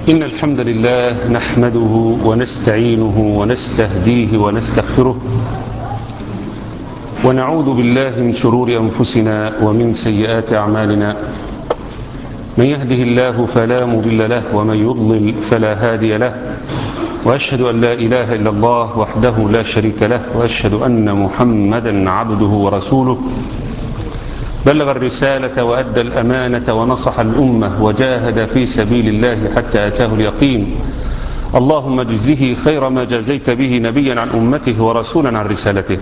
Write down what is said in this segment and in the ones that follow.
إن الحمد لله نحمده ونستعينه ونستهديه ونستغفره ونعوذ بالله من شرور أنفسنا ومن سيئات أعمالنا من يهده الله فلا مضل له ومن يضلل فلا هادي له وأشهد أن لا إله إلا الله وحده لا شريك له وأشهد أن محمدا عبده ورسوله بلغ الرسالة وأدى الأمانة ونصح الأمة وجاهد في سبيل الله حتى أتاه اليقين اللهم اجزه خير ما جزيت به نبيا عن أمته ورسولا عن رسالته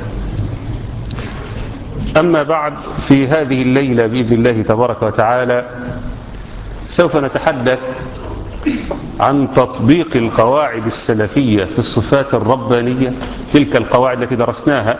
أما بعد في هذه الليلة بإذن الله تبارك وتعالى سوف نتحدث عن تطبيق القواعد السلفية في الصفات الربانية تلك القواعد التي درسناها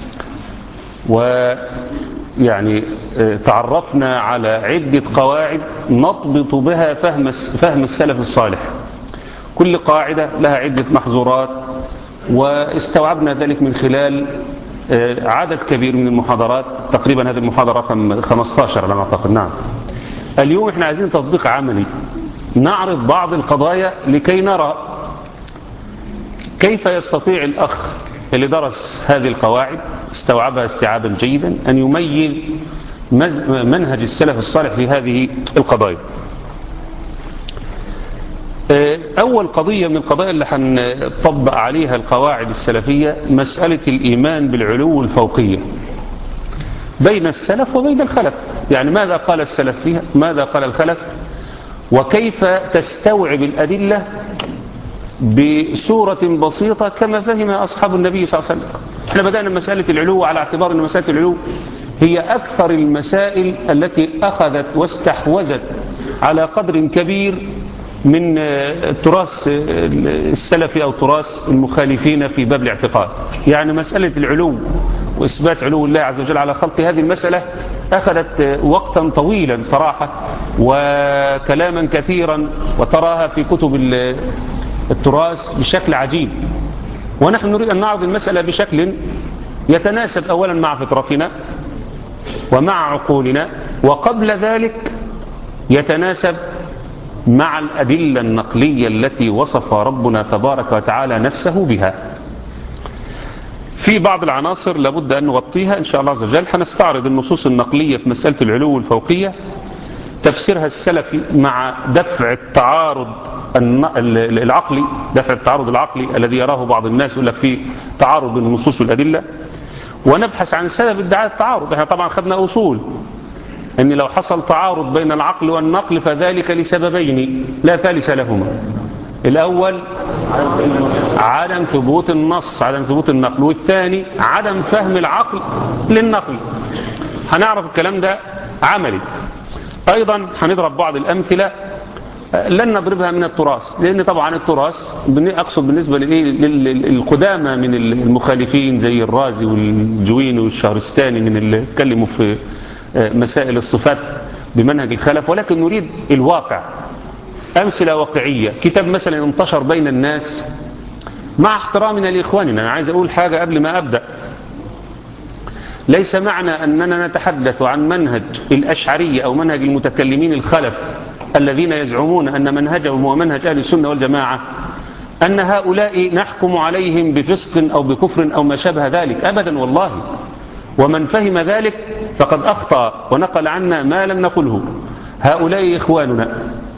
ويعني تعرفنا على عدة قواعد نضبط بها فهم فهم السلف الصالح كل قاعدة لها عدة محظورات واستوعبنا ذلك من خلال عدد كبير من المحاضرات تقريبا هذه المحاضرة رقم 15 لما أعتقد نعم اليوم احنا عايزين تطبيق عملي نعرض بعض القضايا لكي نرى كيف يستطيع الأخ اللي درس هذه القواعد استوعبها استيعابا جيدا أن يميز منهج السلف الصالح في هذه القضايا أول قضية من القضايا اللي هنطبق عليها القواعد السلفية مسألة الإيمان بالعلو الفوقية بين السلف وبين الخلف يعني ماذا قال السلف فيها ماذا قال الخلف وكيف تستوعب الأدلة بصورة بسيطة كما فهم أصحاب النبي صلى الله عليه وسلم احنا بدأنا مسألة العلو على اعتبار أن مسألة العلو هي أكثر المسائل التي أخذت واستحوذت على قدر كبير من تراث السلفي أو تراث المخالفين في باب الاعتقاد يعني مسألة العلو وإثبات علو الله عز وجل على خلقه هذه المسألة أخذت وقتا طويلا صراحة وكلاما كثيرا وتراها في كتب التراث بشكل عجيب ونحن نريد أن نعرض المسألة بشكل يتناسب أولا مع فطرتنا ومع عقولنا وقبل ذلك يتناسب مع الأدلة النقلية التي وصف ربنا تبارك وتعالى نفسه بها في بعض العناصر لابد أن نغطيها إن شاء الله عز وجل هنستعرض النصوص النقلية في مسألة العلو الفوقية تفسيرها السلفي مع دفع التعارض العقلي دفع التعارض العقلي الذي يراه بعض الناس يقول لك فيه تعارض بين النصوص والأدلة ونبحث عن سبب ادعاء التعارض احنا طبعا خدنا أصول أن لو حصل تعارض بين العقل والنقل فذلك لسببين لا ثالث لهما الأول عدم ثبوت النص عدم ثبوت النقل والثاني عدم فهم العقل للنقل هنعرف الكلام ده عملي أيضا هنضرب بعض الأمثلة لن نضربها من التراث لأن طبعا التراث أقصد بالنسبة للقدامى من المخالفين زي الرازي والجويني والشهرستاني من اللي اتكلموا في مسائل الصفات بمنهج الخلف ولكن نريد الواقع أمثلة واقعية كتاب مثلا انتشر بين الناس مع احترامنا لإخواننا أنا عايز أقول حاجة قبل ما أبدأ ليس معنى أننا نتحدث عن منهج الأشعرية أو منهج المتكلمين الخلف الذين يزعمون أن منهجهم هو منهج أهل السنة والجماعة أن هؤلاء نحكم عليهم بفسق أو بكفر أو ما شابه ذلك أبدا والله ومن فهم ذلك فقد أخطأ ونقل عنا ما لم نقله هؤلاء إخواننا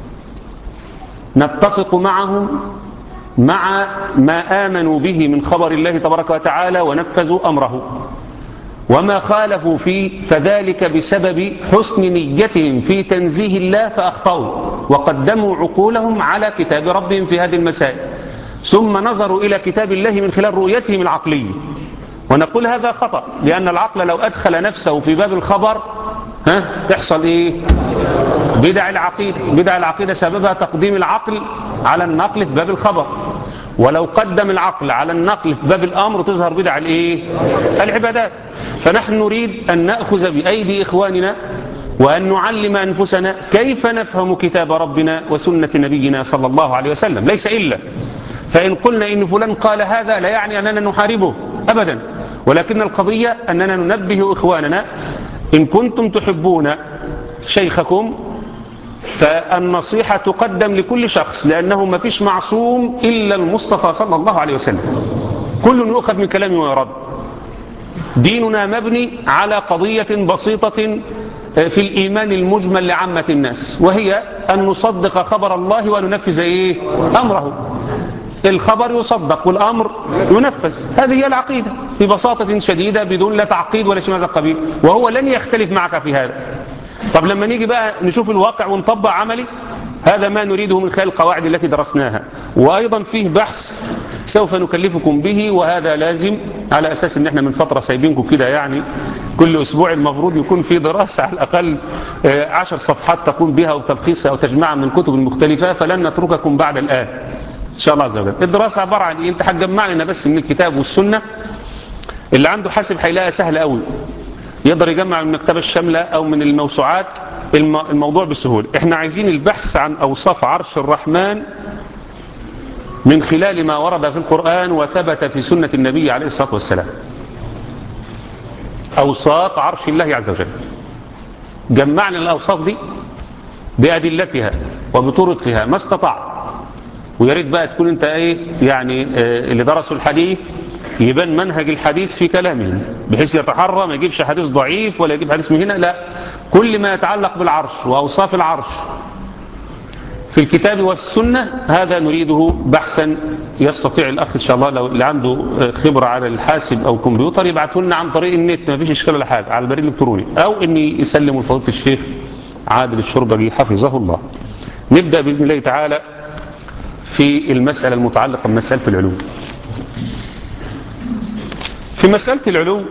نتفق معهم مع ما آمنوا به من خبر الله تبارك وتعالى ونفذوا أمره وما خالفوا فيه فذلك بسبب حسن نيتهم في تنزيه الله فأخطأوا وقدموا عقولهم على كتاب ربهم في هذه المسائل ثم نظروا إلى كتاب الله من خلال رؤيتهم العقلية ونقول هذا خطأ لأن العقل لو أدخل نفسه في باب الخبر ها تحصل إيه بدع العقيدة بدع العقيدة سببها تقديم العقل على النقل في باب الخبر ولو قدم العقل على النقل في باب الأمر تظهر بدع الإيه العبادات فنحن نريد أن نأخذ بأيدي إخواننا وأن نعلم أنفسنا كيف نفهم كتاب ربنا وسنة نبينا صلى الله عليه وسلم ليس إلا فإن قلنا إن فلان قال هذا لا يعني أننا نحاربه أبدا ولكن القضية أننا ننبه إخواننا إن كنتم تحبون شيخكم فالنصيحة تقدم لكل شخص لأنه ما فيش معصوم إلا المصطفى صلى الله عليه وسلم كل يؤخذ من كلامه ويرد ديننا مبني على قضية بسيطة في الإيمان المجمل لعامة الناس وهي أن نصدق خبر الله وننفذ إيه؟ أمره الخبر يصدق والأمر ينفذ هذه هي العقيدة ببساطة شديدة بدون لا تعقيد ولا شيء من هذا القبيل وهو لن يختلف معك في هذا طب لما نيجي بقى نشوف الواقع ونطبق عملي هذا ما نريده من خلال القواعد التي درسناها وأيضا فيه بحث سوف نكلفكم به وهذا لازم على أساس ان احنا من فترة سايبينكم كده يعني كل أسبوع المفروض يكون في دراسة على الأقل عشر صفحات تقوم بها أو تلخيصها أو تجمعها من الكتب المختلفة فلن نترككم بعد الآن إن شاء الله عز وجل الدراسة عبارة عن إيه أنت هتجمع لنا بس من الكتاب والسنة اللي عنده حاسب هيلاقيها سهلة قوي يقدر يجمع من المكتبة الشاملة أو من الموسوعات الموضوع بسهولة احنا عايزين البحث عن أوصاف عرش الرحمن من خلال ما ورد في القرآن وثبت في سنة النبي عليه الصلاة والسلام أوصاف عرش الله عز وجل جمعنا الأوصاف دي بأدلتها وبطرقها ما استطاع ويا ريت بقى تكون انت ايه يعني اه اللي درسوا الحديث يبان منهج الحديث في كلامهم بحيث يتحرى ما يجيبش حديث ضعيف ولا يجيب حديث من هنا لا كل ما يتعلق بالعرش وأوصاف العرش في الكتاب وفي السنة هذا نريده بحثا يستطيع الأخ إن شاء الله لو اللي عنده خبرة على الحاسب أو كمبيوتر يبعته لنا عن طريق النت ما فيش إشكال ولا حاجة على البريد الإلكتروني أو إني يسلموا لفضيلة الشيخ عادل الشربجي حفظه الله نبدأ بإذن الله تعالى في المسألة المتعلقة بمسألة العلوم في مسألة العلوم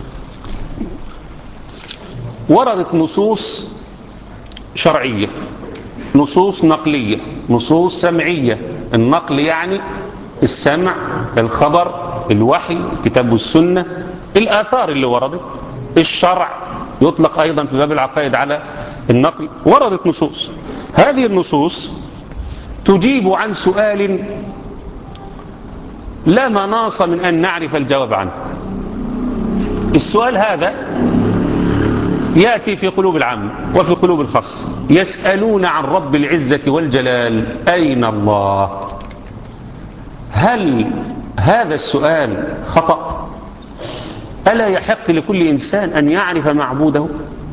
وردت نصوص شرعية نصوص نقلية نصوص سمعية النقل يعني السمع الخبر الوحي الكتاب والسنة الآثار اللي وردت الشرع يطلق أيضا في باب العقائد على النقل وردت نصوص هذه النصوص تجيب عن سؤال لا مناص من أن نعرف الجواب عنه السؤال هذا يأتي في قلوب العام وفي قلوب الخاص يسألون عن رب العزة والجلال أين الله هل هذا السؤال خطأ ألا يحق لكل إنسان أن يعرف معبوده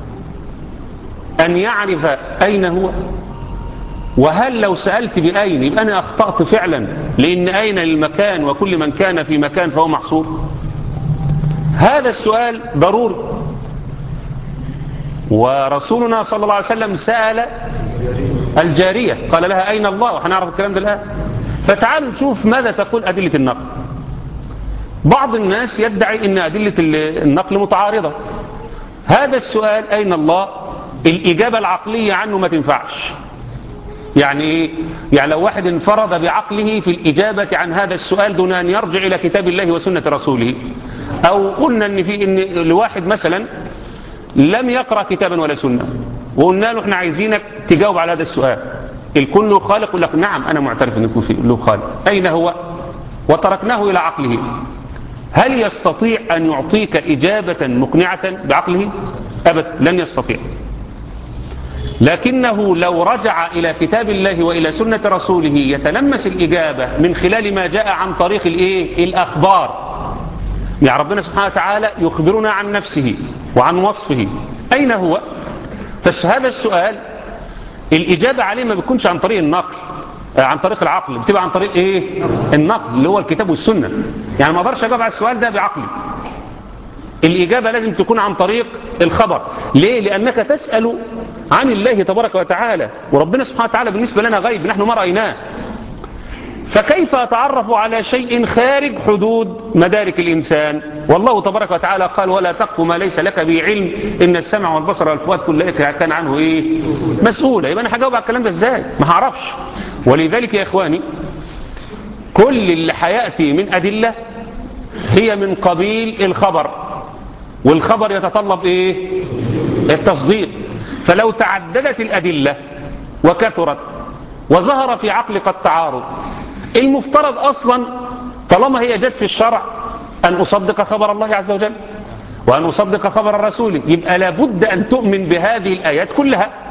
أن يعرف أين هو وهل لو سألت بأين يبقى أنا أخطأت فعلا لأن أين المكان وكل من كان في مكان فهو محصور هذا السؤال ضروري ورسولنا صلى الله عليه وسلم سأل الجارية قال لها أين الله وهنعرف الكلام ده الآن فتعالوا نشوف ماذا تقول أدلة النقل بعض الناس يدعي أن أدلة النقل متعارضة هذا السؤال أين الله الإجابة العقلية عنه ما تنفعش يعني إيه؟ يعني لو واحد انفرد بعقله في الإجابة عن هذا السؤال دون أن يرجع إلى كتاب الله وسنة رسوله أو قلنا أن في إن لواحد مثلا لم يقرأ كتابا ولا سنة وقلنا له احنا عايزينك تجاوب على هذا السؤال الكل له خالق يقول لك نعم أنا معترف أن يكون له خالق أين هو وتركناه إلى عقله هل يستطيع أن يعطيك إجابة مقنعة بعقله أبدا لن يستطيع لكنه لو رجع إلى كتاب الله وإلى سنة رسوله يتلمس الإجابة من خلال ما جاء عن طريق الإيه؟ الأخبار يعني ربنا سبحانه وتعالى يخبرنا عن نفسه وعن وصفه أين هو فهذا السؤال الإجابة عليه ما بيكونش عن طريق النقل عن طريق العقل بتبقى عن طريق ايه النقل اللي هو الكتاب والسنة يعني ما اقدرش اجاوب على السؤال ده بعقلي الإجابة لازم تكون عن طريق الخبر ليه لأنك تسأل عن الله تبارك وتعالى وربنا سبحانه وتعالى بالنسبة لنا غيب نحن ما رأيناه فكيف أتعرف على شيء خارج حدود مدارك الإنسان والله تبارك وتعالى قال ولا تقف ما ليس لك به علم إن السمع والبصر والفؤاد كل كان عنه إيه مسؤولة يبقى أنا هجاوب على الكلام ده إزاي ما هعرفش ولذلك يا إخواني كل اللي هيأتي من أدلة هي من قبيل الخبر والخبر يتطلب إيه التصديق فلو تعددت الأدلة وكثرت وظهر في عقلك التعارض المفترض أصلا طالما هي جت في الشرع أن أصدق خبر الله عز وجل وأن أصدق خبر الرسول يبقى لابد أن تؤمن بهذه الآيات كلها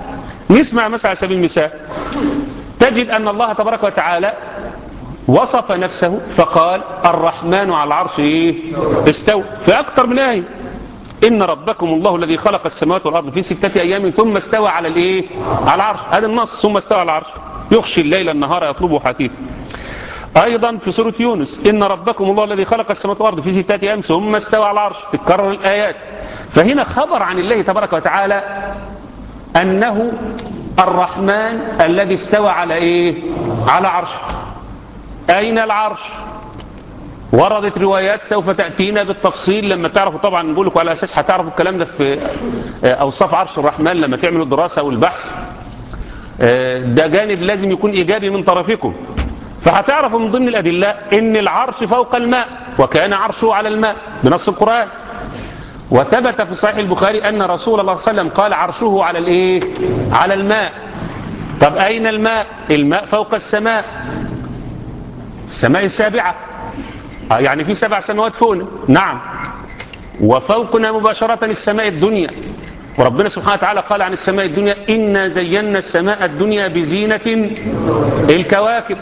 نسمع مثلا على سبيل المثال تجد أن الله تبارك وتعالى وصف نفسه فقال الرحمن على العرش إيه؟ استوى في أكثر من آية إن ربكم الله الذي خلق السماوات والأرض في ستة أيام ثم استوى على الإيه؟ على العرش هذا النص ثم استوى على العرش يخشي الليل النهار يطلبه حثيثا أيضا في سورة يونس إن ربكم الله الذي خلق السماوات والأرض في ستة أيام ثم استوى على العرش تكرر الآيات فهنا خبر عن الله تبارك وتعالى أنه الرحمن الذي استوى على إيه؟ على عرشه أين العرش وردت روايات سوف تأتينا بالتفصيل لما تعرفوا طبعا نقول لكم على أساس هتعرفوا الكلام ده في أوصاف عرش الرحمن لما تعملوا الدراسة والبحث ده جانب لازم يكون إيجابي من طرفكم فهتعرفوا من ضمن الأدلة إن العرش فوق الماء وكان عرشه على الماء بنص القرآن وثبت في صحيح البخاري أن رسول الله صلى الله عليه وسلم قال عرشه على الإيه؟ على الماء طب أين الماء؟ الماء فوق السماء السماء السابعة يعني في سبع سماوات فوقنا نعم وفوقنا مباشرة السماء الدنيا وربنا سبحانه وتعالى قال عن السماء الدنيا إنا زينا السماء الدنيا بزينة الكواكب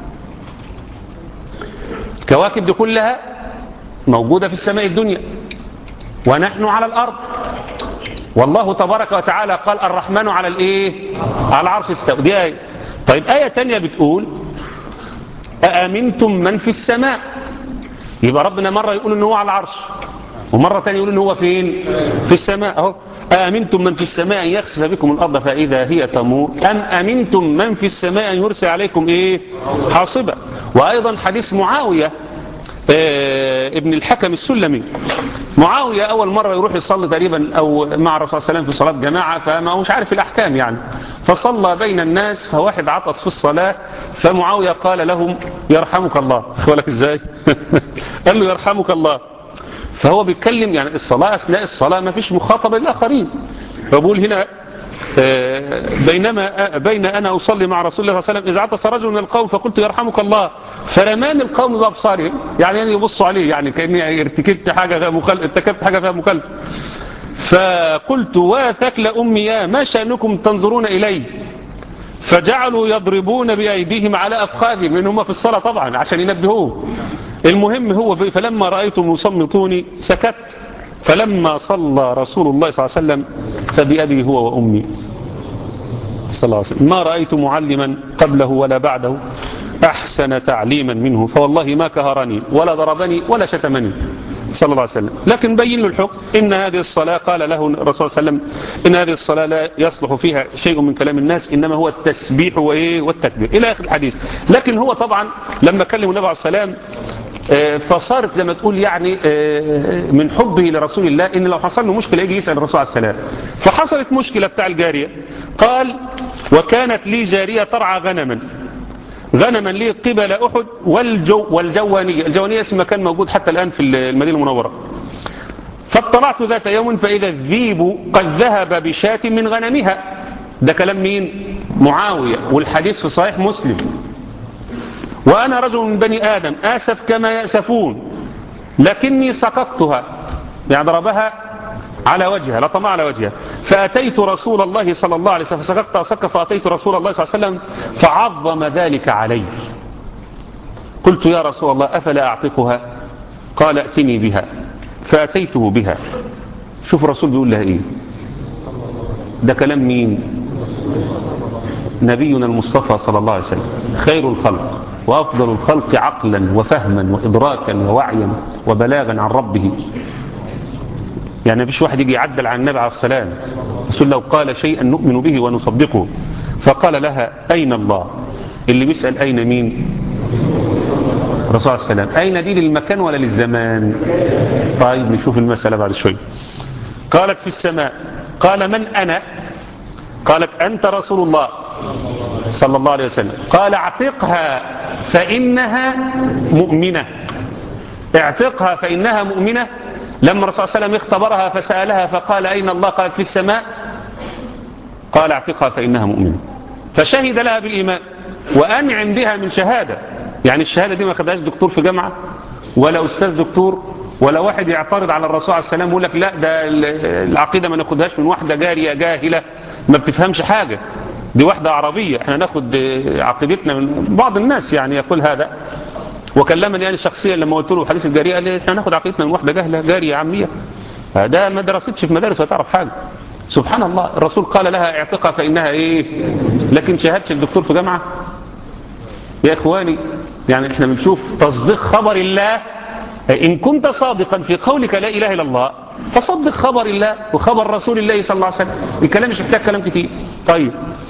الكواكب دي كلها موجودة في السماء الدنيا ونحن على الأرض والله تبارك وتعالى قال الرحمن على الايه على العرش استوى دي آية طيب آية تانية بتقول أأمنتم من في السماء يبقى ربنا مرة يقول إن هو على العرش ومرة تانية يقول إن هو فين في السماء أهو أأمنتم من في السماء أن يخسف بكم الأرض فإذا هي تمور أم أمنتم من في السماء أن يرسل عليكم إيه حاصبة وأيضا حديث معاوية آه ابن الحكم السلمي معاوية أول مرة يروح يصلي تقريبا أو مع الرسول صلى الله عليه وسلم في صلاة جماعة فما هوش عارف الأحكام يعني فصلى بين الناس فواحد عطس في الصلاة فمعاوية قال لهم يرحمك الله أخوالك إزاي قال له يرحمك الله فهو بيتكلم يعني الصلاة أثناء الصلاة ما فيش مخاطبة للآخرين فبقول هنا بينما بين أنا أصلي مع رسول الله صلى الله عليه وسلم إذا عطس رجل من القوم فقلت يرحمك الله فرمان القوم بأبصارهم يعني يبصوا عليه يعني كأني ارتكبت حاجة مخالفة ارتكبت حاجة فيها مخالفة فقلت وثكل أمي ما شأنكم تنظرون إلي فجعلوا يضربون بأيديهم على أفخاذهم من هم في الصلاة طبعا عشان ينبهوه المهم هو فلما رأيتم يصمتوني سكت فلما صلى رسول الله صلى الله عليه وسلم فبأبي هو وأمي صلى الله عليه وسلم ما رأيت معلما قبله ولا بعده أحسن تعليما منه فوالله ما كهرني ولا ضربني ولا شتمني صلى الله عليه وسلم لكن بين له الحكم إن هذه الصلاة قال له الرسول صلى الله عليه وسلم إن هذه الصلاة لا يصلح فيها شيء من كلام الناس إنما هو التسبيح وإيه والتكبير إلى آخر الحديث لكن هو طبعا لما كلم النبي عليه السلام فصارت زي ما تقول يعني من حبه لرسول الله ان لو حصل له مشكله يجي يسال الرسول عليه السلام فحصلت مشكله بتاع الجاريه قال وكانت لي جاريه ترعى غنما غنما لي قبل احد والجو والجوانيه الجوانيه اسم مكان موجود حتى الان في المدينه المنوره فاطلعت ذات يوم فاذا الذيب قد ذهب بشاة من غنمها ده كلام مين معاويه والحديث في صحيح مسلم وأنا رجل من بني آدم آسف كما يأسفون لكني سققتها يعني ضربها على وجهها لطمع على وجهها فأتيت رسول الله صلى الله عليه وسلم فسققتها سقة فأتيت رسول الله صلى الله عليه وسلم فعظم ذلك علي قلت يا رسول الله أفلا أعتقها قال ائتني بها فأتيته بها شوف الرسول بيقول لها إيه ده كلام مين نبينا المصطفى صلى الله عليه وسلم خير الخلق وأفضل الخلق عقلا وفهما وإدراكا ووعيا وبلاغا عن ربه يعني مفيش واحد يجي يعدل عن النبي عليه السلام رسول لو قال شيئا نؤمن به ونصدقه فقال لها أين الله اللي بيسأل أين مين الرسول عليه السلام أين دي للمكان ولا للزمان طيب نشوف المسألة بعد شوي قالت في السماء قال من أنا قالت أنت رسول الله صلى الله عليه وسلم قال اعتقها فإنها مؤمنة اعتقها فإنها مؤمنة لما الرسول صلى الله عليه وسلم اختبرها فسألها فقال أين الله قالت في السماء قال اعتقها فإنها مؤمنة فشهد لها بالإيمان وأنعم بها من شهادة يعني الشهادة دي ما خدهاش دكتور في جامعة ولا أستاذ دكتور ولا واحد يعترض على الرسول عليه السلام ويقول لك لا ده العقيدة ما ناخدهاش من واحدة جارية جاهلة ما بتفهمش حاجة دي واحدة عربية احنا ناخد عقيدتنا من بعض الناس يعني يقول هذا وكلمني يعني شخصيا لما قلت له حديث الجارية قال لي احنا ناخد عقيدتنا من واحدة جهلة جارية عامية ده ما درستش في مدارس وتعرف حاجة سبحان الله الرسول قال لها اعتقها فإنها ايه لكن شهادش الدكتور في جامعة يا إخواني يعني احنا بنشوف تصديق خبر الله إن كنت صادقا في قولك لا إله إلا الله فصدق خبر الله وخبر رسول الله صلى الله عليه وسلم الكلام مش محتاج كلام كتير طيب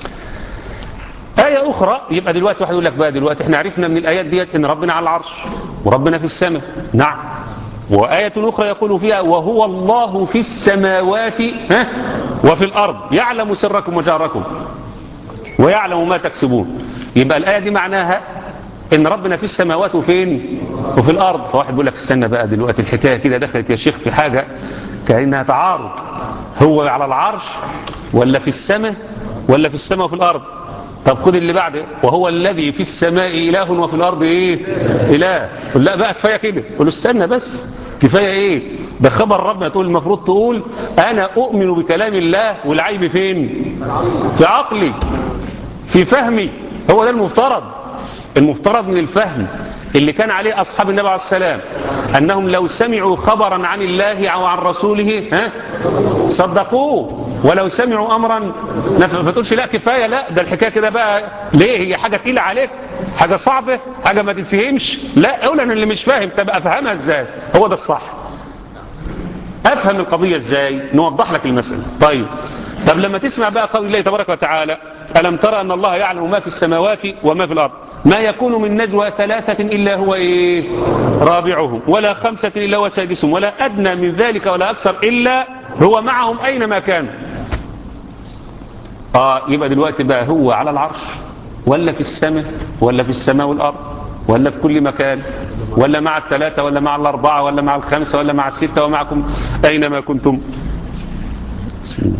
آية أخرى يبقى دلوقتي واحد يقول لك بقى دلوقتي احنا عرفنا من الآيات ديت إن ربنا على العرش وربنا في السماء نعم وآية أخرى يقول فيها وهو الله في السماوات ها وفي الأرض يعلم سركم وجهركم ويعلم ما تكسبون يبقى الآية دي معناها إن ربنا في السماوات وفين وفي الأرض فواحد بيقول لك استنى بقى دلوقتي الحكاية كده دخلت يا شيخ في حاجة كأنها تعارض هو على العرش ولا في السماء ولا في السماء وفي الأرض طب خد اللي بعده وهو الذي في السماء إله وفي الأرض إيه إله قل لا بقى كفاية كده قل له استنى بس كفاية إيه ده خبر ربنا تقول المفروض تقول أنا أؤمن بكلام الله والعيب فين في عقلي في فهمي هو ده المفترض المفترض من الفهم اللي كان عليه أصحاب النبي عليه السلام أنهم لو سمعوا خبرا عن الله أو عن رسوله ها صدقوه ولو سمعوا أمرا ما تقولش لا كفاية لا ده الحكاية كده بقى ليه هي حاجة تقيلة عليك حاجة صعبة حاجة ما تفهمش لا أولا اللي مش فاهم تبقى أفهمها إزاي هو ده الصح أفهم القضية إزاي نوضح لك المسألة طيب طب لما تسمع بقى قول الله تبارك وتعالى ألم ترى أن الله يعلم ما في السماوات وما في الأرض ما يكون من نجوى ثلاثة إلا هو إيه رابعهم ولا خمسة إلا هو سادسهم ولا أدنى من ذلك ولا أكثر إلا هو معهم أينما كانوا آه يبقى دلوقتي بقى هو على العرش ولا في السماء ولا في السماء والأرض ولا في كل مكان ولا مع الثلاثة ولا مع الأربعة ولا مع الخمسة ولا مع الستة ومعكم أينما كنتم بسم الله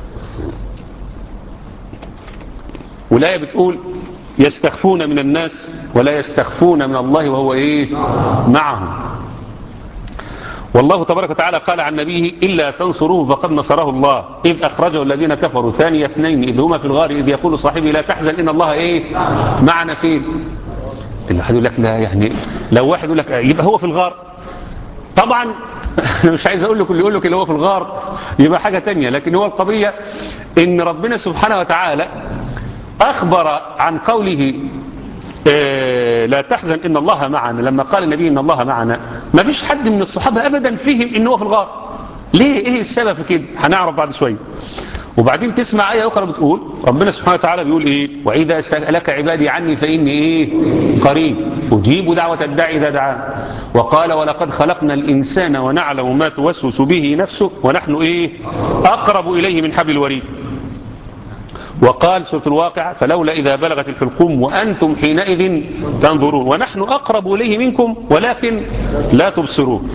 والآية بتقول يستخفون من الناس ولا يستخفون من الله وهو إيه معهم والله تبارك وتعالى قال عن نبيه إلا تنصروه فقد نصره الله إذ أخرجه الذين كفروا ثاني اثنين إذ هما في الغار إذ يقول صاحبه لا تحزن إن الله إيه معنا فين اللي حد يقول لك لا يعني لو واحد يقول لك يبقى هو في الغار طبعا انا مش عايز اقول لك اللي يقول لك اللي هو في الغار يبقى حاجة تانية لكن هو القضية ان ربنا سبحانه وتعالى اخبر عن قوله إيه لا تحزن ان الله معنا لما قال النبي ان الله معنا ما فيش حد من الصحابة ابدا فيهم ان هو في الغار ليه ايه السبب في كده هنعرف بعد شوية وبعدين تسمع آية أخرى بتقول ربنا سبحانه وتعالى بيقول إيه وإذا سألك عبادي عني فإني إيه قريب أجيب دعوة الداعي إذا دعان وقال ولقد خلقنا الإنسان ونعلم ما توسوس به نفسه ونحن إيه أقرب إليه من حبل الوريد وقال سورة الواقع فلولا إذا بلغت الحلقوم وأنتم حينئذ تنظرون ونحن أقرب إليه منكم ولكن لا تبصرون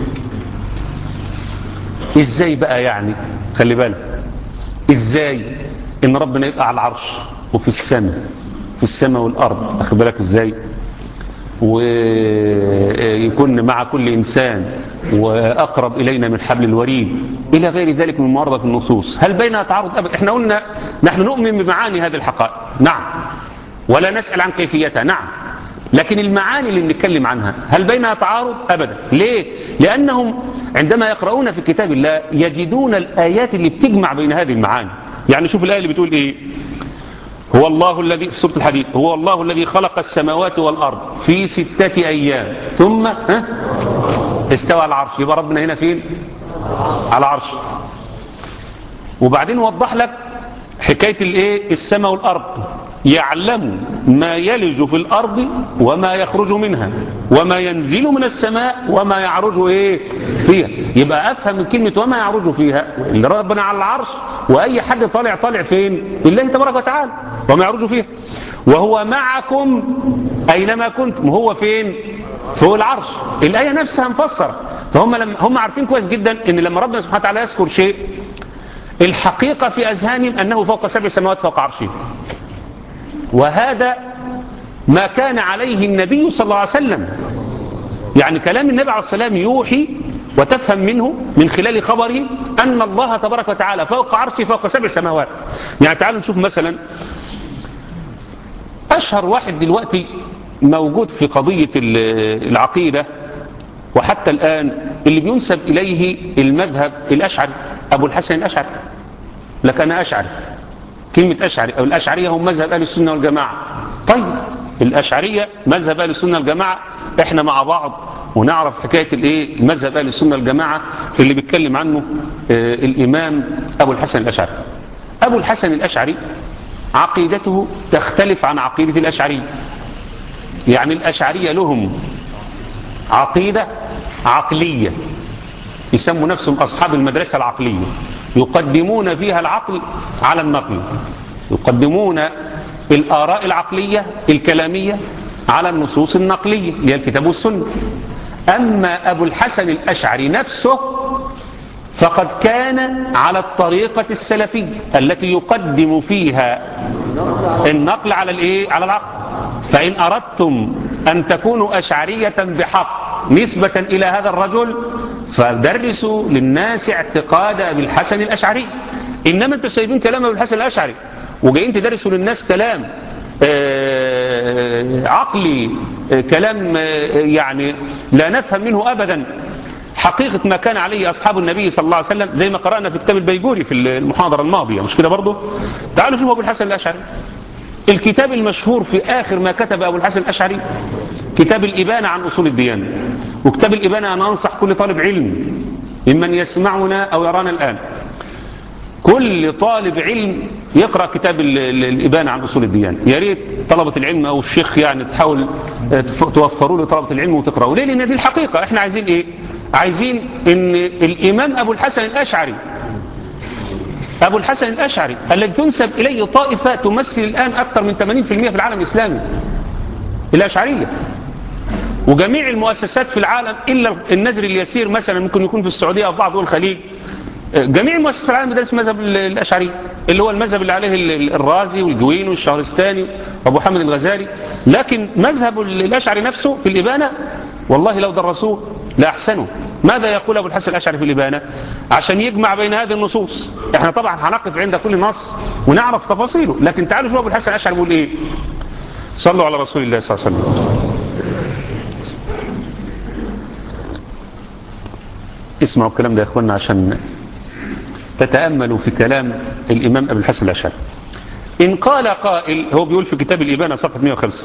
إزاي بقى يعني خلي بالك ازاي ان ربنا يبقى على العرش وفي السماء في السماء والارض اخد بالك ازاي ويكون مع كل انسان واقرب الينا من حبل الوريد الى غير ذلك من معارضه في النصوص هل بينها تعارض ابدا احنا قلنا نحن نؤمن بمعاني هذه الحقائق نعم ولا نسال عن كيفيتها نعم لكن المعاني اللي بنتكلم عنها هل بينها تعارض ابدا ليه لانهم عندما يقرؤون في كتاب الله يجدون الايات اللي بتجمع بين هذه المعاني يعني شوف الايه اللي بتقول ايه هو الله الذي في سوره الحديد هو الله الذي خلق السماوات والارض في سته ايام ثم ها استوى على العرش يبقى ربنا هنا فين على العرش وبعدين وضح لك حكايه الايه السماء والارض يعلم ما يلج في الأرض وما يخرج منها وما ينزل من السماء وما يعرج إيه فيها يبقى أفهم من كلمة وما يعرج فيها اللي ربنا على العرش وأي حد طالع طالع فين الله تبارك وتعالى وما يعرج فيها وهو معكم أينما كنتم هو فين فوق العرش الآية نفسها مفسرة فهم لما هم عارفين كويس جدا ان لما ربنا سبحانه وتعالى يذكر شيء الحقيقة في أذهانهم أنه فوق سبع سماوات فوق عرشه وهذا ما كان عليه النبي صلى الله عليه وسلم يعني كلام النبي عليه السلام يوحي وتفهم منه من خلال خبره أن الله تبارك وتعالى فوق عرشه فوق سبع سماوات يعني تعالوا نشوف مثلا أشهر واحد دلوقتي موجود في قضية العقيدة وحتى الآن اللي بينسب إليه المذهب الأشعري أبو الحسن الأشعري لك أنا أشعري كلمة أشعري أو الأشعرية هم مذهب أهل السنة والجماعة طيب الأشعرية مذهب أهل السنة والجماعة إحنا مع بعض ونعرف حكاية الإيه المذهب أهل السنة والجماعة اللي بيتكلم عنه آه الإمام أبو الحسن الأشعري أبو الحسن الأشعري عقيدته تختلف عن عقيدة الأشعرية يعني الأشعرية لهم عقيدة عقلية يسموا نفسهم أصحاب المدرسة العقلية يقدمون فيها العقل على النقل يقدمون الآراء العقلية الكلامية على النصوص النقلية اللي هي الكتاب والسنة أما أبو الحسن الأشعري نفسه فقد كان على الطريقة السلفية التي يقدم فيها النقل على الايه على العقل فإن أردتم أن تكونوا أشعرية بحق نسبة إلى هذا الرجل فدرسوا للناس اعتقاد أبي الحسن الأشعري إنما أنتم سايبين كلام أبي الحسن الأشعري وجايين تدرسوا للناس كلام آه عقلي آه كلام آه يعني لا نفهم منه أبدا حقيقة ما كان عليه أصحاب النبي صلى الله عليه وسلم زي ما قرأنا في كتاب البيجوري في المحاضرة الماضية مش كده برضه تعالوا شوفوا أبو الحسن الأشعري الكتاب المشهور في آخر ما كتب أبو الحسن الأشعري كتاب الإبانة عن أصول الديانة وكتاب الإبانة أنا أنصح كل طالب علم ممن يسمعنا أو يرانا الآن كل طالب علم يقرأ كتاب الإبانة عن أصول الديانة يا ريت طلبة العلم أو الشيخ يعني تحاول توفروا له طلبة العلم وتقرأوا ليه لأن دي الحقيقة احنا عايزين إيه عايزين ان الإمام أبو الحسن الأشعري أبو الحسن الأشعري الذي تنسب إليه طائفة تمثل الآن أكثر من 80% في العالم الإسلامي الأشعرية وجميع المؤسسات في العالم إلا النذر اليسير مثلا ممكن يكون في السعودية أو بعض دول الخليج جميع المؤسسات في العالم بتدرس مذهب الأشعري اللي هو المذهب اللي عليه الرازي والجويني والشهرستاني وأبو حامد الغزالي لكن مذهب الأشعري نفسه في الإبانة والله لو درسوه لأحسنوا ماذا يقول أبو الحسن الأشعري في الإبانة عشان يجمع بين هذه النصوص احنا طبعا هنقف عند كل نص ونعرف تفاصيله لكن تعالوا شوفوا أبو الحسن الأشعري بيقول إيه صلوا على رسول الله صلى الله عليه وسلم اسمعوا الكلام ده يا اخوانا عشان تتأملوا في كلام الإمام أبو الحسن الأشعري إن قال قائل هو بيقول في كتاب الإبانة صفحة 105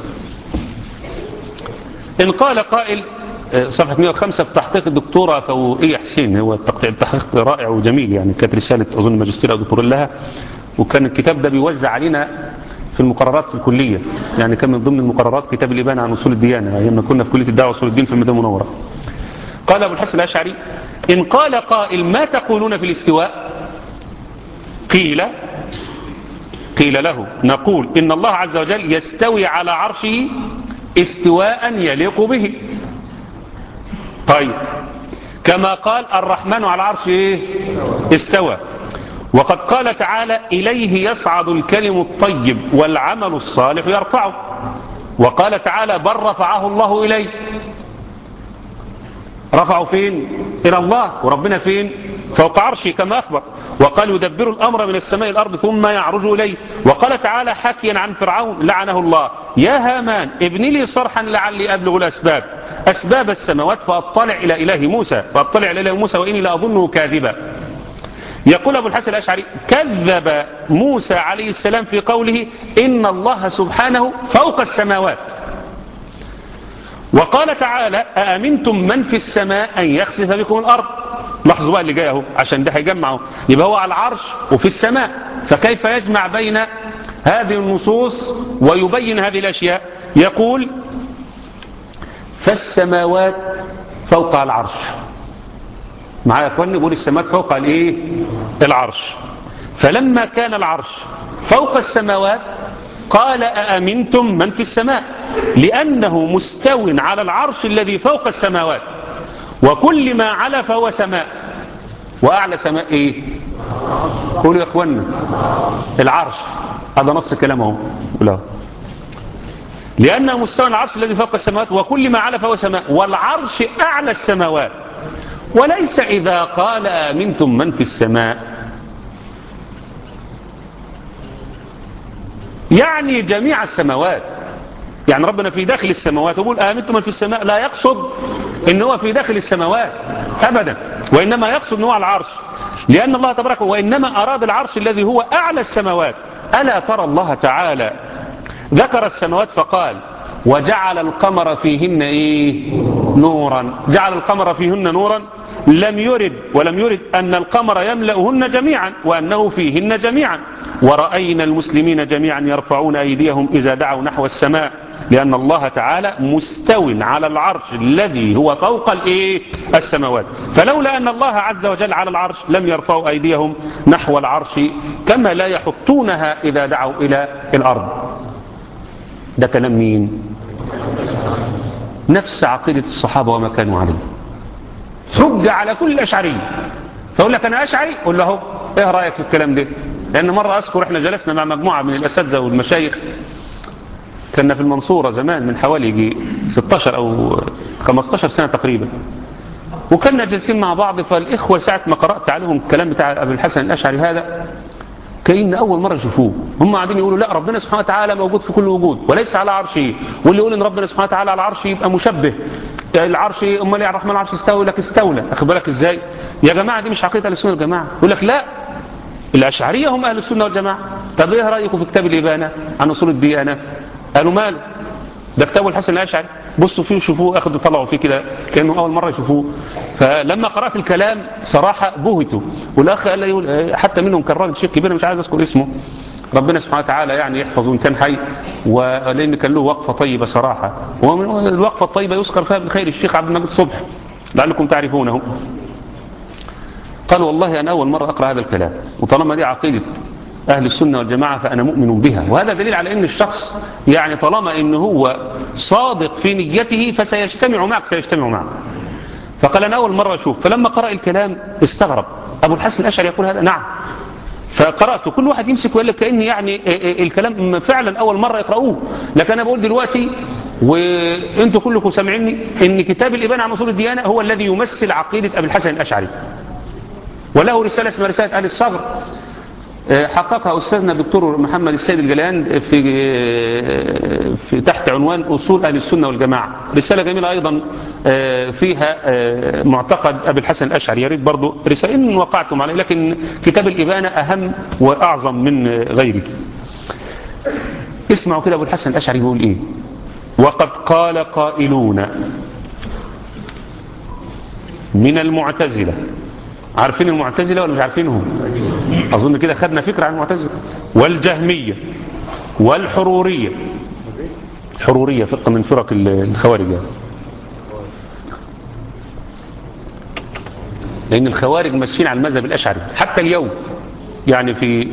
إن قال قائل صفحة 105 بتحقيق الدكتورة فوقية حسين هو التحقيق رائع وجميل يعني كانت رسالة أظن ماجستير أو دكتور لها وكان الكتاب ده بيوزع علينا في المقررات في الكلية يعني كان من ضمن المقررات كتاب الإبانة عن أصول الديانة أيام ما كنا في كلية الدعوة وأصول الدين في المدينة المنورة قال أبو الحسن الأشعري إن قال قائل ما تقولون في الاستواء قيل قيل له نقول إن الله عز وجل يستوي على عرشه استواء يليق به طيب كما قال الرحمن على عرشه إيه؟ استوى وقد قال تعالى إليه يصعد الكلم الطيب والعمل الصالح يرفعه وقال تعالى بل رفعه الله إليه رفعوا فين إلى الله وربنا فين فوق عرشه كما أخبر وقال يدبر الأمر من السماء الأرض ثم يعرج إليه وقال تعالى حكيا عن فرعون لعنه الله يا هامان ابن لي صرحا لعلي أبلغ الأسباب أسباب السماوات فأطلع إلى إله موسى فأطلع إلى إله موسى وإني لأظنه كاذبا يقول أبو الحسن الأشعري كذب موسى عليه السلام في قوله إن الله سبحانه فوق السماوات وقال تعالى أأمنتم من في السماء أن يخسف بكم الأرض لاحظوا بقى اللي جاي اهو عشان ده هيجمعه يبقى هو على العرش وفي السماء فكيف يجمع بين هذه النصوص ويبين هذه الأشياء يقول فالسماوات فوق العرش معايا يا اخواني بيقول السماوات فوق الايه العرش فلما كان العرش فوق السماوات قال أأمنتم من في السماء لأنه مستو على العرش الذي فوق السماوات وكل ما على فهو سماء وأعلى سماء إيه قولوا يا أخوانا العرش هذا نص كلامه لا لأنه مستوى العرش الذي فوق السماوات وكل ما على فهو سماء والعرش أعلى السماوات وليس إذا قال آمنتم من في السماء يعني جميع السماوات يعني ربنا في داخل السماوات ويقول آمنتم من في السماء لا يقصد ان هو في داخل السماوات أبدا وإنما يقصد ان هو على العرش لأن الله تبارك وإنما أراد العرش الذي هو أعلى السماوات ألا ترى الله تعالى ذكر السماوات فقال وجعل القمر فيهن إيه نورا جعل القمر فيهن نورا لم يرد ولم يرد أن القمر يملأهن جميعا وأنه فيهن جميعا ورأينا المسلمين جميعا يرفعون أيديهم إذا دعوا نحو السماء لأن الله تعالى مستو على العرش الذي هو فوق الإيه السماوات فلولا أن الله عز وجل على العرش لم يرفعوا أيديهم نحو العرش كما لا يحطونها إذا دعوا إلى الأرض ده كلام مين نفس عقيدة الصحابة وما كانوا عليه حجة على كل الأشعرية فأقول لك أنا أشعري قول له إيه رأيك في الكلام ده لأن مرة أذكر إحنا جلسنا مع مجموعة من الأساتذة والمشايخ كنا في المنصورة زمان من حوالي يجي 16 أو 15 سنة تقريبا وكنا جالسين مع بعض فالإخوة ساعة ما قرأت عليهم الكلام بتاع أبو الحسن الأشعري هذا كأن أول مرة يشوفوه هم قاعدين يقولوا لا ربنا سبحانه وتعالى موجود في كل وجود وليس على عرشه واللي يقول ان ربنا سبحانه وتعالى على عرشه يبقى مشبه العرش امال ايه الرحمن العرش استوى يقول لك استولى اخد بالك ازاي يا جماعه دي مش عقيده اهل السنه والجماعه يقول لك لا الاشعريه هم اهل السنه والجماعه طب ايه رايكم في كتاب الابانه عن اصول الديانه قالوا ماله ده كتاب الحسن الاشعري بصوا فيه وشوفوه اخدوا طلعوا فيه كده كانه اول مره يشوفوه فلما قرات الكلام صراحه بهتوا والاخ قال لي حتى منهم كان راجل شيخ كبير مش عايز اذكر اسمه ربنا سبحانه وتعالى يعني يحفظه ان كان حي ولان كان له وقفه طيبه صراحه ومن الوقفه الطيبه يذكر فيها ابن خير الشيخ عبد المجيد صبح لعلكم تعرفونه قال والله انا اول مره اقرا هذا الكلام وطالما دي عقيده أهل السنة والجماعة فأنا مؤمن بها وهذا دليل على أن الشخص يعني طالما أنه هو صادق في نيته فسيجتمع معك سيجتمع معك فقال أنا أول مرة أشوف فلما قرأ الكلام استغرب أبو الحسن الأشعري يقول هذا نعم فقرأته كل واحد يمسك ويقول لك كأن يعني الكلام فعلا أول مرة يقرأوه لكن أنا بقول دلوقتي وانتوا كلكم سامعيني ان كتاب الإبانة عن أصول الديانة هو الذي يمثل عقيدة أبي الحسن الأشعري وله رسالة اسمها رسالة أهل الصبر حققها أستاذنا الدكتور محمد السيد الجليان في في تحت عنوان أصول أهل السنة والجماعة رسالة جميلة أيضا فيها معتقد أبي الحسن الأشعري يا ريت برضه رسالة إن وقعتم عليه لكن كتاب الإبانة أهم وأعظم من غيره اسمعوا كده أبو الحسن الأشعري بيقول إيه وقد قال قائلون من المعتزلة عارفين المعتزلة ولا مش عارفينهم أظن كده خدنا فكرة عن المعتزلة والجهمية والحرورية الحرورية فرقة من فرق الخوارج لأن الخوارج ماشيين على المذهب الأشعري حتى اليوم يعني في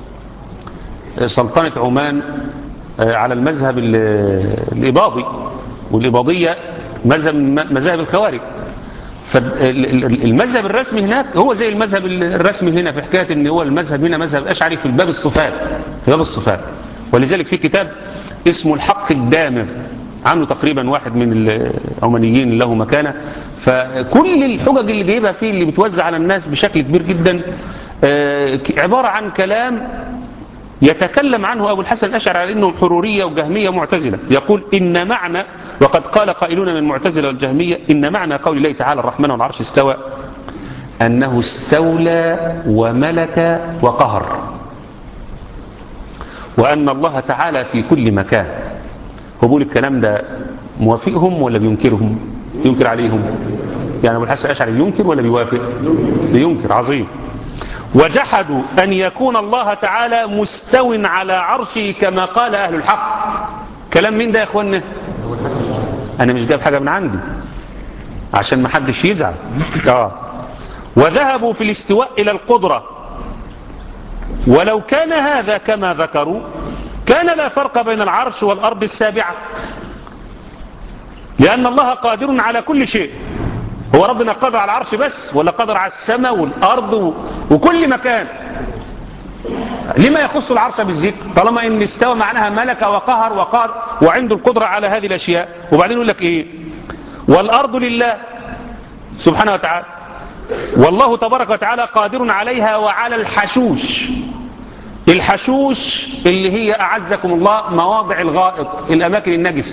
سلطنة عمان على المذهب الإباضي والإباضية مذهب مذاهب الخوارج فالمذهب الرسمي هناك هو زي المذهب الرسمي هنا في حكاية ان هو المذهب هنا مذهب أشعري في باب الصفات في باب الصفات ولذلك في كتاب اسمه الحق الدامر عنه تقريبا واحد من العمانيين له مكانة فكل الحجج اللي جايبها فيه اللي بتوزع على الناس بشكل كبير جدا عبارة عن كلام يتكلم عنه أبو الحسن الأشعري على أنهم حرورية وجهمية معتزلة يقول إن معنى وقد قال قائلون من المعتزلة والجهمية إن معنى قول الله تعالى الرحمن والعرش استوى أنه استولى وملك وقهر وأن الله تعالى في كل مكان هو بيقول الكلام ده موافقهم ولا بينكرهم ينكر عليهم يعني أبو الحسن الأشعري بينكر ولا بيوافق بينكر عظيم وجحدوا أن يكون الله تعالى مستو على عرشه كما قال أهل الحق كلام مين ده يا أخوانا أنا مش جايب حاجة من عندي عشان ما حدش يزعل آه. وذهبوا في الاستواء إلى القدرة ولو كان هذا كما ذكروا كان لا فرق بين العرش والأرض السابعة لأن الله قادر على كل شيء هو ربنا قادر على العرش بس ولا قادر على السماء والأرض وكل مكان لما يخص العرش بالذكر طالما ان استوى معناها ملك وقهر وقاد وعنده القدرة على هذه الأشياء وبعدين يقول لك ايه والأرض لله سبحانه وتعالى والله تبارك وتعالى قادر عليها وعلى الحشوش الحشوش اللي هي أعزكم الله مواضع الغائط الأماكن النجسة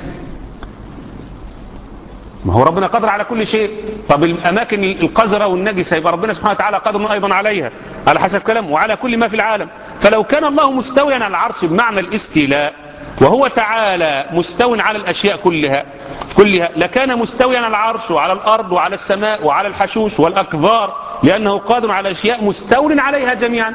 ما هو ربنا قادر على كل شيء طب الأماكن القذرة والنجسة يبقى ربنا سبحانه وتعالى قادر أيضا عليها على حسب كلامه وعلى كل ما في العالم فلو كان الله مستويا على العرش بمعنى الاستيلاء وهو تعالى مستو على الأشياء كلها كلها لكان مستويا على العرش وعلى الأرض وعلى السماء وعلى الحشوش والأكظار لأنه قادر على أشياء مستو عليها جميعا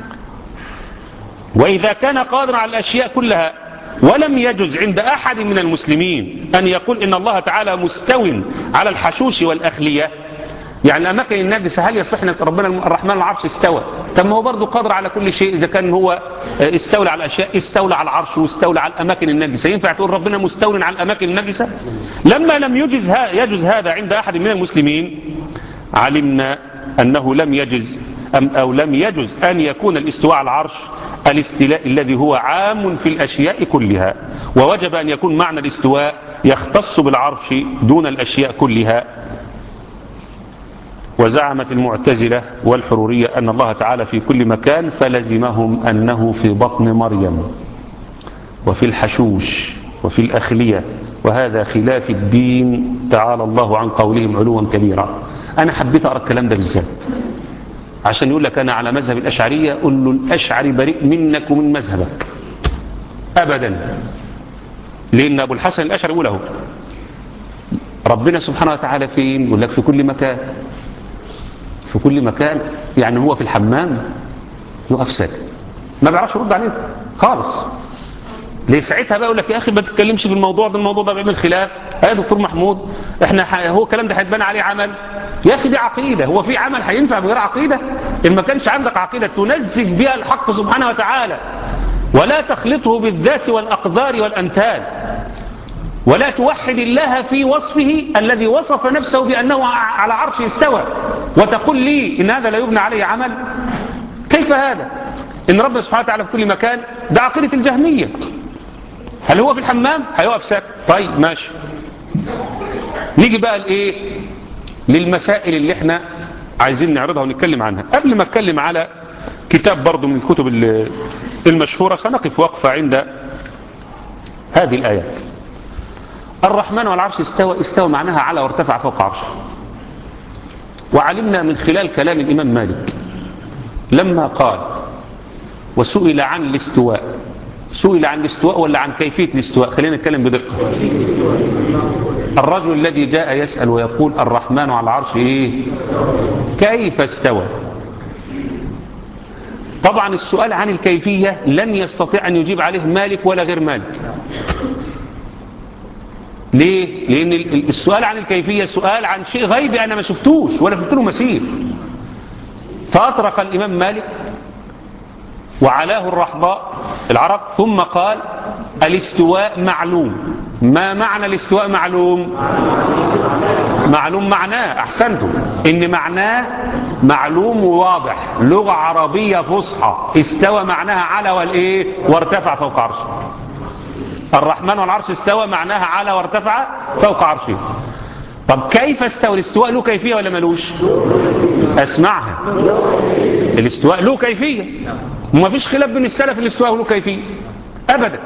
وإذا كان قادرا على الأشياء كلها ولم يجز عند أحد من المسلمين أن يقول إن الله تعالى مستو على الحشوش والأخلية يعني الأماكن النجسة هل يصح أن ربنا الرحمن العرش استوى طب ما هو برضه قادر على كل شيء إذا كان هو استولى على الأشياء استولى على العرش واستولى على الأماكن النجسة ينفع تقول ربنا مستول على الأماكن النجسة لما لم يجز, يجز هذا عند أحد من المسلمين علمنا أنه لم يجز أم أو لم يجز أن يكون الاستواء على العرش الاستيلاء الذي هو عام في الأشياء كلها ووجب أن يكون معنى الاستواء يختص بالعرش دون الأشياء كلها وزعمت المعتزلة والحرورية أن الله تعالى في كل مكان فلزمهم أنه في بطن مريم وفي الحشوش وفي الأخلية وهذا خلاف الدين تعالى الله عن قولهم علوا كبيرا أنا حبيت أرى الكلام ده بالذات عشان يقول لك أنا على مذهب الأشعرية قل له الأشعري بريء منك ومن مذهبك أبدا لأن أبو الحسن الأشعري يقول له ربنا سبحانه وتعالى فين يقول لك في كل مكان في كل مكان يعني هو في الحمام يقف ساكت ما بيعرفش يرد عليه خالص ليه ساعتها بقى يقول لك يا اخي ما تتكلمش في الموضوع ده الموضوع ده بيعمل خلاف يا دكتور محمود احنا ح... هو الكلام ده هيتبنى عليه عمل يا اخي دي عقيده هو في عمل هينفع بغير عقيده ان ما كانش عندك عقيده تنزه بها الحق سبحانه وتعالى ولا تخلطه بالذات والاقدار والامثال ولا توحد الله في وصفه الذي وصف نفسه بانه على عرش استوى وتقول لي ان هذا لا يبنى عليه عمل كيف هذا ان ربنا سبحانه وتعالى في كل مكان ده عقيده الجهميه هل هو في الحمام هيقف ساكت طيب ماشي نيجي بقى لايه للمسائل اللي احنا عايزين نعرضها ونتكلم عنها قبل ما اتكلم على كتاب برضو من الكتب المشهورة سنقف وقفة عند هذه الآيات الرحمن على العرش استوى استوى معناها على وارتفع فوق عرشه وعلمنا من خلال كلام الإمام مالك لما قال وسئل عن الاستواء سئل عن الاستواء ولا عن كيفية الاستواء خلينا نتكلم بدقة الرجل الذي جاء يسأل ويقول الرحمن على العرش إيه كيف استوى طبعا السؤال عن الكيفية لن يستطيع أن يجيب عليه مالك ولا غير مالك ليه؟ لأن السؤال عن الكيفية سؤال عن شيء غيبي أنا ما شفتوش ولا شفت له مسير فأطرق الإمام مالك وعلاه الرحضاء العرق ثم قال الاستواء معلوم ما معنى الاستواء معلوم معلوم معناه احسنتم ان معناه معلوم وواضح لغه عربيه فصحى استوى معناها على والايه وارتفع فوق عرشه الرحمن والعرش استوى معناها على وارتفع فوق عرشه طب كيف استوى الاستواء له كيفيه ولا ملوش اسمعها الاستواء له كيفيه وما فيش خلاف بين السلف الاستواء له كيفيه ابدا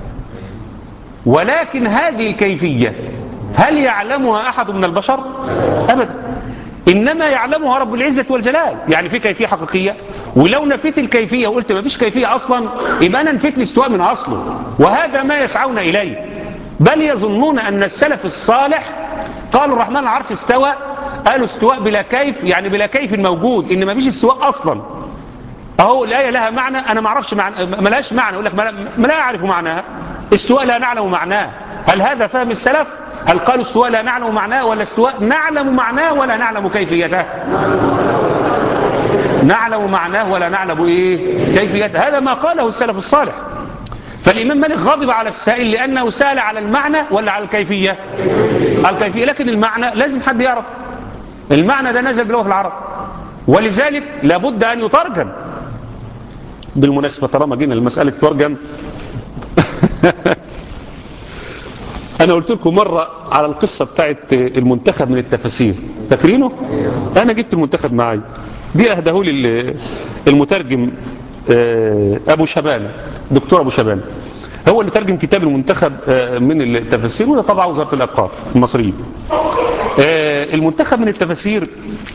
ولكن هذه الكيفيه هل يعلمها احد من البشر ابدا انما يعلمها رب العزه والجلال يعني في كيفيه حقيقيه ولو نفيت الكيفيه وقلت ما فيش كيفيه اصلا يبقى انا نفيت الاستواء من اصله وهذا ما يسعون اليه بل يظنون ان السلف الصالح قالوا الرحمن العرش استوى قالوا استواء بلا كيف يعني بلا كيف موجود ان ما فيش استواء اصلا اهو الايه لها معنى انا ما اعرفش معنى ما لهاش معنى يقول لك ما لا اعرف معناها استواء لا نعلم معناه هل هذا فهم السلف هل قالوا استواء لا نعلم معناه ولا استواء نعلم معناه ولا نعلم كيفيته نعلم معناه ولا نعلم ايه كيفيته هذا ما قاله السلف الصالح فالإمام مالك غضب على السائل لأنه سأل على المعنى ولا على الكيفية على الكيفية لكن المعنى لازم حد يعرف المعنى ده نزل بلغة العرب ولذلك لابد أن يترجم بالمناسبة طالما جينا المسألة تترجم انا قلت لكم مره على القصه بتاعت المنتخب من التفاسير فاكرينه انا جبت المنتخب معايا دي اهداه لي المترجم ابو شبان دكتور ابو شبان هو اللي ترجم كتاب المنتخب من التفاسير وده طبعا وزاره الاوقاف المصريه المنتخب من التفاسير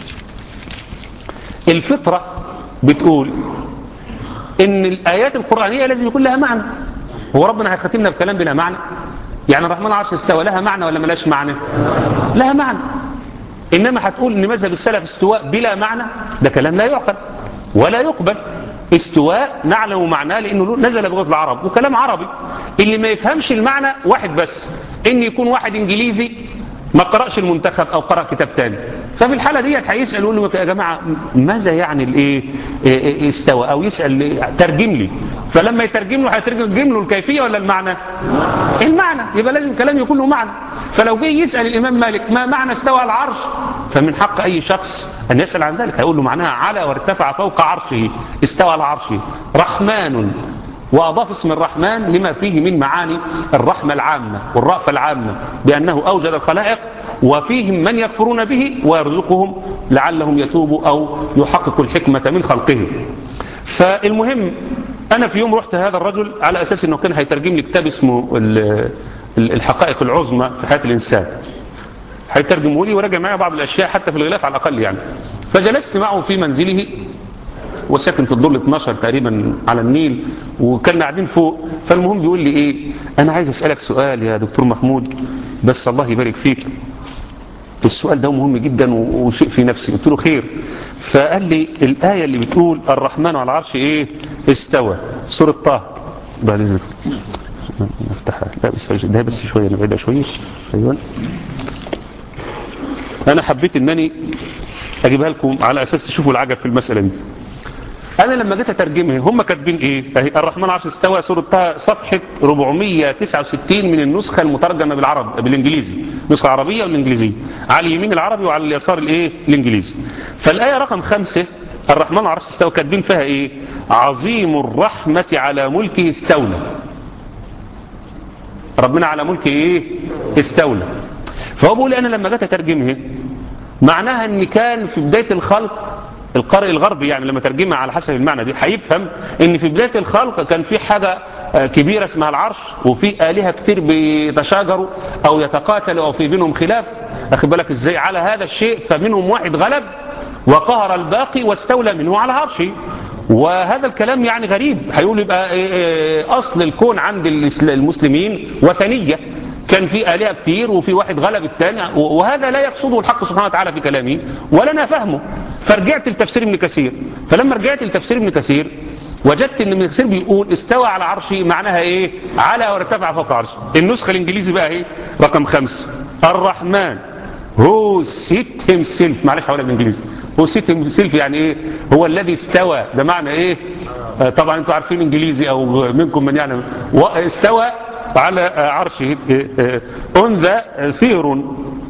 الفطره بتقول ان الايات القرانيه لازم يكون لها معنى هو ربنا هيختمنا بكلام بلا معنى يعني الرحمن العرش استوى لها معنى ولا ملاش معنى لها معنى انما هتقول ان مذهب السلف استواء بلا معنى ده كلام لا يعقل ولا يقبل استواء نعلم معناه لانه نزل بلغه العرب وكلام عربي اللي ما يفهمش المعنى واحد بس ان يكون واحد انجليزي ما قرأش المنتخب او قرأ كتاب تاني ففي الحالة ديت هيسأل يقول له يا جماعة ماذا يعني الايه استوى او يسأل ترجم لي فلما يترجم له هيترجم له الكيفية ولا المعنى المعنى يبقى لازم كلام يكون له معنى فلو جه يسأل الامام مالك ما معنى استوى على العرش فمن حق اي شخص ان يسأل عن ذلك هيقول له معناها على وارتفع فوق عرشه استوى على عرشه رحمن وأضاف اسم الرحمن لما فيه من معاني الرحمة العامة والرأفة العامة بأنه أوجد الخلائق وفيهم من يكفرون به ويرزقهم لعلهم يتوبوا أو يحققوا الحكمة من خلقهم فالمهم أنا في يوم رحت هذا الرجل على أساس أنه كان هيترجم لي كتاب اسمه الحقائق العظمى في حياة الإنسان هيترجمه لي وراجع معي بعض الأشياء حتى في الغلاف على الأقل يعني فجلست معه في منزله وساكن في الدور 12 تقريبا على النيل وكنا قاعدين فوق فالمهم بيقول لي ايه انا عايز اسالك سؤال يا دكتور محمود بس الله يبارك فيك السؤال ده مهم جدا وشيء في نفسي قلت له خير فقال لي الايه اللي بتقول الرحمن على العرش ايه استوى سوره طه بعد اذنك نفتحها لا بس ده بس شويه نبعدها شويه ايوه انا حبيت انني اجيبها لكم على اساس تشوفوا العجب في المساله دي انا لما جيت اترجمها هم كاتبين ايه اهي الرحمن عرش استوى سوره طه صفحه 469 من النسخه المترجمه بالعربي بالانجليزي النسخه العربيه والانجليزيه على اليمين العربي وعلى اليسار الايه الانجليزي فالايه رقم خمسة الرحمن عرش استوى كاتبين فيها ايه عظيم الرحمه على ملكه استولى ربنا على ملكه ايه استولى فهو بيقول انا لما جيت اترجمها معناها ان كان في بدايه الخلق القارئ الغربي يعني لما ترجمها على حسب المعنى دي هيفهم ان في بدايه الخلق كان في حاجه كبيره اسمها العرش وفي الهه كتير بيتشاجروا او يتقاتلوا او في بينهم خلاف اخد بالك ازاي على هذا الشيء فمنهم واحد غلب وقهر الباقي واستولى منه على عرشه وهذا الكلام يعني غريب هيقول يبقى اصل الكون عند المسلمين وثنيه كان في آلهة كتير وفي واحد غلب الثاني وهذا لا يقصده الحق سبحانه وتعالى في كلامه ولا انا فهمه فرجعت لتفسير ابن كثير فلما رجعت لتفسير ابن كثير وجدت ان ابن كثير بيقول استوى على عرشه معناها ايه على وارتفع فوق عرشه النسخة الانجليزي بقى ايه رقم خمسة الرحمن هو سيت هيم سيلف معلش هقولها بالانجليزي هو سيت هيم سيلف يعني ايه هو الذي استوى ده معنى ايه آه طبعا انتوا عارفين انجليزي او منكم من يعلم استوى على عرشه on the theoron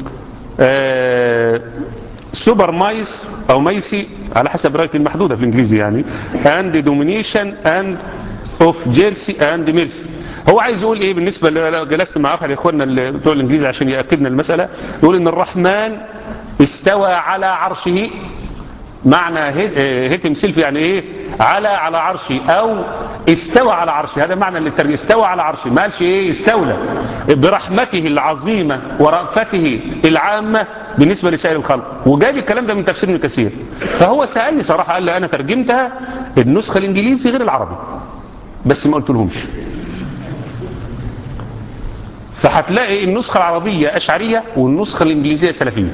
سوبر مايس او ميسي على حسب رايتي المحدوده في الانجليزي يعني and domination and of jersey and mercy هو عايز يقول ايه بالنسبه لو جلست مع احد اخواننا اللي بتوع الانجليزي عشان ياكدنا المساله يقول ان الرحمن استوى على عرشه معنى هيتم سيلف يعني ايه على على عرشي او استوى على عرشي هذا معنى اللي الترجمه استوى على عرشي ما قالش ايه استولى برحمته العظيمه ورأفته العامه بالنسبه لسائر الخلق وجايب الكلام ده من تفسير ابن كثير فهو سالني صراحه قال لي انا ترجمتها النسخه الانجليزي غير العربي بس ما قلت لهمش فهتلاقي النسخه العربيه اشعريه والنسخه الانجليزيه سلفيه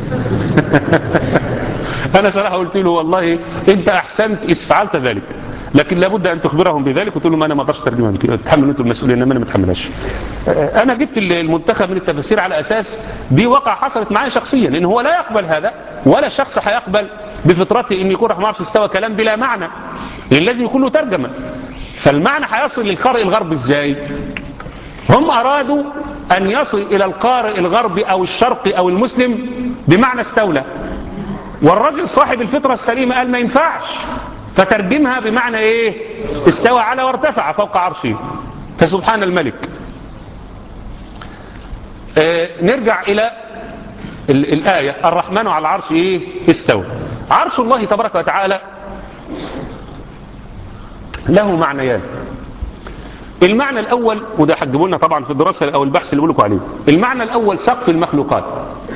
انا صراحه قلت له والله انت احسنت اذ فعلت ذلك لكن لابد ان تخبرهم بذلك قلت لهم انا ما اقدرش اترجمها تحملوا انتم المسؤوليه انما انا ما اتحملهاش انا جبت المنتخب من التفاسير على اساس دي واقع حصلت معايا شخصيا لان هو لا يقبل هذا ولا شخص هيقبل بفطرته ان يكون رحمه استوى كلام بلا معنى لان لازم يكون له ترجمه فالمعنى هيصل للقارئ الغربي ازاي هم ارادوا ان يصل الى القارئ الغربي او الشرقي او المسلم بمعنى استولى والرجل صاحب الفطرة السليمة قال ما ينفعش فترجمها بمعنى ايه استوى على وارتفع فوق عرشه فسبحان الملك آه نرجع إلى ال- الآية الرحمن على العرش إيه استوى عرش الله تبارك وتعالى له معنيان المعنى الأول وده حجبوا لنا طبعا في الدراسة أو البحث اللي بقول لكم عليه المعنى الأول سقف المخلوقات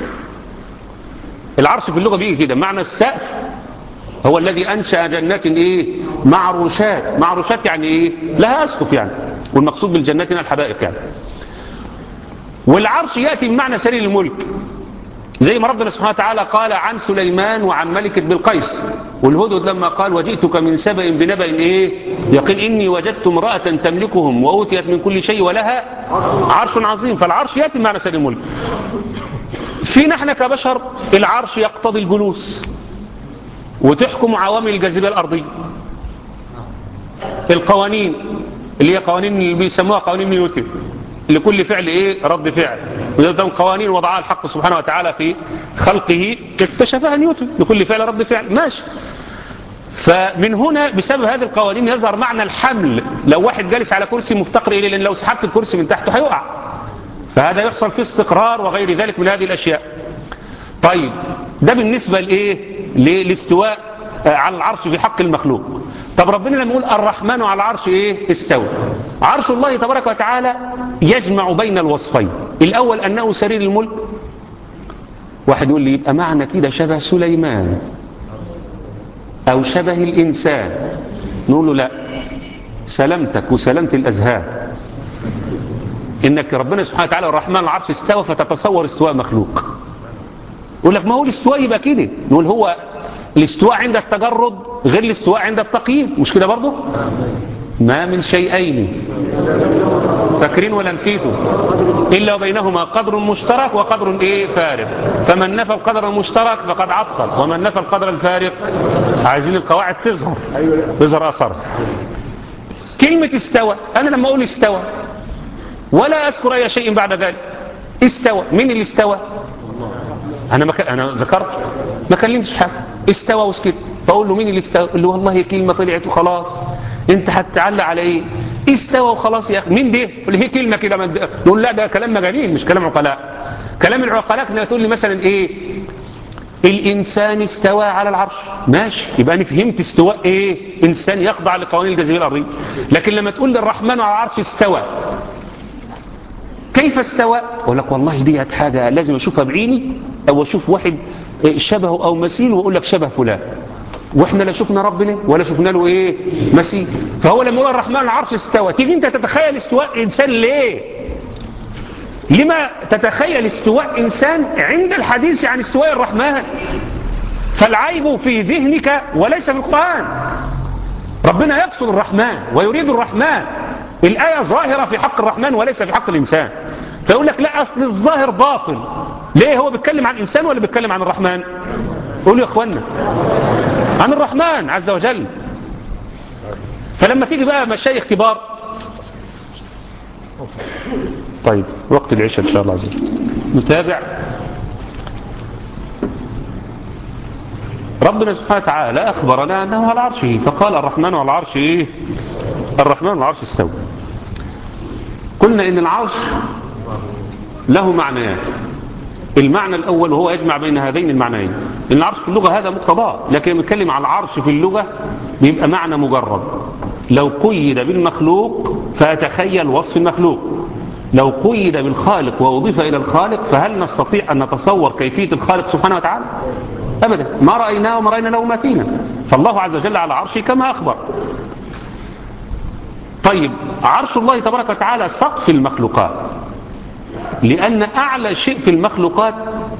العرش في اللغة بيجي كده معنى السقف هو الذي أنشأ جنات إيه معروشات معروشات يعني إيه لها أسقف يعني والمقصود بالجنات هنا الحدائق يعني والعرش يأتي بمعنى سرير الملك زي ما ربنا سبحانه وتعالى قال عن سليمان وعن ملكة بالقيس والهدهد لما قال وجئتك من سبأ بنبأ إيه يقين إني وجدت امرأة تملكهم وأوتيت من كل شيء ولها عرش عظيم فالعرش يأتي بمعنى سرير الملك فينا احنا كبشر العرش يقتضي الجلوس وتحكم عوامل الجاذبية الأرضية القوانين اللي هي قوانين اللي بيسموها قوانين نيوتن لكل فعل ايه رد فعل وده قوانين وضعها الحق سبحانه وتعالى في خلقه اكتشفها نيوتن لكل فعل رد فعل ماشي فمن هنا بسبب هذه القوانين يظهر معنى الحمل لو واحد جالس على كرسي مفتقر اليه لان لو سحبت الكرسي من تحته هيقع فهذا يحصل فيه استقرار وغير ذلك من هذه الاشياء طيب ده بالنسبه لايه للاستواء على العرش في حق المخلوق طب ربنا لما يقول الرحمن على العرش ايه استوى عرش الله تبارك وتعالى يجمع بين الوصفين الاول انه سرير الملك واحد يقول لي يبقى معنى كده شبه سليمان او شبه الانسان نقول له لا سلامتك وسلامة الاذهان انك ربنا سبحانه وتعالى الرحمن على العرش استوى فتتصور استواء مخلوق يقول لك ما هو الاستواء يبقى كده نقول هو الاستواء عند التجرد غير الاستواء عند التقييد مش كده برضه ما من شيئين فاكرين ولا نسيتوا إلا وبينهما قدر مشترك وقدر إيه فارق فمن نفى القدر المشترك فقد عطل ومن نفى القدر الفارق عايزين القواعد تظهر تظهر أثر كلمة استوى أنا لما أقول استوى ولا أذكر أي شيء بعد ذلك استوى مين اللي استوى أنا ما ك... أنا ذكرت ما كلمتش حاجة استوى وسكت فأقول له مين اللي استوى يقول له والله كلمة طلعت وخلاص انت هتتعلق على ايه استوى وخلاص يا اخي مين ده اللي هي كلمه كده مد... نقول لا ده كلام مجانين مش كلام عقلاء كلام العقلاء كده تقول لي مثلا ايه الانسان استوى على العرش ماشي يبقى انا فهمت استواء ايه انسان يخضع لقوانين الجاذبيه الارضيه لكن لما تقول لي الرحمن على العرش استوى كيف استوى اقول لك والله دي حاجه لازم اشوفها بعيني او اشوف واحد شبهه او مثيل واقول لك شبه فلان واحنا لا شفنا ربنا ولا شفنا له ايه مسيح فهو لما يقول الرحمن العرش استوى تيجي انت تتخيل استواء انسان ليه لما تتخيل استواء انسان عند الحديث عن استواء الرحمن فالعيب في ذهنك وليس في القرآن ربنا يقصد الرحمن ويريد الرحمن الآية ظاهرة في حق الرحمن وليس في حق الإنسان فيقول لك لا أصل الظاهر باطل ليه هو بيتكلم عن إنسان ولا بيتكلم عن الرحمن قولوا يا اخوانا عن الرحمن عز وجل فلما تيجي بقى مشايخ كبار طيب وقت العشاء ان شاء الله عز وجل نتابع ربنا سبحانه وتعالى أخبرنا أنه على عرشه فقال الرحمن على العرش إيه الرحمن على العرش استوى قلنا إن العرش له معنيان المعنى الأول وهو يجمع بين هذين المعنيين إن العرش في اللغة هذا مقتضاه لكن نتكلم على العرش في اللغة بيبقى معنى مجرد لو قيد بالمخلوق فأتخيل وصف المخلوق لو قيد بالخالق وأضيف إلى الخالق فهل نستطيع أن نتصور كيفية الخالق سبحانه وتعالى أبدا ما رأيناه وما رأينا له مثيلا فالله عز وجل على عرشه كما أخبر طيب عرش الله تبارك وتعالى سقف المخلوقات لأن أعلى شيء في المخلوقات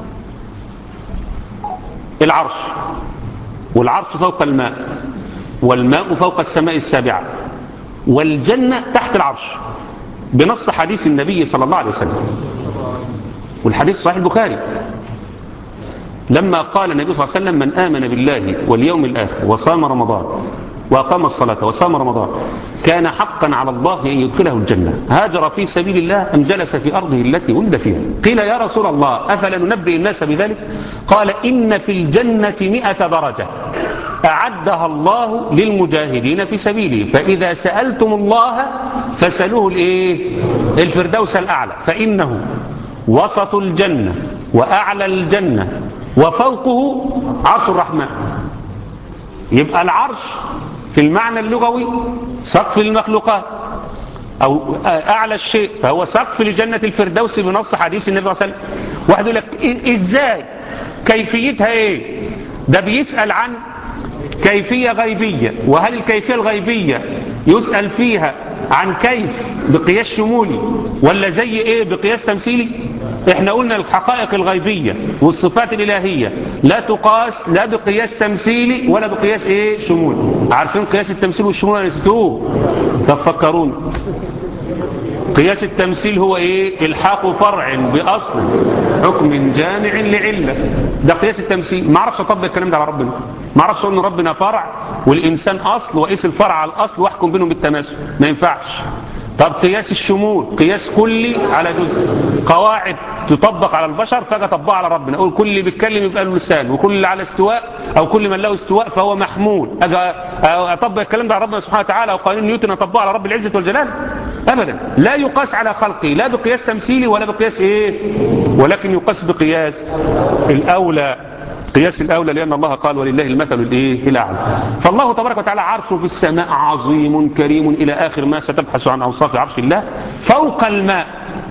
العرش والعرش فوق الماء والماء فوق السماء السابعة والجنة تحت العرش بنص حديث النبي صلى الله عليه وسلم والحديث صحيح البخاري لما قال النبي صلى الله عليه وسلم من آمن بالله واليوم الآخر وصام رمضان وأقام الصلاة وصام رمضان كان حقا على الله أن يدخله الجنة هاجر في سبيل الله أم جلس في أرضه التي ولد فيها قيل يا رسول الله أفلا ننبئ الناس بذلك قال إن في الجنة مئة درجة أعدها الله للمجاهدين في سبيله فإذا سألتم الله فسألوه الإيه؟ الفردوس الأعلى فإنه وسط الجنة وأعلى الجنة وفوقه عرش الرحمن يبقى العرش في المعنى اللغوي سقف المخلوقات أو أعلى الشيء فهو سقف لجنة الفردوس بنص حديث النبي صلى الله عليه وسلم واحد يقول لك إزاي كيفيتها إيه ده بيسأل عن كيفية غيبية وهل الكيفية الغيبية يسأل فيها عن كيف بقياس شمولي ولا زي ايه بقياس تمثيلي احنا قلنا الحقائق الغيبية والصفات الالهية لا تقاس لا بقياس تمثيلي ولا بقياس ايه شمولي عارفين قياس التمثيل والشمول نسيتوه تفكرون قياس التمثيل هو ايه الحاق فرع باصل حكم جامع لعله ده قياس التمثيل ما اعرفش اطبق الكلام ده على ربنا ما اعرفش اقول ان ربنا فرع والانسان اصل واقيس الفرع على الاصل واحكم بينهم بالتماثل ما ينفعش طب قياس الشمول قياس كلي على جزء قواعد تطبق على البشر فاجي اطبقها على ربنا اقول كل اللي بيتكلم يبقى له لسان وكل اللي على استواء او كل من له استواء فهو محمول اجي اطبق الكلام ده على ربنا سبحانه وتعالى وقانون نيوتن اطبقه على رب العزه والجلال ابدا لا يقاس على خلقه لا بقياس تمثيلي ولا بقياس ايه ولكن يقاس بقياس الاولى قياس الأولى لأن الله قال ولله المثل الإيه الأعلى فالله تبارك وتعالى عرشه في السماء عظيم كريم إلى آخر ما ستبحث عن أوصاف عرش الله فوق الماء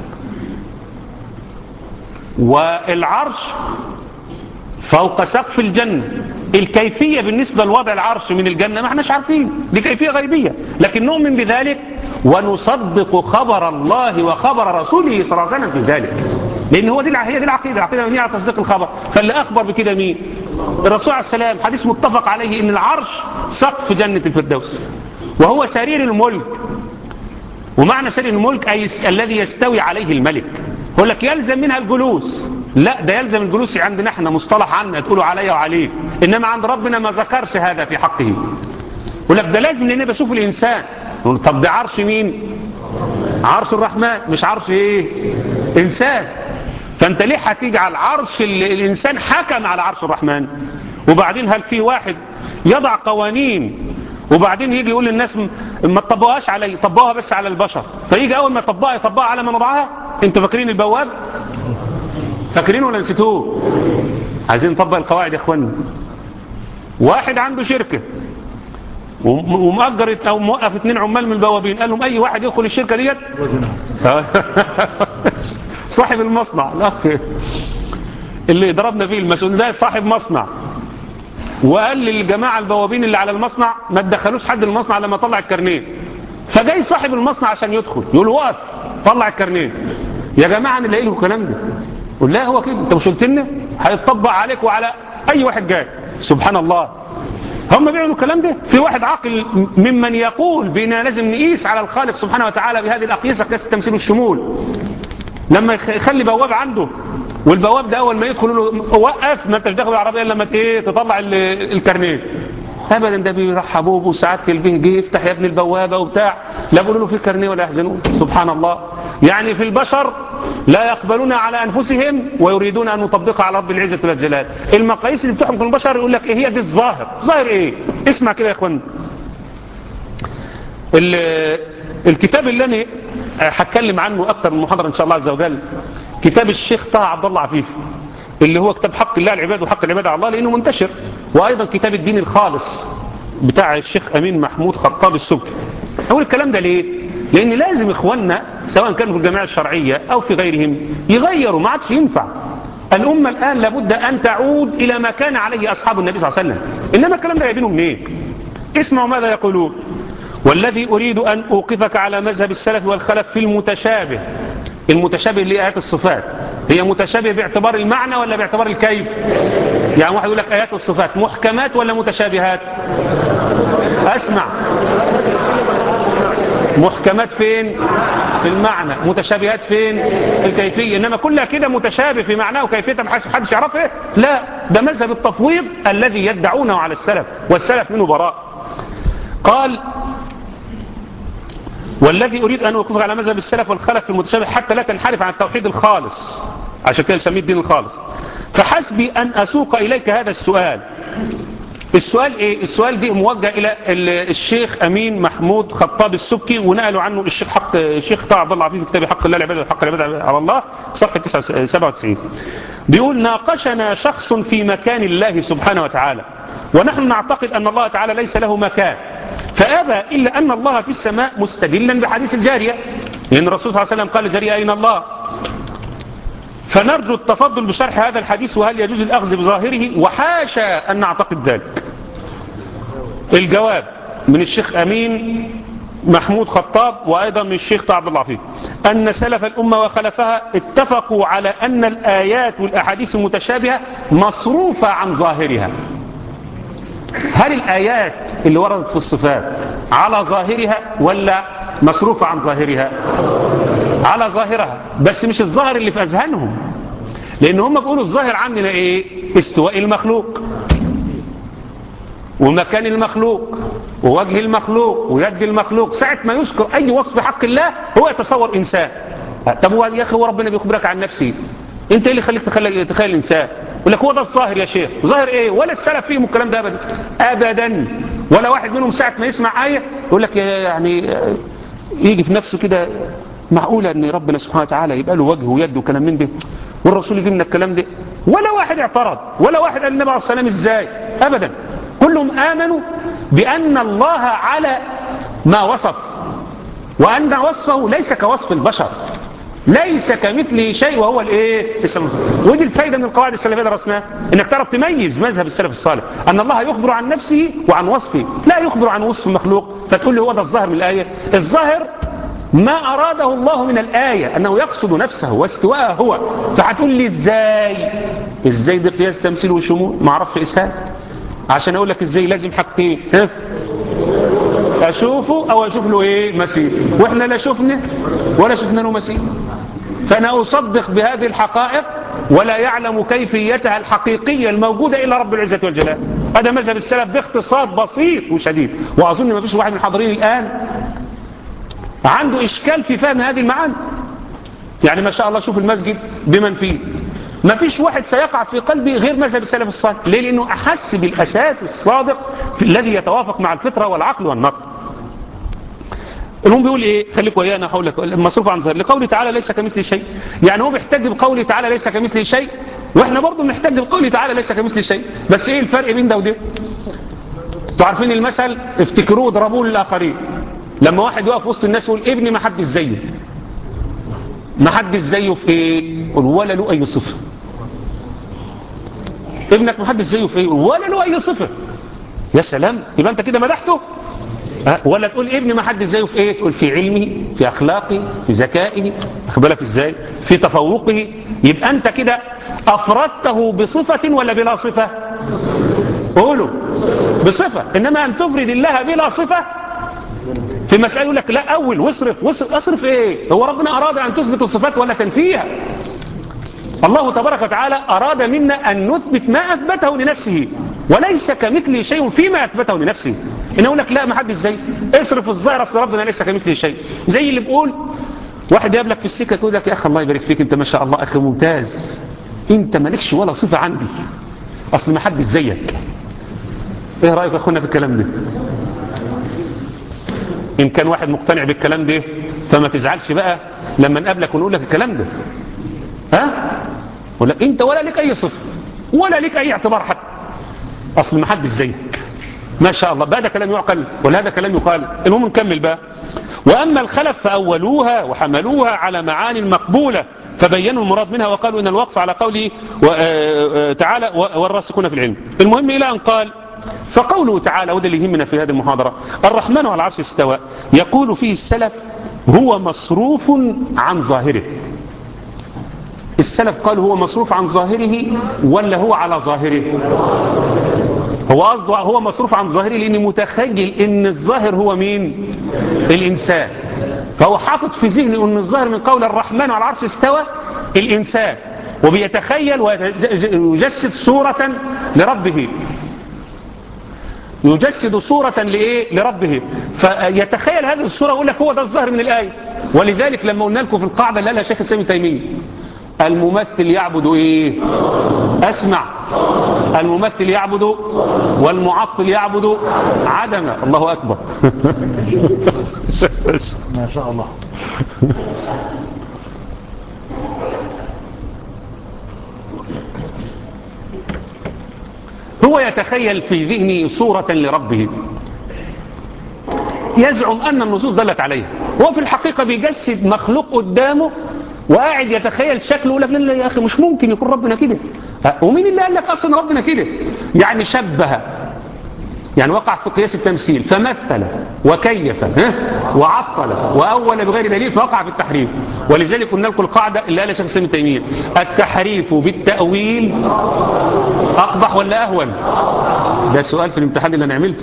والعرش فوق سقف الجنة الكيفية بالنسبة لوضع العرش من الجنة ما احناش عارفين دي كيفية غيبية لكن نؤمن بذلك ونصدق خبر الله وخبر رسوله صلى الله عليه وسلم في ذلك لان هو دي هي دي العقيده العقيده مبنيه على تصديق الخبر فاللي اخبر بكده مين الرسول عليه السلام حديث متفق عليه ان العرش سقف جنه الفردوس وهو سرير الملك ومعنى سرير الملك اي الذي يستوي عليه الملك يقول لك يلزم منها الجلوس لا ده يلزم الجلوس عندنا احنا مصطلح عنا تقولوا عليا وعليك انما عند ربنا ما ذكرش هذا في حقه يقول لك ده لازم لان بشوف الانسان طب ده عرش مين عرش الرحمن مش عرش ايه انسان فانت ليه هتجعل عرش الانسان حكم على عرش الرحمن وبعدين هل في واحد يضع قوانين وبعدين يجي يقول للناس ما تطبقوهاش علي طبقوها بس على البشر فيجي اول ما يطبقها يطبقها على من وضعها انتوا فاكرين البواب فاكرين ولا نسيتوه عايزين نطبق القواعد يا اخوانا واحد عنده شركه ومأجر او موقف اثنين عمال من البوابين قال لهم اي واحد يدخل الشركه ديت صاحب المصنع الاخ اللي ضربنا فيه المسؤول ده صاحب مصنع وقال للجماعه البوابين اللي على المصنع ما تدخلوش حد المصنع لما طلع الكارنيه فجاي صاحب المصنع عشان يدخل يقول وقف طلع الكارنيه يا جماعه انا لاقي له الكلام ده قول لا هو كده انت مش قلت لنا هيطبق عليك وعلى اي واحد جاي سبحان الله هم بيعملوا الكلام ده في واحد عاقل ممن يقول بنا لازم نقيس على الخالق سبحانه وتعالى بهذه الاقيسه قياس التمثيل والشمول لما يخلي بواب عنده والبواب ده اول ما يدخل له وقف ما انتش داخل العربيه الا لما ايه تطلع الكارنيه ابدا ده بيرحبوه وساعات البيه جه يفتح يا ابن البوابه وبتاع لا بيقولوا له في كارنيه ولا يحزنون سبحان الله يعني في البشر لا يقبلون على انفسهم ويريدون ان نطبقها على رب العزه والجلال المقاييس اللي بتحكم البشر يقول لك ايه هي دي الظاهر ظاهر ايه اسمع كده يا اخوان الكتاب اللي انا هتكلم عنه اكتر من محاضره ان شاء الله عز وجل كتاب الشيخ طه عبد الله عفيف اللي هو كتاب حق الله العباد وحق العباد على الله لانه منتشر وايضا كتاب الدين الخالص بتاع الشيخ امين محمود خطاب السبكي اقول الكلام ده ليه لان لازم اخواننا سواء كانوا في الجماعه الشرعيه او في غيرهم يغيروا ما عادش ينفع الامه الان لابد ان تعود الى ما كان عليه اصحاب النبي صلى الله عليه وسلم انما الكلام ده جايبينه منين اسمعوا ماذا يقولون والذي اريد ان اوقفك على مذهب السلف والخلف في المتشابه المتشابه اللي ايات الصفات هي متشابه باعتبار المعنى ولا باعتبار الكيف يعني واحد يقول لك ايات الصفات محكمات ولا متشابهات اسمع محكمات فين في المعنى متشابهات فين في الكيفية إنما كلها كده متشابه في معناه وكيفيته ما حدش يعرفه لا ده مذهب التفويض الذي يدعونه على السلف والسلف منه براء قال والذي أريد أن أوقفك على مذهب السلف والخلف في المتشابه حتى لا تنحرف عن التوحيد الخالص عشان كده نسميه الدين الخالص فحسبي أن أسوق إليك هذا السؤال السؤال ايه السؤال دي موجه الى ال- الشيخ امين محمود خطاب السبكي ونقلوا عنه الشيخ حق الشيخ طه عبد الله عفيف في كتاب حق الله العباد وحق العباد على الله صفحه 97 بيقول ناقشنا شخص في مكان الله سبحانه وتعالى ونحن نعتقد ان الله تعالى ليس له مكان فابى الا ان الله في السماء مستدلا بحديث الجاريه لان الرسول صلى الله عليه وسلم قال الجاريه اين الله فنرجو التفضل بشرح هذا الحديث وهل يجوز الأخذ بظاهره وحاشا أن نعتقد ذلك الجواب من الشيخ أمين محمود خطاب وأيضا من الشيخ طه عبد الله عفيف أن سلف الأمة وخلفها اتفقوا على أن الآيات والأحاديث المتشابهة مصروفة عن ظاهرها هل الآيات اللي وردت في الصفات على ظاهرها ولا مصروفة عن ظاهرها على ظاهرها بس مش الظاهر اللي في أذهانهم لأن هم بيقولوا الظاهر عندنا إيه استواء المخلوق ومكان المخلوق ووجه المخلوق ويد المخلوق ساعة ما يذكر أي وصف حق الله هو يتصور إنسان طب هو يا أخي هو ربنا بيخبرك عن نفسه أنت إيه اللي خليك تخلي تخيل الإنسان يقول لك هو ده الظاهر يا شيخ ظاهر إيه ولا السلف فيهم الكلام ده أبدا أبدا ولا واحد منهم ساعة ما يسمع آية يقول لك يعني يجي في نفسه كده معقولة أن ربنا سبحانه وتعالى يبقى له وجه ويد وكلام من ده والرسول يجي لنا الكلام ده ولا واحد اعترض ولا واحد قال النبي عليه الصلاة والسلام إزاي أبدا كلهم آمنوا بأن الله على ما وصف وأن وصفه ليس كوصف البشر ليس كمثله شيء وهو الايه السلام ودي الفايده من القواعد السلفيه درسناها انك تعرف تميز مذهب السلف الصالح ان الله يخبر عن نفسه وعن وصفه لا يخبر عن وصف المخلوق فتقول لي هو ده الظاهر من الايه الظاهر ما اراده الله من الايه انه يقصد نفسه واستواءه هو فهتقول لي ازاي ازاي دي قياس تمثيل وشمول ما اعرفش اسهال عشان اقول لك ازاي لازم حاجتين ها اشوفه او اشوف له ايه مثيل واحنا لا شفنا ولا شفنا له مثيل فانا اصدق بهذه الحقائق ولا يعلم كيفيتها الحقيقيه الموجوده الا رب العزه والجلال هذا مذهب السلف باختصار بسيط وشديد واظن ما فيش واحد من الحاضرين الان عنده اشكال في فهم هذه المعاني يعني ما شاء الله شوف المسجد بمن فيه ما فيش واحد سيقع في قلبي غير مذهب السلف الصالح ليه لانه احس بالاساس الصادق في الذي يتوافق مع الفطره والعقل والنقل المهم بيقول ايه خليك ويانا هقول لك المصروف عن ظاهر لقوله تعالى ليس كمثله شيء يعني هو بيحتج بقوله تعالى ليس كمثله شيء واحنا برضه بنحتج بقوله تعالى ليس كمثله شيء بس ايه الفرق بين ده وده انتوا عارفين المثل افتكروه واضربوه للاخرين لما واحد يقف وسط الناس يقول ابني ما حدش زيه ما حدش زيه في ايه يقول ولا له اي صفه ابنك ما حدش زيه في ايه ولا له اي صفه يا سلام يبقى انت كده مدحته أه؟ ولا تقول ابني ما حد زيه في ايه تقول في علمه في اخلاقه في ذكائه واخد بالك ازاي في تفوقه يبقى انت كده افردته بصفه ولا بلا صفه قولوا بصفه انما ان تفرد الله بلا صفه في مسألة يقول لك لا أول واصرف واصرف أصرف إيه هو ربنا أراد أن تثبت الصفات ولا تنفيها الله تبارك وتعالى أراد منا أن نثبت ما أثبته لنفسه وليس كمثله شيء فيما أثبته لنفسه إن أقول لك لا ما حدش زي اصرف الظاهر أصل ربنا ليس كمثله شيء زي اللي بيقول واحد يقابلك في السكة يقول لك يا أخي الله يبارك فيك أنت ما شاء الله أخي ممتاز أنت مالكش ولا صفة عندي أصل ما حدش زيك إيه رأيك يا أخونا في الكلام ده إن كان واحد مقتنع بالكلام ده فما تزعلش بقى لما نقابلك ونقول لك الكلام ده ها ولا انت ولا لك اي صفه ولا لك اي اعتبار حتى اصل ما حدش زيك ما شاء الله بقى ده كلام يعقل ولا هذا كلام يقال المهم نكمل بقى واما الخلف فاولوها وحملوها على معان مقبوله فبينوا المراد منها وقالوا ان الوقف على قوله تعالى والراسخون في العلم المهم الى ان قال فقوله تعالى وده اللي يهمنا في هذه المحاضره الرحمن على العرش استوى يقول فيه السلف هو مصروف عن ظاهره السلف قالوا هو مصروف عن ظاهره ولا هو على ظاهره هو قصده هو مصروف عن ظاهره لاني متخيل ان الظاهر هو مين الانسان فهو حاطط في ذهنه ان الظاهر من قول الرحمن على العرش استوى الانسان وبيتخيل ويجسد صورة لربه يجسد صورة لإيه؟ لربه فيتخيل هذه الصورة ويقول لك هو ده الظاهر من الآية ولذلك لما قلنا لكم في القاعدة اللي قالها شيخ الإسلام تيمية الممثل يعبد ايه أسمع الممثل يعبد والمعطل يعبد عدم الله أكبر ما شاء الله هو يتخيل في ذهنه صورة لربه يزعم أن النصوص دلت عليها هو في الحقيقة بيجسد مخلوق قدامه وقاعد يتخيل شكله يقول لك لا لا يا أخي مش ممكن يكون ربنا كده ومين اللي قال لك أصلا ربنا كده يعني شبه يعني وقع في قياس التمثيل فمثل وكيف ها وعطل وأول بغير دليل فوقع في التحريف ولذلك قلنا لكم القاعدة اللي قالها شيخ الإسلام ابن تيمية التحريف بالتأويل أقبح ولا أهون ده سؤال في الامتحان اللي أنا عملته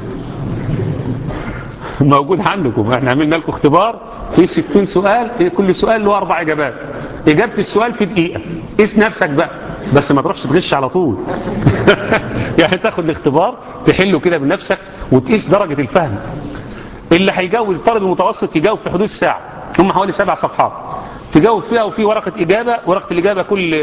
موجود عندكم احنا عملنا لكم اختبار في 60 سؤال كل سؤال له اربع اجابات اجابه السؤال في دقيقه قيس نفسك بقى بس ما تروحش تغش على طول يعني تاخد الاختبار تحله كده بنفسك وتقيس درجه الفهم اللي هيجاوب الطالب المتوسط يجاوب في حدود ساعه هم حوالي سبع صفحات تجاوب فيها وفي ورقه اجابه ورقه الاجابه كل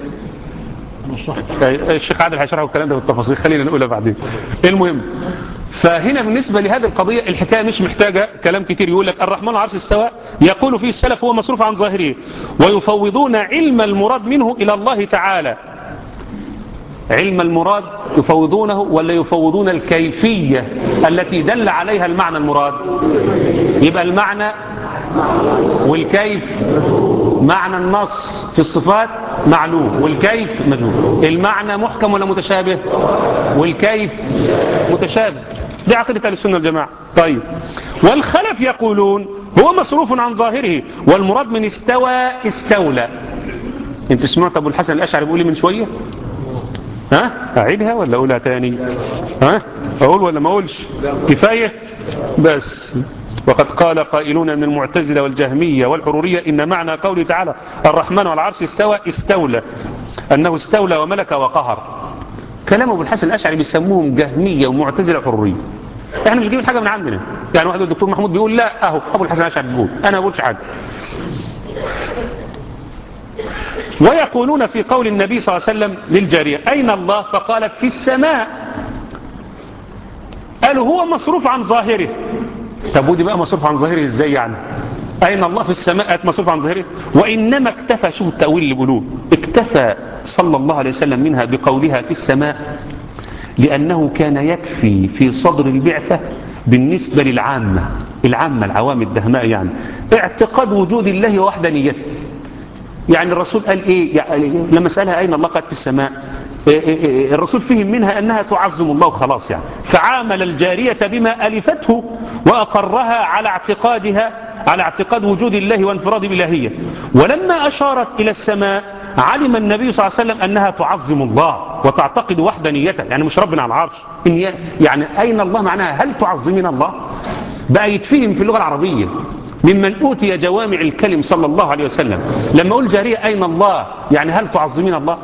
الشيخ عادل هيشرح الكلام ده بالتفاصيل خلينا نقولها بعدين المهم فهنا بالنسبة لهذه القضية الحكاية مش محتاجة كلام كتير يقول لك الرحمن على عرش استوى يقول فيه السلف هو مصروف عن ظاهره ويفوضون علم المراد منه إلى الله تعالى علم المراد يفوضونه ولا يفوضون الكيفية التي دل عليها المعنى المراد يبقى المعنى والكيف معنى النص في الصفات معلوم والكيف مجهول المعنى محكم ولا متشابه والكيف متشابه دي عقيدة أهل السنة والجماعة طيب والخلف يقولون هو مصروف عن ظاهره والمراد من استوى استولى انت سمعت ابو الحسن الاشعري بيقول من شويه ها اعيدها ولا اقولها تاني ها اقول ولا ما اقولش كفايه بس وقد قال قائلون من المعتزلة والجهمية والحرورية إن معنى قوله تعالى الرحمن على العرش استوى استولى أنه استولى وملك وقهر كلام أبو الحسن الأشعري بيسموهم جهمية ومعتزلة وحرورية احنا مش جايبين حاجة من عندنا يعني واحد الدكتور محمود بيقول لا اهو أبو الحسن الأشعري بيقول أنا ما بقولش حاجة ويقولون في قول النبي صلى الله عليه وسلم للجارية أين الله فقالت في السماء قالوا هو مصروف عن ظاهره طب ودي بقى مصروف عن ظاهره ازاي يعني أين الله في السماء مصروف عن ظاهره وإنما اكتفى شوف التأويل اللي بيقولوه اكتفى صلى الله عليه وسلم منها بقولها في السماء لأنه كان يكفي في صدر البعثة بالنسبة للعامة العامة العوام الدهماء يعني اعتقاد وجود الله ووحدانيته يعني الرسول قال ايه يعني لما سألها أين الله قالت في السماء إيه إيه إيه الرسول فهم منها أنها تعظم الله خلاص يعني فعامل الجارية بما ألفته وأقرها على اعتقادها على اعتقاد وجود الله وانفراد بالإلهية ولما أشارت إلى السماء علم النبي صلى الله عليه وسلم أنها تعظم الله وتعتقد وحدانيته يعني مش ربنا على العرش إن يعني أين الله معناها هل تعظمين الله بقى يتفهم في اللغة العربية ممن أوتي جوامع الكلم صلى الله عليه وسلم لما أقول جارية أين الله يعني هل تعظمين الله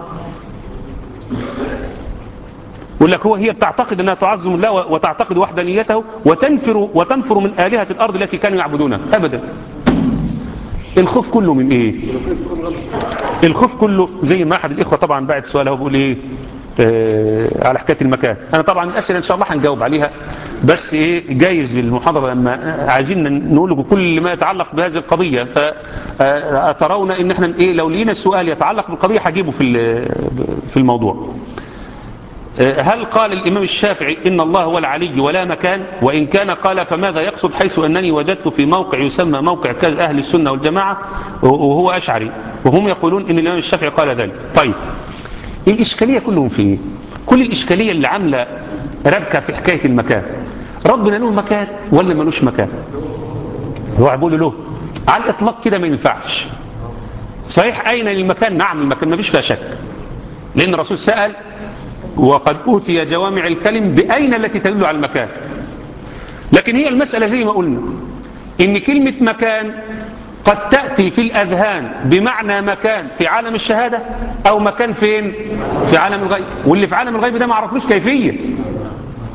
يقول لك هو هي بتعتقد أنها تعظم الله وتعتقد وحدانيته وتنفر, وتنفر من آلهة الأرض التي كانوا يعبدونها أبدا الخوف كله من إيه الخوف كله زي ما أحد الإخوة طبعا بعد سؤال هو بيقول إيه آه على حكاية المكان أنا طبعا الأسئلة إن شاء الله هنجاوب عليها بس إيه جايز المحاضرة لما عايزين نقول لكم كل ما يتعلق بهذه القضية فترون إن إحنا إيه لو لقينا السؤال يتعلق بالقضية هجيبه في في الموضوع هل قال الإمام الشافعي إن الله هو العلي ولا مكان وإن كان قال فماذا يقصد حيث أنني وجدت في موقع يسمى موقع كذا أهل السنة والجماعة وهو أشعري وهم يقولون إن الإمام الشافعي قال ذلك طيب الإشكالية كلهم في إيه؟ كل الإشكالية اللي عاملة ربكة في حكاية المكان ربنا له مكان ولا ملوش مكان هو بيقول له على الإطلاق كده ما ينفعش صحيح أين المكان نعم المكان ما فيش فيها شك لأن الرسول سأل وقد أوتي جوامع الكلم بأين التي تدل على المكان لكن هي المسألة زي ما قلنا إن كلمة مكان قد تأتي في الأذهان بمعنى مكان في عالم الشهادة أو مكان فين في عالم الغيب واللي في عالم الغيب ده ما عرفلوش كيفية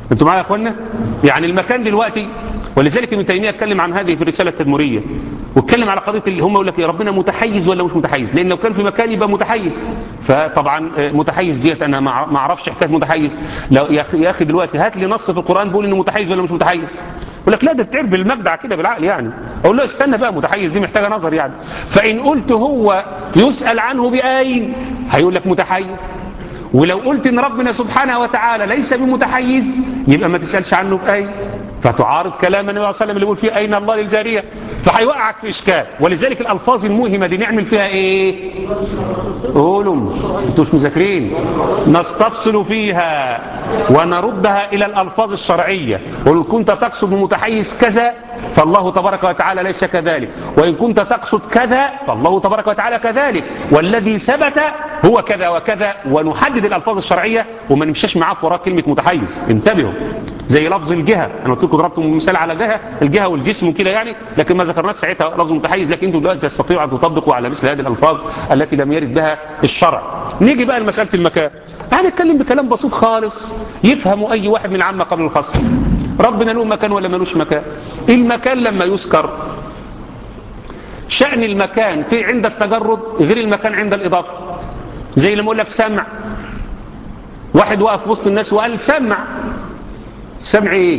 انتوا معايا يا اخوانا يعني المكان دلوقتي ولذلك ابن تيميه اتكلم عن هذه في الرساله التدمريه واتكلم على قضيه اللي هم يقول لك يا ربنا متحيز ولا مش متحيز لان لو كان في مكان يبقى متحيز فطبعا متحيز ديت انا ما اعرفش حكايه متحيز لو يا اخي يا اخي دلوقتي هات لي نص في القران بيقول انه متحيز ولا مش متحيز يقول لك لا ده تعب بالمجدع كده بالعقل يعني اقول له استنى بقى متحيز دي محتاجه نظر يعني فان قلت هو يسال عنه باين هيقول لك متحيز ولو قلت ان ربنا سبحانه وتعالى ليس بمتحيز يبقى ما تسالش عنه باي فتعارض كلام النبي صلى الله عليه وسلم اللي بيقول فيه اين الله للجاريه فهيوقعك في اشكال ولذلك الالفاظ الموهمه دي نعمل فيها ايه قولوا انتوا مش مذاكرين نستفصل فيها ونردها الى الالفاظ الشرعيه وان كنت تقصد بمتحيز كذا فالله تبارك وتعالى ليس كذلك وان كنت تقصد كذا فالله تبارك وتعالى كذلك والذي ثبت هو كذا وكذا ونحدد الالفاظ الشرعيه وما نمشيش معاه في وراء كلمه متحيز انتبهوا زي لفظ الجهه انا قلت لكم ضربت مثال على جهه الجهه والجسم كده يعني لكن ما ذكرناش ساعتها لفظ متحيز لكن انتم دلوقتي تستطيعوا ان تطبقوا على مثل هذه الالفاظ التي لم يرد بها الشرع نيجي بقى لمساله المكان تعال نتكلم بكلام بسيط خالص يفهمه اي واحد من العامه قبل الخاص ربنا له مكان ولا ملوش مكان المكان لما يذكر شأن المكان في عند التجرد غير المكان عند الإضافة زي لما أقول لك سمع واحد وقف وسط الناس وقال سمع سمع ايه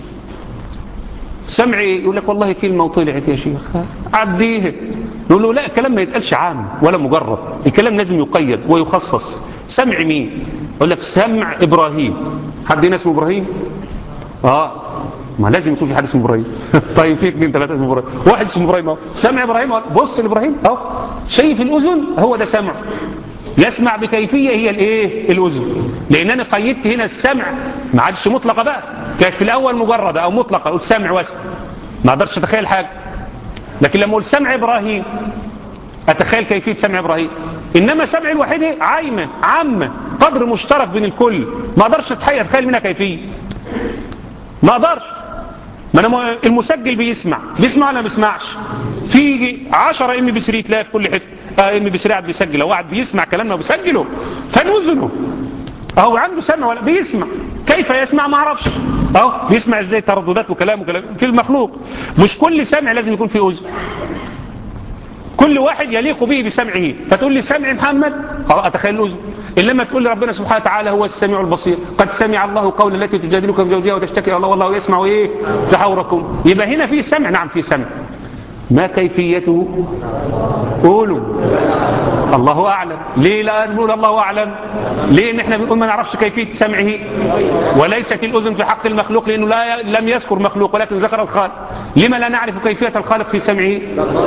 سمع ايه يقول لك والله كلمة وطلعت يا شيخ عديها نقول له لا الكلام ما يتقالش عام ولا مجرد الكلام لازم يقيد ويخصص سمع مين يقول لك سمع إبراهيم حد هنا اسمه إبراهيم اه ما لازم يكون في حد اسمه ابراهيم طيب في اثنين ثلاثه اسمه ابراهيم واحد اسمه ابراهيم اهو سمع ابراهيم بص لابراهيم اهو شايف الاذن هو ده سمع يسمع بكيفيه هي الايه الاذن لان انا قيدت هنا السمع ما عادش مطلقه بقى كانت في الاول مجرده او مطلقه قلت سمع واسمع ما اقدرش اتخيل حاجه لكن لما اقول سمع ابراهيم اتخيل كيفيه سمع ابراهيم انما سمع الوحيد عايمه عامه قدر مشترك بين الكل ما اقدرش اتخيل منها كيفيه ما اقدرش ما انا المسجل بيسمع بيسمع ولا ما بيسمعش في 10 ام بي 3 تلاقي في كل حته اه ام بي 3 قاعد بيسجل هو قاعد بيسمع كلامنا وبيسجله فنوزنه اهو عنده سمع ولا بيسمع كيف يسمع ما اعرفش اهو بيسمع ازاي ترددات وكلام وكلام في المخلوق مش كل سمع لازم يكون فيه اذن كل واحد يليق به بسمعه فتقول لي سمع محمد خلاص اتخيل الاذن إلا تقول لي ربنا سبحانه وتعالى هو السميع البصير قد سمع الله قول التي تجادلك في زوجها وتشتكي الله والله يسمع ايه تحاوركم يبقى هنا في سمع نعم في سمع ما كيفيته قولوا الله اعلم ليه لا نقول الله اعلم ليه ان احنا بنقول ما نعرفش كيفيه سمعه وليست الاذن في حق المخلوق لانه لا لم يذكر مخلوق ولكن ذكر الخالق لما لا نعرف كيفيه الخالق في سمعه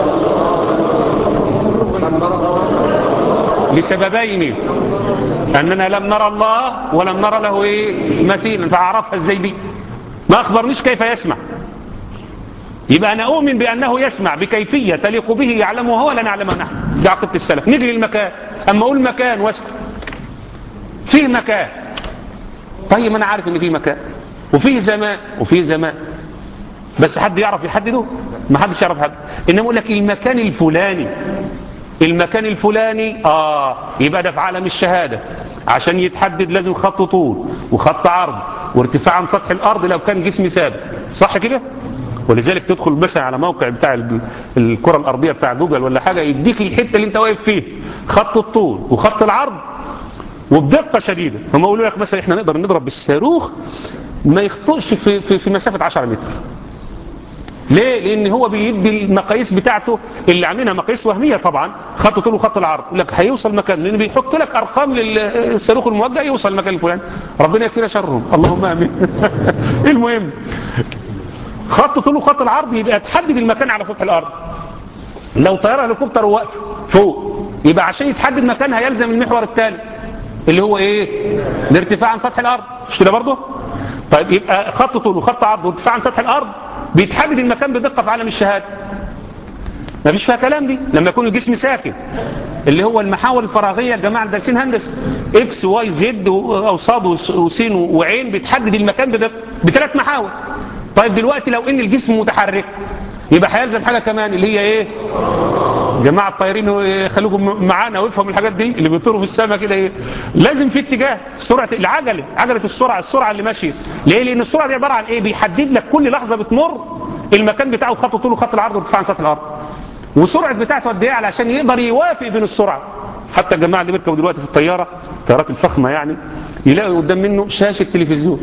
لسببين أننا لم نرى الله ولم نرى له إيه مثيلا فأعرفها إزاي دي ما أخبرنيش كيف يسمع يبقى أنا أؤمن بأنه يسمع بكيفية تليق به يعلمها هو ولا نعلمها نحن دي عقيدة السلف نيجي للمكان أما أقول مكان واسكت فيه مكان طيب أنا عارف إن فيه مكان وفيه زمان وفيه زمان بس حد يعرف يحدده ما حدش يعرف حد إنما أقول لك المكان الفلاني المكان الفلاني آه يبقى ده في عالم الشهادة عشان يتحدد لازم خط طول وخط عرض وارتفاع عن سطح الأرض لو كان جسم ثابت صح كده؟ ولذلك تدخل مثلا على موقع بتاع الكرة الأرضية بتاع جوجل ولا حاجة يديك الحتة اللي انت واقف فيه خط الطول وخط العرض وبدقة شديدة هم يقولوا لك مثلا احنا نقدر نضرب بالصاروخ ما يخطئش في, في, في مسافة 10 متر ليه؟ لأن هو بيدي المقاييس بتاعته اللي عاملينها مقاييس وهمية طبعا خط طول وخط العرض يقول لك هيوصل مكان لأن بيحط لك أرقام للصاروخ الموجه يوصل المكان الفلاني ربنا يكفينا شرهم اللهم آمين المهم خط طول وخط العرض يبقى تحدد المكان على سطح الأرض لو طيارة هليكوبتر واقفه فوق يبقى عشان يتحدد مكانها يلزم المحور الثالث اللي هو ايه الارتفاع عن سطح الأرض مش كده برضه طيب يبقى خط طول وخط عرض وارتفاع عن سطح الأرض بيتحدد المكان بدقة في عالم الشهادة ما فيش فيها كلام دي لما يكون الجسم ساكن اللي هو المحاور الفراغية الجماعة الدارسين هندسة اكس واي زد او صاد وسين وعين بتحدد المكان بدقة بثلاث محاور طيب دلوقتي لو ان الجسم متحرك يبقى هيلزم حاجة كمان اللي هي ايه جماعة الطيارين يخلوكم معانا ويفهموا الحاجات دي اللي بيطيروا في السماء كده ايه لازم في اتجاه سرعة العجلة عجلة السرعة السرعة اللي ماشية ليه لأن السرعة دي عبارة عن ايه بيحدد لك كل لحظة بتمر المكان بتاعه خط طوله خط العرض وارتفاع عن سطح الأرض وسرعة بتاعته قد ايه علشان يقدر يوافق بين السرعة حتى الجماعة اللي بيركبوا دلوقتي في الطيارة الطيارات الفخمة يعني يلاقوا قدام منه شاشة تلفزيون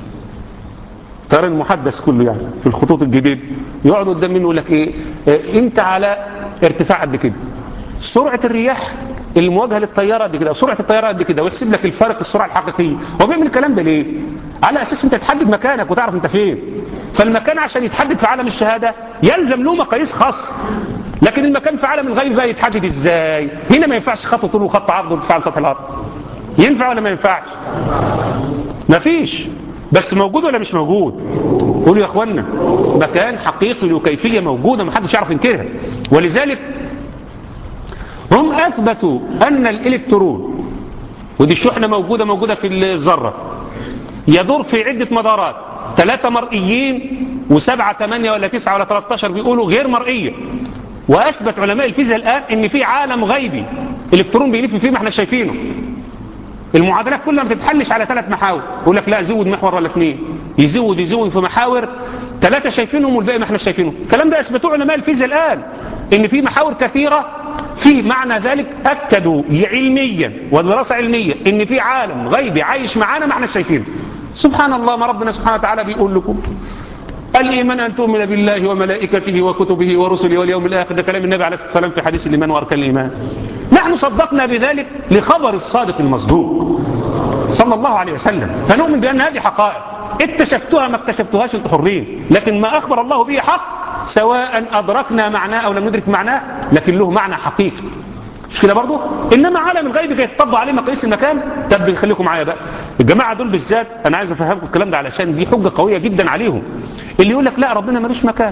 الطيران المحدث كله يعني في الخطوط الجديدة يقعد قدام منه يقول لك ايه اه انت على ارتفاع قد كده سرعة الرياح المواجهة للطيارة قد كده سرعة الطيارة قد كده ويحسب لك الفرق في السرعة الحقيقية هو بيعمل الكلام ده ليه على اساس انت تحدد مكانك وتعرف انت فين فالمكان عشان يتحدد في عالم الشهادة يلزم له مقاييس خاصة لكن المكان في عالم الغيب بقى يتحدد ازاي هنا ما ينفعش خط طول وخط عرض وارتفاع عن سطح الارض ينفع ولا ما ينفعش ما فيش بس موجود ولا مش موجود قولوا يا اخوانا مكان حقيقي له كيفيه موجوده ما حدش يعرف ينكرها ولذلك هم اثبتوا ان الالكترون ودي الشحنه موجوده موجوده في الذره يدور في عده مدارات ثلاثه مرئيين وسبعه ثمانيه ولا تسعه ولا 13 بيقولوا غير مرئيه واثبت علماء الفيزياء الان ان في عالم غيبي الكترون بيلف فيه ما احنا شايفينه المعادلات كلها ما بتتحلش على ثلاث محاور يقول لك لا زود محور ولا اثنين يزود يزود في محاور ثلاثه شايفينهم والباقي ما احنا شايفينهم الكلام ده اثبتوه علماء الفيزياء الان ان في محاور كثيره في معنى ذلك اكدوا علميا ودراسه علميه ان في عالم غيبي عايش معانا ما احنا شايفينه سبحان الله ما ربنا سبحانه وتعالى بيقول لكم الإيمان أن تؤمن بالله وملائكته وكتبه ورسله واليوم الآخر ده كلام النبي عليه الصلاة والسلام في حديث الإيمان وأركان الإيمان نحن صدقنا بذلك لخبر الصادق المصدوق صلى الله عليه وسلم فنؤمن بأن هذه حقائق اكتشفتوها ما اكتشفتوهاش انتم حرين لكن ما أخبر الله به حق سواء أدركنا معناه أو لم ندرك معناه لكن له معنى حقيقي مش كده برضه انما عالم الغيب كان يتطبق عليه مقاييس المكان طب خليكم معايا بقى الجماعه دول بالذات انا عايز افهمكم الكلام ده علشان دي حجه قويه جدا عليهم اللي يقول لك لا ربنا ملوش مكان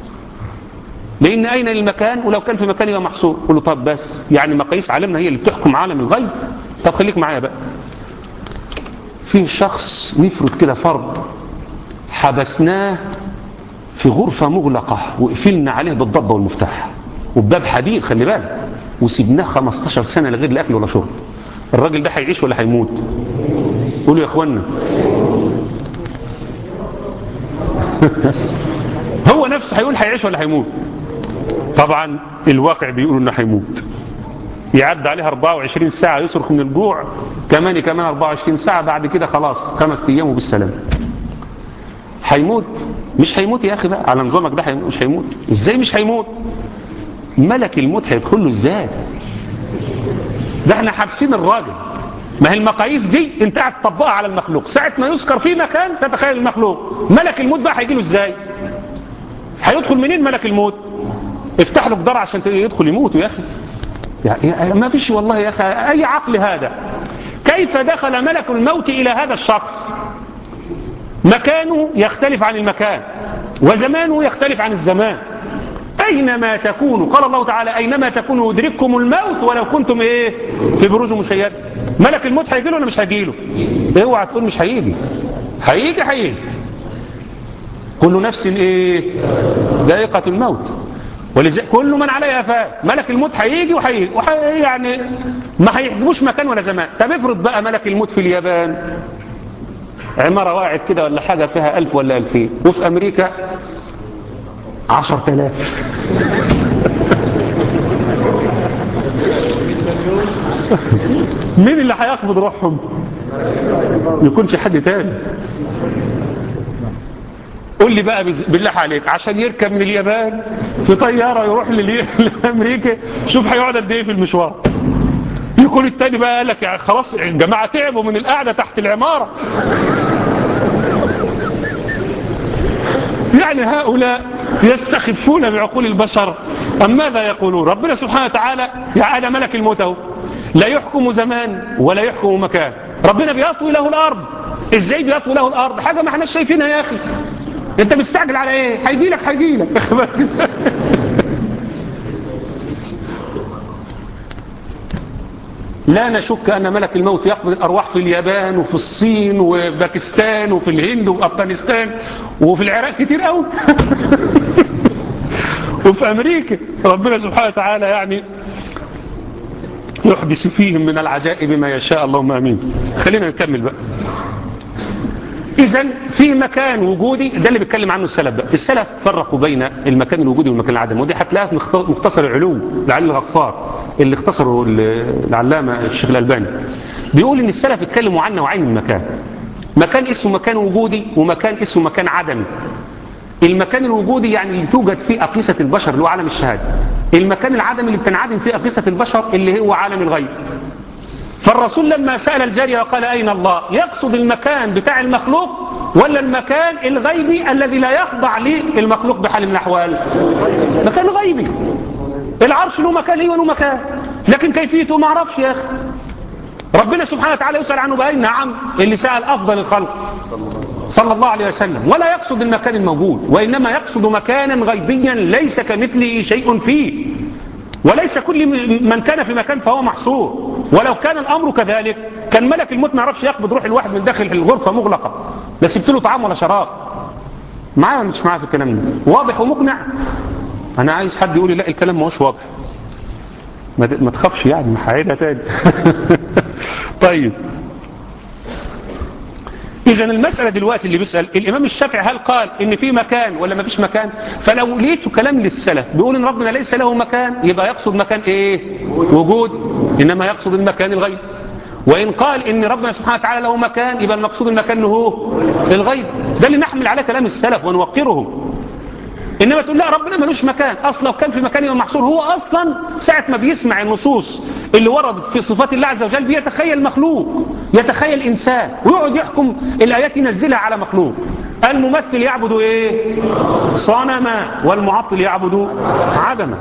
لان اين المكان ولو كان في مكان يبقى محصور قول له طب بس يعني مقاييس عالمنا هي اللي بتحكم عالم الغيب طب خليك معايا بقى في شخص نفرض كده فرض حبسناه في غرفه مغلقه وقفلنا عليه بالضبه والمفتاح وبباب حديد خلي بالك وسيبناه 15 سنة لغير لا أكل ولا شرب الراجل ده هيعيش ولا هيموت قولوا يا اخوانا هو نفسه هيقول هيعيش ولا هيموت طبعا الواقع بيقول انه هيموت يعدي عليها 24 ساعة يصرخ من الجوع كمان كمان 24 ساعة بعد كده خلاص خمس ايام وبالسلام هيموت مش هيموت يا اخي بقى على نظامك ده مش هيموت ازاي مش هيموت ملك الموت هيدخل له ازاي ده احنا حابسين الراجل ما هي المقاييس دي انت قاعد تطبقها على المخلوق ساعة ما يذكر في مكان تتخيل المخلوق ملك الموت بقى هيجي له ازاي هيدخل منين ملك الموت افتح له جدار عشان يدخل يموت يا اخي يعني ما فيش والله يا اخي اي عقل هذا كيف دخل ملك الموت الى هذا الشخص مكانه يختلف عن المكان وزمانه يختلف عن الزمان أينما تكونوا قال الله تعالى أينما تكونوا يدرككم الموت ولو كنتم إيه في بروج مشيدة ملك الموت هيجي له ولا مش هيجي له اوعى تقول مش هيجي هيجي هيجي كل نفس إيه ذائقة الموت ولذلك كل من عليها فان ملك الموت هيجي وهيجي وحي يعني ما هيحجبوش مكان ولا زمان طب افرض بقى ملك الموت في اليابان عمارة وقعت كده ولا حاجة فيها ألف ولا ألفين وفي أمريكا عشر تلاف مين اللي هيقبض روحهم يكونش حد تاني قول لي بقى بالله عليك عشان يركب من اليابان في طيارة يروح لأمريكا شوف هيقعد قد ايه في المشوار يكون التاني بقى قال لك خلاص الجماعة تعبوا من القعدة تحت العمارة يعني هؤلاء يستخفون بعقول البشر أم ماذا يقولون ربنا سبحانه وتعالى يعاد ملك الموت اهو لا يحكم زمان ولا يحكم مكان ربنا بيطوي له الأرض ازاي بيطوي له الأرض حاجة ما احنا شايفينها يا أخي انت مستعجل على ايه هيجي لك هيجي لك لا نشك أن ملك الموت يقبض الأرواح في اليابان وفي الصين وباكستان وفي الهند وأفغانستان وفي العراق كتير قوي وفي أمريكا ربنا سبحانه وتعالى يعني يحدث فيهم من العجائب ما يشاء اللهم امين خلينا نكمل بقى اذا في مكان وجودي ده اللي بيتكلم عنه السلف بقى السلف فرقوا بين المكان الوجودي والمكان العدمي ودي هتلاقيها في مختصر العلوم لعلي الغفار اللي اختصره العلامه الشيخ الالباني بيقول ان السلف اتكلموا عن نوعين من المكان مكان اسمه مكان وجودي ومكان اسمه مكان عدمي المكان الوجودي يعني اللي توجد فيه أقيسة البشر اللي هو عالم الشهادة المكان العدمي اللي بتنعدم فيه أقيسة البشر اللي هو عالم الغيب فالرسول لما سأل الجارية وقال أين الله يقصد المكان بتاع المخلوق ولا المكان الغيبي الذي لا يخضع للمخلوق بحال من الأحوال مكان غيبي العرش له مكان ايه وله مكان لكن كيفيته ما اعرفش يا أخي ربنا سبحانه وتعالى يسأل عنه بأي نعم اللي سأل أفضل الخلق صلى الله عليه وسلم ولا يقصد المكان الموجود وإنما يقصد مكانا غيبيا ليس كمثله شيء فيه وليس كل من كان في مكان فهو محصور ولو كان الأمر كذلك كان ملك الموت ما يعرفش يقبض روح الواحد من داخل الغرفة مغلقة لا سبت له طعام ولا شراب معايا ولا مش معايا في الكلام ده واضح ومقنع أنا عايز حد يقول لي لا الكلام ما هوش واضح ما تخافش يعني هعيدها تاني طيب إذا المسألة دلوقتي اللي بيسأل الإمام الشافعي هل قال إن في مكان ولا ما فيش مكان فلو لقيته كلام للسلف بيقول إن ربنا ليس له مكان يبقى يقصد مكان إيه وجود إنما يقصد المكان الغيب وإن قال إن ربنا سبحانه وتعالى له مكان يبقى المقصود المكان هو الغيب ده اللي نحمل عليه كلام السلف ونوقرهم إنما تقول لا ربنا ملوش مكان أصلا لو كان في مكان يبقى محصور هو أصلا ساعة ما بيسمع النصوص اللي وردت في صفات الله عز وجل بيتخيل مخلوق يتخيل إنسان ويقعد يحكم الآيات ينزلها على مخلوق الممثل يعبد إيه صنما والمعطل يعبد عدما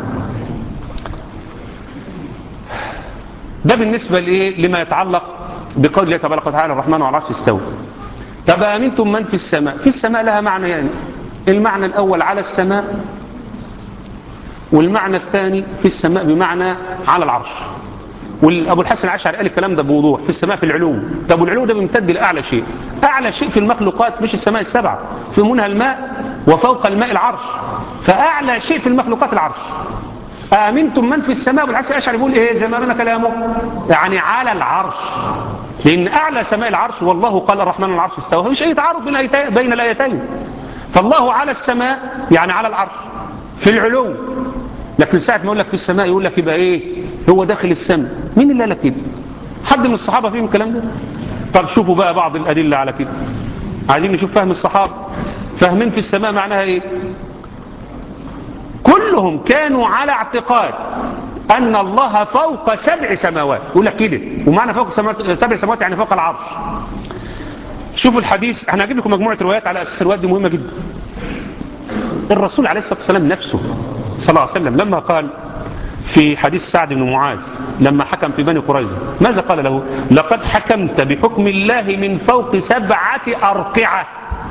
ده بالنسبة لإيه لما يتعلق بقول الله تبارك وتعالى الرحمن على العرش استوى طب أمنتم من في السماء في السماء لها معنى يعني المعنى الأول على السماء والمعنى الثاني في السماء بمعنى على العرش وابو الحسن العشعري قال الكلام ده بوضوح في السماء في العلو طب والعلو ده بيمتد لاعلى شيء اعلى شيء في المخلوقات مش السماء السبعه في منها الماء وفوق الماء العرش فاعلى شيء في المخلوقات العرش امنتم من في السماء ابو الحسن العشعري بيقول ايه زي ما قلنا كلامه يعني على العرش لان اعلى سماء العرش والله قال الرحمن على العرش استوى مفيش اي تعارض بين بين الايتين فالله على السماء يعني على العرش في العلو لكن ساعة ما يقول لك في السماء يقول لك يبقى ايه هو داخل السماء مين اللي قال لك كده حد من الصحابة فيهم الكلام ده طب شوفوا بقى بعض الأدلة على كده عايزين نشوف فهم الصحابة فاهمين في السماء معناها ايه كلهم كانوا على اعتقاد أن الله فوق سبع سماوات يقول لك كده ومعنى فوق سبع سماوات يعني فوق العرش شوفوا الحديث احنا هجيب لكم مجموعة روايات على أساس الروايات دي مهمة جدا الرسول عليه الصلاة والسلام نفسه صلى الله عليه وسلم لما قال في حديث سعد بن معاذ لما حكم في بني قريظة ماذا قال له لقد حكمت بحكم الله من فوق سبعة أرقعة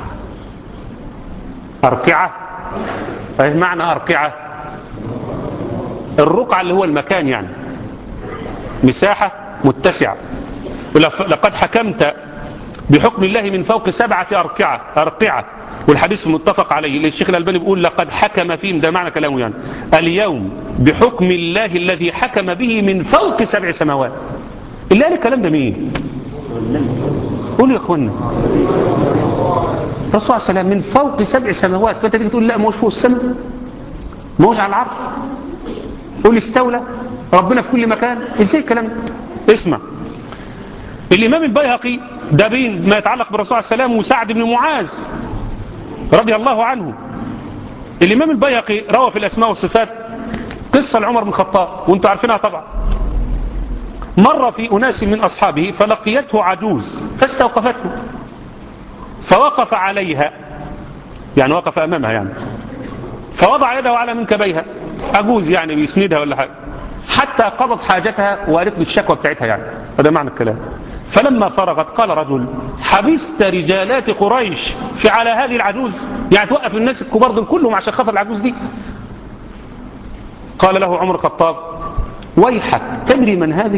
أرقعة ايه معنى أرقعة الرقعة اللي هو المكان يعني مساحة متسعة لقد حكمت بحكم الله من فوق سبعة أرقعة أرقعة والحديث متفق عليه الشيخ الألباني بيقول لقد حكم فيهم ده معنى كلامه يعني اليوم بحكم الله الذي حكم به من فوق سبع سماوات اللي قال الكلام ده مين قولوا يا اخوانا الرسول صلى الله عليه وسلم من فوق سبع سماوات فانت تيجي تقول لا ما هوش فوق السماء ما هوش على العرش قول استولى ربنا في كل مكان ازاي الكلام ده اسمع الامام البيهقي ده بين ما يتعلق بالرسول عليه السلام وسعد بن معاذ رضي الله عنه الإمام البيهقي روى في الأسماء والصفات قصة لعمر بن الخطاب وانتم عارفينها طبعا مر في أناس من أصحابه فلقيته عجوز فاستوقفته فوقف عليها يعني وقف أمامها يعني فوضع يده على منكبيها عجوز يعني بيسندها ولا حاجة حتى قضت حاجتها وقالت له الشكوى بتاعتها يعني هذا معنى الكلام فلما فرغت قال رجل حبست رجالات قريش في على هذه العجوز يعني توقف الناس الكبار دول كلهم عشان خاطر العجوز دي قال له عمر الخطاب ويحك تدري من هذه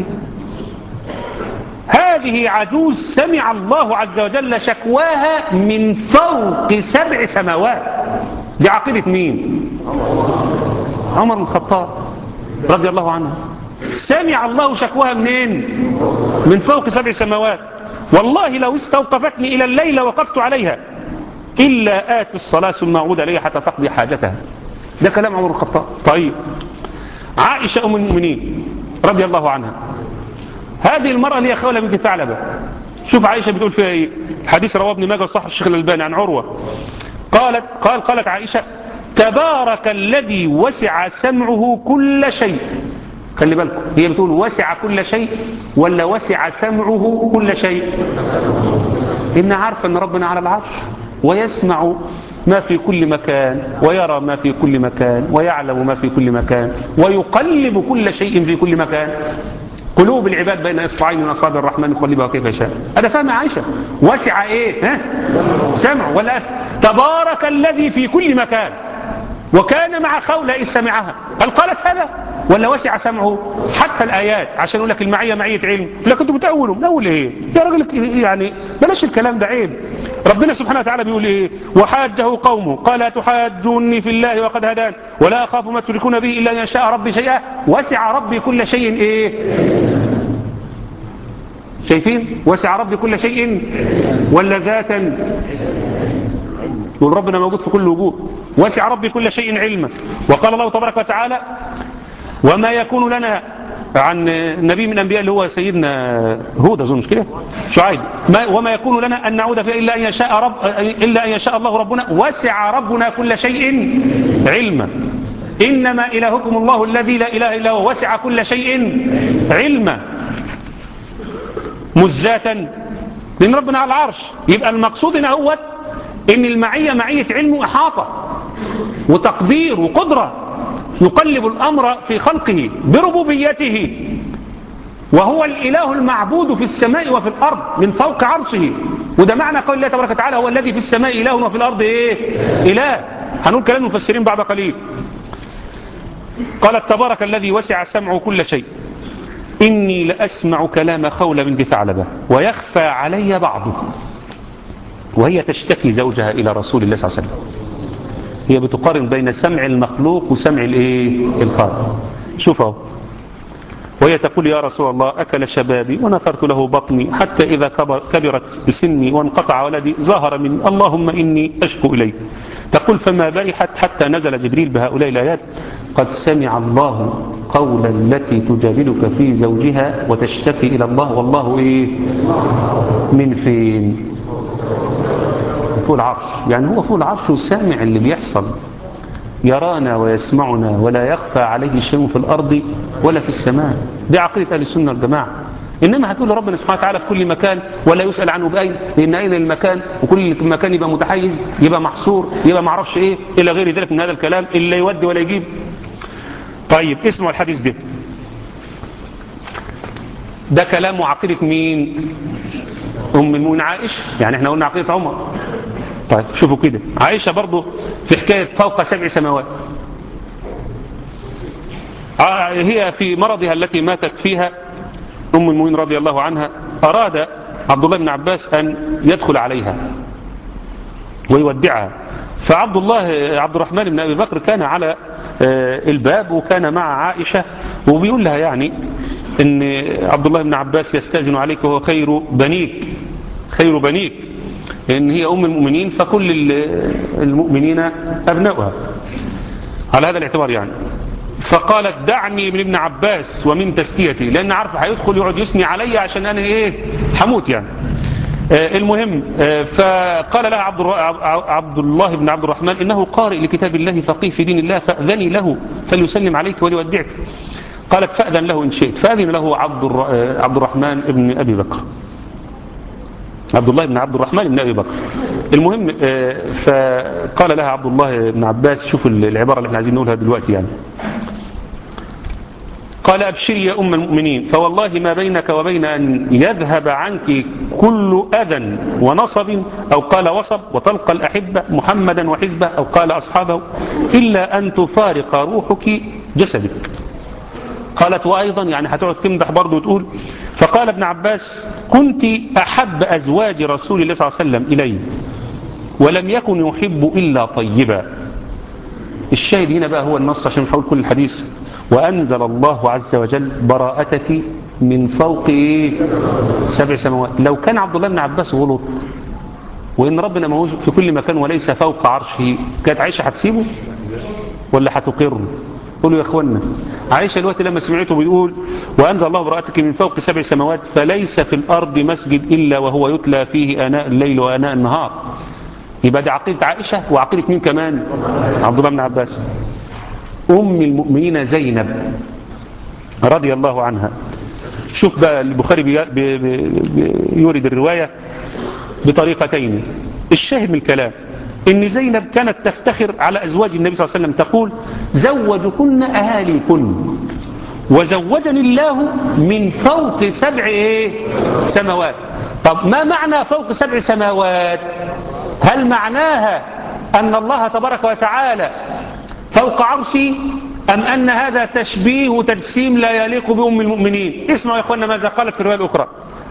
هذه عجوز سمع الله عز وجل شكواها من فوق سبع سماوات دي عقيدة مين عمر بن الخطاب رضي الله عنه سمع الله شكواها منين من فوق سبع سماوات والله لو استوقفتني إلى الليل وقفت عليها إلا آتي الصلاة ثم أعود إليها حتى تقضي حاجتها ده كلام عمر بن الخطاب طيب عائشة أم المؤمنين رضي الله عنها هذه المرأة اللي هي خولة بنت ثعلبة شوف عائشة بتقول فيها ايه حديث رواه ابن ماجه وصح الشيخ الألباني عن عروة قالت قال قالت عائشة تبارك الذي وسع سمعه كل شيء خلي بالكم هي بتقول وسع كل شيء ولا وسع سمعه كل شيء إن عارفة أن ربنا على العرش ويسمع ما في كل مكان ويرى ما في كل مكان ويعلم ما في كل مكان ويقلب كل شيء في كل مكان قلوب العباد بين اصبعين من اصابع الرحمن يقلبها كيف يشاء هذا فهم عائشه وسع ايه ها سمع ولا تبارك الذي في كل مكان وكان مع خولة إذ سمعها هل قالت هذا ولا وسع سمعه حتى الآيات عشان يقول لك المعية معية علم لكن انتوا بتأولوا بتأول ايه يا راجل يعني بلاش الكلام ده عيب ربنا سبحانه وتعالى بيقول ايه وحاجه قومه قال تحاجوني في الله وقد هدان ولا أخاف ما تشركون به إلا أن يشاء ربي شيئا وسع ربي كل شيء ايه شايفين وسع ربي كل شيء ولا ذاتا يقول ربنا موجود في كل وجود وسع ربي كل شيء علما وقال الله تبارك وتعالى وما يكون لنا عن نبي من الانبياء اللي هو سيدنا هود اظن مش كده شعيب ما وما يكون لنا ان نعود فيها الا ان يشاء رب الا ان يشاء الله ربنا وسع ربنا كل شيء علما انما الهكم الله الذي لا اله الا هو وسع كل شيء علما مزاتا لان ربنا على العرش يبقى المقصود هنا هو ان المعيه معيه علم واحاطه وتقدير وقدره يقلب الامر في خلقه بربوبيته وهو الاله المعبود في السماء وفي الارض من فوق عرشه وده معنى قول الله تبارك وتعالى هو الذي في السماء اله وفي الارض ايه اله هنقول كلام المفسرين بعد قليل قال تبارك الذي وسع سمعه كل شيء إني لأسمع كلام خولة بنت ثعلبة ويخفى علي بعضه وهي تشتكي زوجها إلى رسول الله صلى الله عليه وسلم هي بتقارن بين سمع المخلوق وسمع الايه الخالق شوفوا وهي تقول يا رسول الله أكل شبابي ونثرت له بطني حتى إذا كبر كبرت بسني وانقطع ولدي ظهر من اللهم إني أشكو إليك تقول فما برحت حتى نزل جبريل بهؤلاء الآيات قد سمع الله قول التي تجادلك في زوجها وتشتكي إلى الله والله إيه من فين فوق العرش يعني هو فوق العرش وسامع اللي بيحصل يرانا ويسمعنا ولا يخفى عليه شيء في الأرض ولا في السماء دي عقيدة أهل السنة والجماعة إنما هتقول ربنا سبحانه وتعالى في كل مكان ولا يسأل عنه بأين لأن أين المكان وكل مكان يبقى متحيز يبقى محصور يبقى معرفش إيه إلى غير ذلك من هذا الكلام اللي يودي ولا يجيب طيب اسمعوا الحديث ده ده كلام عقيدة مين أم المؤمنين عائشة يعني احنا قلنا عقيدة عمر طيب شوفوا كده عائشة برضو في حكاية فوق سبع سماوات هي في مرضها التي ماتت فيها أم المؤمنين رضي الله عنها أراد عبد الله بن عباس أن يدخل عليها ويودعها فعبد الله عبد الرحمن بن أبي بكر كان على الباب وكان مع عائشة وبيقول لها يعني ان عبد الله بن عباس يستأذن عليك وهو خير بنيك خير بنيك لأن هي أم المؤمنين فكل المؤمنين أبنائها على هذا الاعتبار يعني فقالت دعني من ابن عباس ومن تزكيتي لأن عارفه هيدخل يقعد يثني علي عشان أنا إيه حموت يعني آه المهم آه فقال لها عبد, عبد الله بن عبد الرحمن إنه قارئ لكتاب الله فقيه في دين الله فأذني له فليسلم عليك وليودعك قالت فأذن له إن شئت فأذن له عبد, عبد الرحمن بن أبي بكر عبد الله بن عبد الرحمن بن أبي بكر المهم فقال لها عبد الله بن عباس شوفوا العبارة اللي احنا عايزين نقولها دلوقتي يعني قال أبشري يا أم المؤمنين فوالله ما بينك وبين أن يذهب عنك كل أذى ونصب أو قال وصب وتلقى الأحبة محمدا وحزبه أو قال أصحابه إلا أن تفارق روحك جسدك قالت وأيضا يعني هتقعد تمدح برضه وتقول فقال ابن عباس كنت أحب أزواج رسول الله صلى الله عليه وسلم إلي ولم يكن يحب إلا طيبا الشاهد هنا بقى هو النص عشان مش هقول كل الحديث وأنزل الله عز وجل براءتك من فوق إيه؟ سبع سماوات لو كان عبد الله بن عباس غلط وإن ربنا ما هو في كل مكان وليس فوق عرشه كانت عائشة هتسيبه ولا هتقره قولوا يا اخوانا عائشة الوقت لما سمعته بيقول وأنزل الله براءتك من فوق سبع سماوات فليس في الأرض مسجد إلا وهو يتلى فيه آناء الليل وآناء النهار يبقى دي عقيدة عائشة وعقيدة مين كمان عبد الله بن عباس أم المؤمنين زينب رضي الله عنها شوف بقى البخاري بي بي بي يورد الرواية بطريقتين الشاهد من الكلام ان زينب كانت تفتخر على ازواج النبي صلى الله عليه وسلم تقول زوجكن اهاليكن وزوجني الله من فوق سبع ايه سماوات طب ما معنى فوق سبع سماوات هل معناها ان الله تبارك وتعالى فوق عرشي ام ان هذا تشبيه وتجسيم لا يليق بام المؤمنين اسمعوا يا اخوانا ماذا قالت في الروايه الاخرى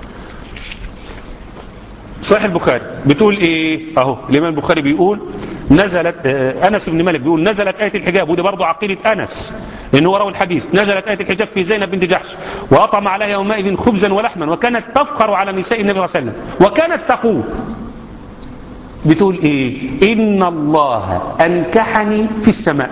صحيح البخاري بتقول ايه اهو الامام البخاري بيقول نزلت آه انس بن مالك بيقول نزلت ايه الحجاب ودي برضه عقيده انس لانه هو راوي الحديث نزلت ايه الحجاب في زينب بنت جحش واطعم عليها يومئذ خبزا ولحما وكانت تفخر على نساء النبي صلى الله عليه وسلم وكانت تقول بتقول ايه ان الله انكحني في السماء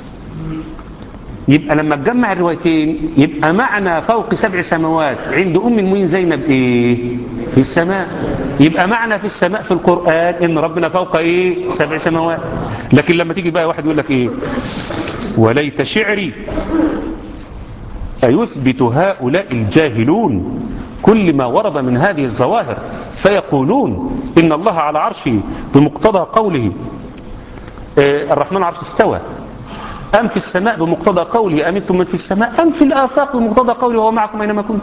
يبقى لما تجمع الروايتين يبقى معنى فوق سبع سماوات عند ام المؤمنين زينب ايه في السماء يبقى معنى في السماء في القرآن ان ربنا فوق ايه سبع سماوات لكن لما تيجي بقى واحد يقول لك ايه وليت شعري أيثبت هؤلاء الجاهلون كل ما ورد من هذه الظواهر فيقولون إن الله على عرشه بمقتضى قوله آه الرحمن عرش استوى أم في السماء بمقتضى قوله أمنتم من في السماء أم في الآفاق بمقتضى قوله وهو معكم أينما كنتم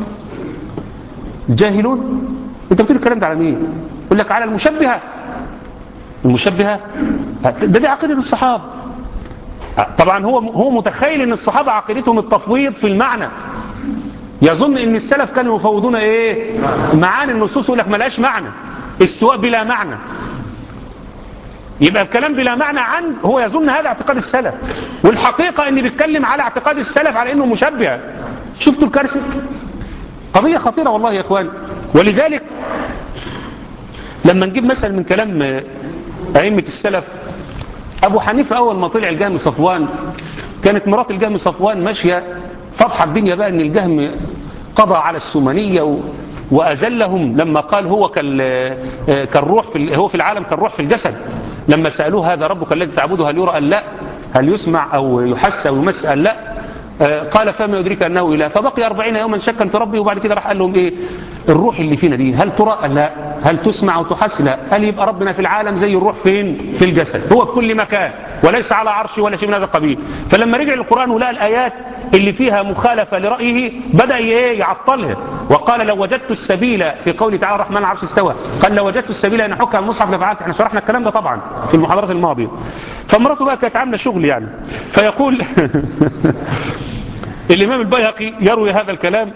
جاهلون انت بتقول الكلام ده على مين يقول لك على المشبهة المشبهة ده دي عقيدة الصحابة طبعا هو هو متخيل ان الصحابة عقيدتهم التفويض في المعنى يظن ان السلف كانوا يفوضون ايه معاني النصوص يقول لك ملهاش معنى استواء بلا معنى يبقى الكلام بلا معنى عن هو يظن هذا اعتقاد السلف والحقيقة ان بيتكلم على اعتقاد السلف على انه مشبه شفتوا الكارثة قضية خطيرة والله يا اخوان ولذلك لما نجيب مثلا من كلام أئمة السلف أبو حنيفة أول ما طلع الجهم صفوان كانت مرات الجهم صفوان ماشية فضحة الدنيا بقى أن الجهم قضى على السمنية و... وأزلهم لما قال هو كالروح في هو في العالم كالروح في الجسد لما سألوه هذا ربك الذي تعبده هل يرى قال لا هل يسمع أو يحس أو يمس قال لا قال فما يدرك أنه إله فبقي أربعين يوما شكا في ربه وبعد كده راح قال لهم إيه الروح اللي فينا دي هل ترى قال لا هل تسمع وتحس لا هل يبقى ربنا في العالم زي الروح فين في الجسد هو في كل مكان وليس على عرشه ولا شيء من هذا القبيل فلما رجع للقرآن ولقى الآيات اللي فيها مخالفة لرأيه بدأ إيه يعطلها وقال لو وجدت السبيل في قوله تعالى الرحمن العرش استوى قال لو وجدت السبيل أن أحك المصحف لفعلت احنا شرحنا الكلام ده طبعا في المحاضرات الماضية فمراته بقى كانت عاملة شغل يعني فيقول الإمام البيهقي يروي هذا الكلام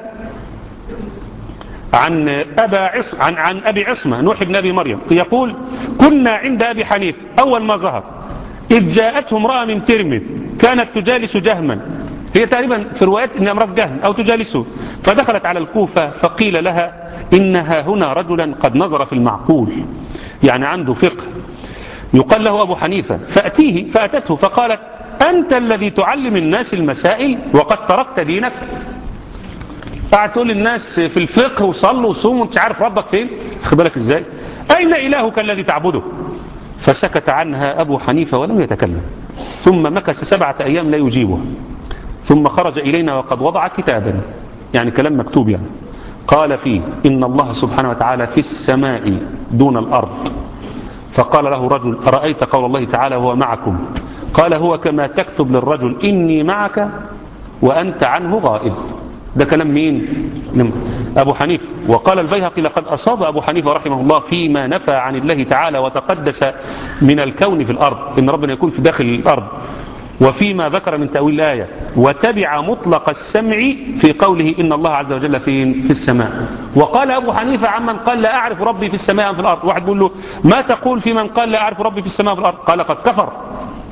عن أبا عص عن عن أبي عصمة نوح بن أبي مريم يقول كنا عند أبي حنيف أول ما ظهر إذ جاءته امرأة من ترمذ كانت تجالس جهما هي تقريبا في روايات إنها امرأة جهم أو تجالسه فدخلت على الكوفة فقيل لها إنها هنا رجلا قد نظر في المعقول يعني عنده فقه يقال له أبو حنيفة فأتيه فأتته فقالت أنت الذي تعلم الناس المسائل وقد تركت دينك قاعد تقول للناس في الفقه وصلوا وصوموا انت عارف ربك فين خد بالك ازاي اين الهك الذي تعبده فسكت عنها ابو حنيفه ولم يتكلم ثم مكث سبعه ايام لا يجيبه ثم خرج الينا وقد وضع كتابا يعني كلام مكتوب يعني قال فيه ان الله سبحانه وتعالى في السماء دون الارض فقال له رجل ارايت قول الله تعالى هو معكم قال هو كما تكتب للرجل اني معك وانت عنه غائب ده كلام مين أبو حنيفة وقال البيهقي لقد أصاب أبو حنيفة رحمه الله فيما نفى عن الله تعالى وتقدس من الكون في الأرض إن ربنا يكون في داخل الأرض وفيما ذكر من تأويل الآية وتبع مطلق السمع في قوله إن الله عز وجل في, في السماء وقال أبو حنيفة عمن قال لا أعرف ربي في السماء أم في الأرض واحد بيقول له ما تقول في من قال لا أعرف ربي في السماء أم في الأرض قال قد كفر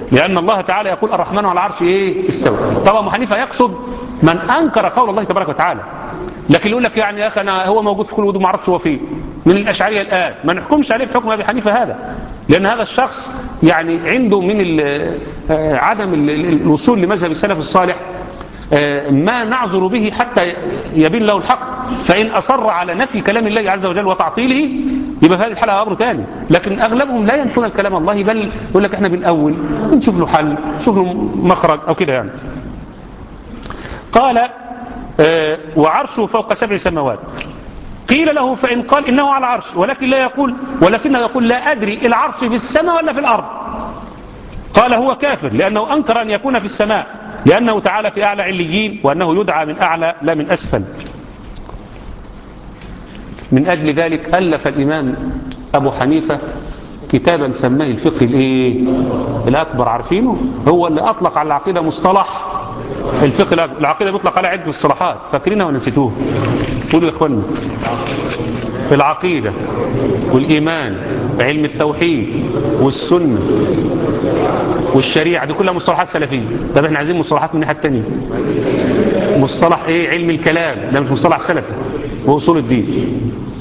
لأن الله تعالى يقول الرحمن على العرش إيه استوى طبعا أبو حنيفة يقصد من أنكر قول الله تبارك وتعالى لكن يقول لك يعني يا أخي أنا هو موجود في كل وضوء ما اعرفش هو فين من الأشعرية الآن ما نحكمش عليه بحكم أبي حنيفة هذا لأن هذا الشخص يعني عنده من ال عدم ال الوصول لمذهب السلف الصالح ما نعذر به حتى يبين له الحق فإن أصر على نفي كلام الله عز وجل وتعطيله يبقى في هذه الحالة أمر ثاني لكن أغلبهم لا ينفون الكلام الله بل يقول لك إحنا بالأول نشوف له حل نشوف له مخرج أو كده يعني قال آه وعرشه فوق سبع سماوات قيل له فإن قال إنه على عرش ولكن لا يقول ولكنه يقول لا أدري العرش في السماء ولا في الأرض قال هو كافر لأنه أنكر أن يكون في السماء لأنه تعالى في أعلى عليين وأنه يدعى من أعلى لا من أسفل من أجل ذلك ألف الإمام أبو حنيفة كتابا سماه الفقه الإيه؟ الأكبر عارفينه هو اللي أطلق على العقيدة مصطلح الفقه الأكبر العقيدة بيطلق على عدة اصطلاحات فاكرينها ونسيتوها قولوا يا إخوانا العقيدة والإيمان علم التوحيد والسنة والشريعة دي كلها مصطلحات سلفية طب احنا عايزين مصطلحات من الناحية التانية مصطلح ايه علم الكلام ده مش مصطلح سلفي وأصول الدين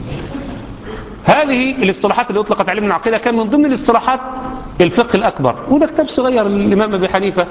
هذه الاصطلاحات اللي أطلقت عليه من العقيدة كان من ضمن الاصطلاحات الفقه الأكبر وده كتاب صغير للإمام أبي حنيفة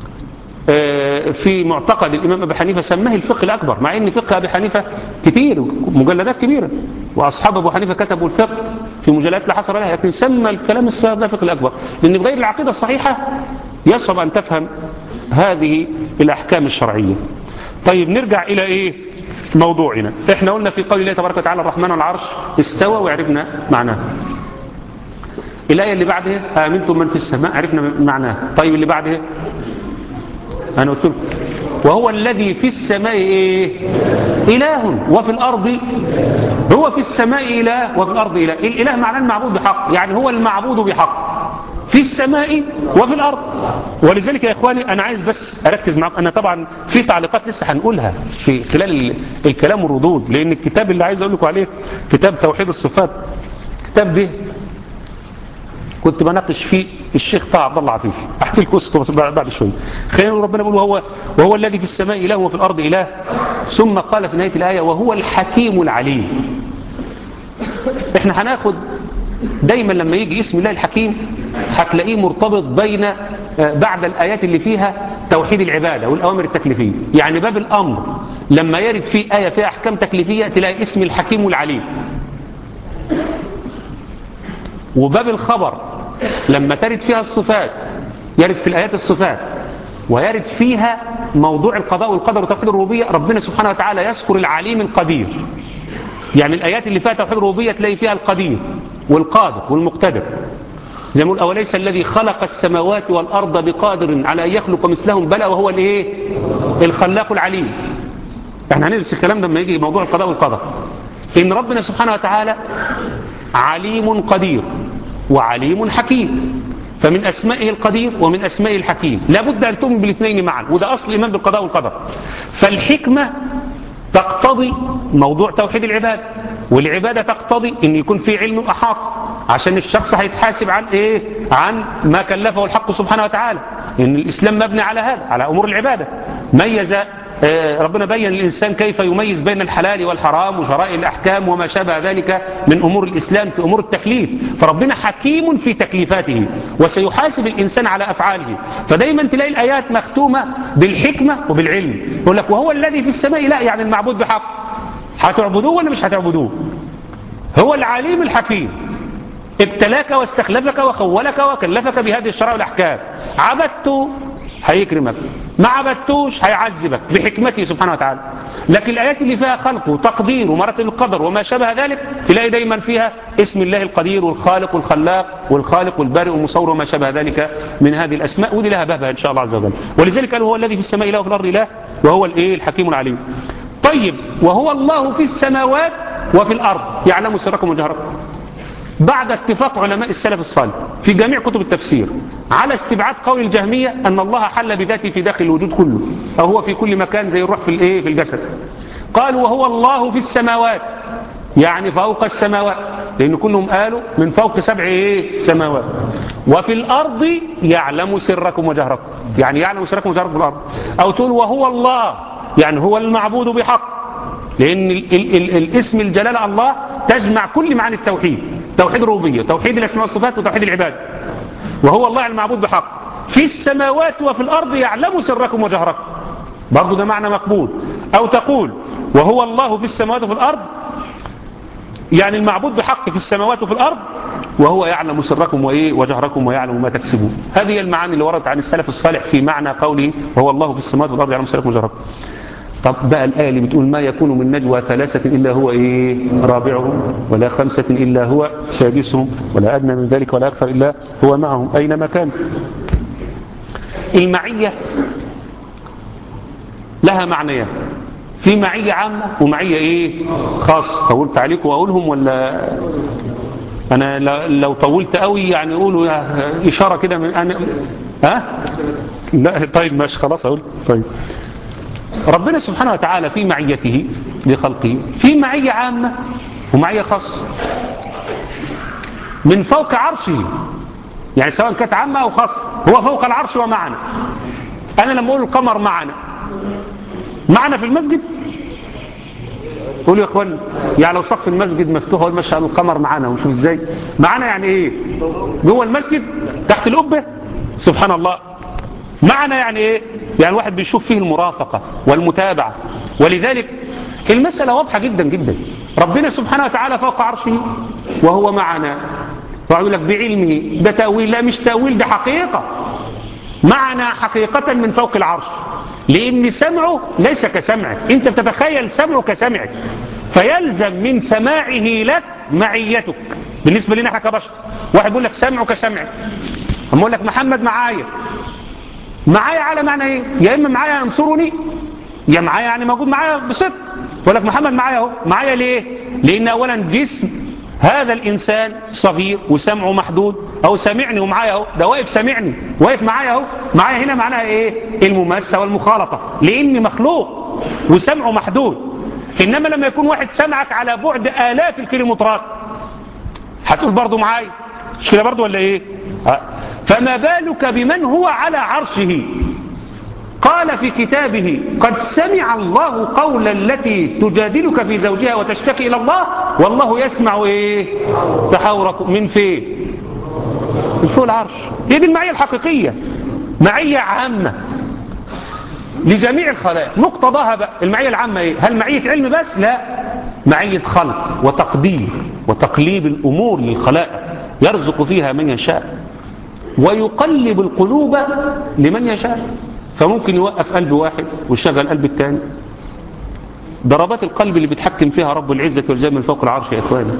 في معتقد الإمام أبي حنيفة سماه الفقه الأكبر مع أن فقه أبي حنيفة كتير مجلدات كبيرة وأصحاب أبو حنيفة كتبوا الفقه في مجلدات لا حصر لها لكن سمى الكلام الصغير ده الفقه الأكبر لأن بغير العقيدة الصحيحة يصعب أن تفهم هذه الأحكام الشرعية طيب نرجع إلى إيه موضوعنا احنا قلنا في قول الله تبارك وتعالى الرحمن على العرش استوى وعرفنا معناه الآية اللي بعدها آمنتم من في السماء عرفنا معناه طيب اللي بعدها أنا قلت لكم وهو الذي في السماء إيه؟ إله وفي الأرض هو في السماء إله وفي الأرض إله الإله معناه المعبود بحق يعني هو المعبود بحق في السماء وفي الأرض ولذلك يا إخواني أنا عايز بس أركز معكم أنا طبعا في تعليقات لسه هنقولها في خلال الكلام والردود لأن الكتاب اللي عايز أقول لكم عليه كتاب توحيد الصفات الكتاب ده كنت بناقش فيه الشيخ طه عبد الله عفيفي احكي لكم قصته بس بعد شويه خلينا ربنا بيقول وهو وهو الذي في السماء اله وفي الارض اله ثم قال في نهايه الايه وهو الحكيم العليم احنا هناخد دايما لما يجي اسم الله الحكيم هتلاقيه مرتبط بين بعد الايات اللي فيها توحيد العباده والاوامر التكليفيه يعني باب الامر لما يرد فيه ايه فيها احكام تكليفيه تلاقي اسم الحكيم العليم وباب الخبر لما ترد فيها الصفات يرد في الآيات الصفات ويرد فيها موضوع القضاء والقدر وتوحيد الربوبية ربنا سبحانه وتعالى يذكر العليم القدير يعني الآيات اللي فيها توحيد الربوبية تلاقي فيها القدير والقادر والمقتدر زي ما نقول أوليس الذي خلق السماوات والأرض بقادر على أن يخلق مثلهم بلى وهو الإيه الخلاق العليم احنا هندرس الكلام ده لما يجي موضوع القضاء والقدر إن ربنا سبحانه وتعالى عليم قدير وعليم حكيم فمن أسمائه القدير ومن أسمائه الحكيم لابد أن تؤمن بالاثنين معا وده أصل الإيمان بالقضاء والقدر فالحكمة تقتضي موضوع توحيد العباد والعبادة تقتضي أن يكون في علم أحاطة عشان الشخص هيتحاسب عن إيه؟ عن ما كلفه الحق سبحانه وتعالى إن الإسلام مبني على هذا على أمور العبادة ميز ربنا بين للإنسان كيف يميز بين الحلال والحرام وشرائع الأحكام وما شابه ذلك من أمور الإسلام في أمور التكليف فربنا حكيم في تكليفاته وسيحاسب الإنسان على أفعاله فدايما تلاقي الآيات مختومة بالحكمة وبالعلم يقول لك وهو الذي في السماء لا يعني المعبود بحق هتعبدوه ولا مش هتعبدوه هو العليم الحكيم ابتلاك واستخلفك وخولك وكلفك بهذه الشرائع والأحكام عبدت هيكرمك ما عبدتوش هيعذبك بحكمته سبحانه وتعالى لكن الآيات اللي فيها خلق وتقدير ومراتب القدر وما شابه ذلك تلاقي دايما فيها اسم الله القدير والخالق والخلاق والخالق والبارئ والمصور وما شابه ذلك من هذه الأسماء ودي لها بابها إن شاء الله عز وجل ولذلك قال هو الذي في السماء إله وفي الأرض إله وهو الإيه الحكيم العليم طيب وهو الله في السماوات وفي الأرض يعلم سركم وجهركم بعد اتفاق علماء السلف الصالح في جميع كتب التفسير على استبعاد قول الجهمية أن الله حل بذاته في داخل الوجود كله أو هو في كل مكان زي الروح في الايه في الجسد قالوا وهو الله في السماوات يعني فوق السماوات لأن كلهم قالوا من فوق سبع إيه سماوات وفي الأرض يعلم سركم وجهركم يعني يعلم سركم وجهركم في الأرض أو تقول وهو الله يعني هو المعبود بحق لأن ال ال ال الاسم الجلالة الله تجمع كل معاني التوحيد توحيد الربوبية توحيد الأسماء والصفات وتوحيد العباد وهو الله المعبود بحق في السماوات وفي الأرض يعلم سركم وجهركم برضو ده معنى مقبول أو تقول وهو الله في السماوات وفي الأرض يعني المعبود بحق في السماوات وفي الأرض وهو يعلم سركم وإيه وجهركم ويعلم ما تكسبون هذه المعاني اللي وردت عن السلف الصالح في معنى قوله وهو الله في السماوات والأرض يعلم سركم وجهركم طب بقى الآية اللي بتقول ما يكون من نجوى ثلاثة إلا هو إيه رابعهم ولا خمسة إلا هو سادسهم ولا أدنى من ذلك ولا أكثر إلا هو معهم أينما كان المعية لها معنيان في معية عامة ومعية إيه خاصة طولت عليكم وأقولهم ولا أنا لو طولت قوي يعني أقولوا إشارة كده من أنا ها لا طيب ماشي خلاص أقول طيب ربنا سبحانه وتعالى في معيته لخلقه في معية عامة ومعية خاصة من فوق عرشه يعني سواء كانت عامة أو خاصة هو فوق العرش ومعنا أنا لما أقول القمر معنا معنا في المسجد قولوا يا اخوان يعني لو سقف المسجد مفتوح اقول ما شاء الله القمر معانا وشوف ازاي معانا يعني ايه جوه المسجد تحت القبه سبحان الله معنا يعني ايه يعني واحد بيشوف فيه المرافقه والمتابعه ولذلك المساله واضحه جدا جدا ربنا سبحانه وتعالى فوق عرشه وهو معنا فأقول لك بعلمه ده تاويل لا مش تاويل ده حقيقه معنا حقيقه من فوق العرش لأن سمعه ليس كسمعك أنت بتتخيل سمعه كسمعك فيلزم من سماعه لك معيتك بالنسبة لنا احنا كبشر واحد بيقول لك سمعه كسمعك أما أقول لك محمد معايا معايا على معنى ايه يا إما معايا ينصرني يا معايا يعني موجود معايا بصدق يقول لك محمد معايا اهو معايا ليه لأن أولا جسم هذا الإنسان صغير وسمعه محدود أو سمعني ومعايا اهو ده واقف سامعني واقف معايا اهو معايا هنا معناها إيه المماسة والمخالطة لأني مخلوق وسمعه محدود إنما لما يكون واحد سمعك على بعد آلاف الكيلومترات هتقول برضه معايا مش كده برضه ولا إيه فما بالك بمن هو على عرشه قال في كتابه قد سمع الله قول التي تجادلك في زوجها وتشتكي إلى الله والله يسمع إيه تحاوركم من فين من فوق العرش هي دي المعية الحقيقية معية عامة لجميع الخلائق مقتضاها بقى المعية العامة إيه هل معية علم بس لا معية خلق وتقدير وتقليب الأمور للخلائق يرزق فيها من يشاء ويقلب القلوب لمن يشاء فممكن يوقف قلب واحد ويشغل قلب الثاني ضربات القلب اللي بيتحكم فيها رب العزة والجلال من فوق العرش يا إخواني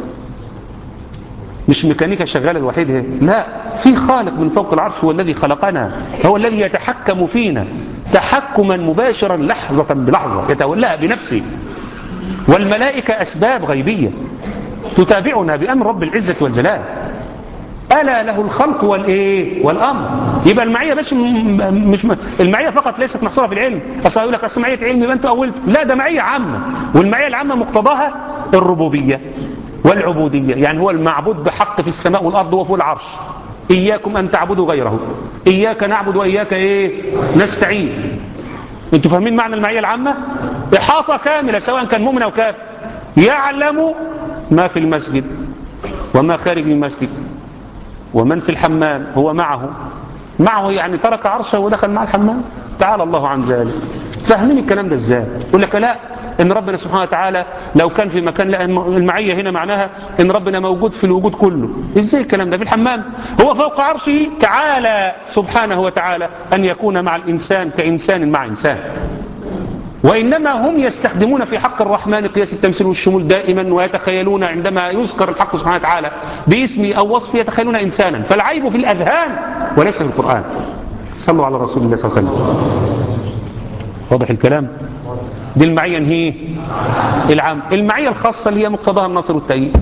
مش ميكانيكا شغالة لوحدها لا في خالق من فوق العرش هو الذي خلقنا هو الذي يتحكم فينا تحكما مباشرا لحظة بلحظة يتولاها بنفسه والملائكة أسباب غيبية تتابعنا بأمر رب العزة والجلال ألا له الخلق والإيه والأمر يبقى المعية مش مش المعية فقط ليست محصورة في العلم أصلا يقول لك أصل معية علم يبقى أنت أولت لا ده معية عامة والمعية العامة مقتضاها الربوبية والعبودية يعني هو المعبود بحق في السماء والأرض وفوق العرش إياكم أن تعبدوا غيره إياك نعبد وإياك إيه نستعين أنتوا فاهمين معنى المعية العامة إحاطة كاملة سواء كان مؤمن أو كافر يعلم ما في المسجد وما خارج المسجد ومن في الحمام هو معه معه يعني ترك عرشه ودخل مع الحمام تعالى الله عن ذلك فاهمين الكلام ده ازاي يقول لك لا ان ربنا سبحانه وتعالى لو كان في مكان لا المعيه هنا معناها ان ربنا موجود في الوجود كله ازاي الكلام ده في الحمام هو فوق عرشه تعالى سبحانه وتعالى ان يكون مع الانسان كانسان مع انسان وإنما هم يستخدمون في حق الرحمن قياس التمثيل والشمول دائما ويتخيلون عندما يذكر الحق سبحانه وتعالى باسمه أو وصفه يتخيلون إنسانا فالعيب في الأذهان وليس في القرآن صلوا على رسول الله صلى الله عليه وسلم واضح الكلام دي المعية هي العام المعية الخاصة اللي هي مقتضاها النصر والتأييد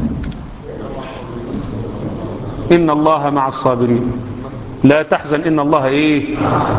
إن الله مع الصابرين لا تحزن إن الله إيه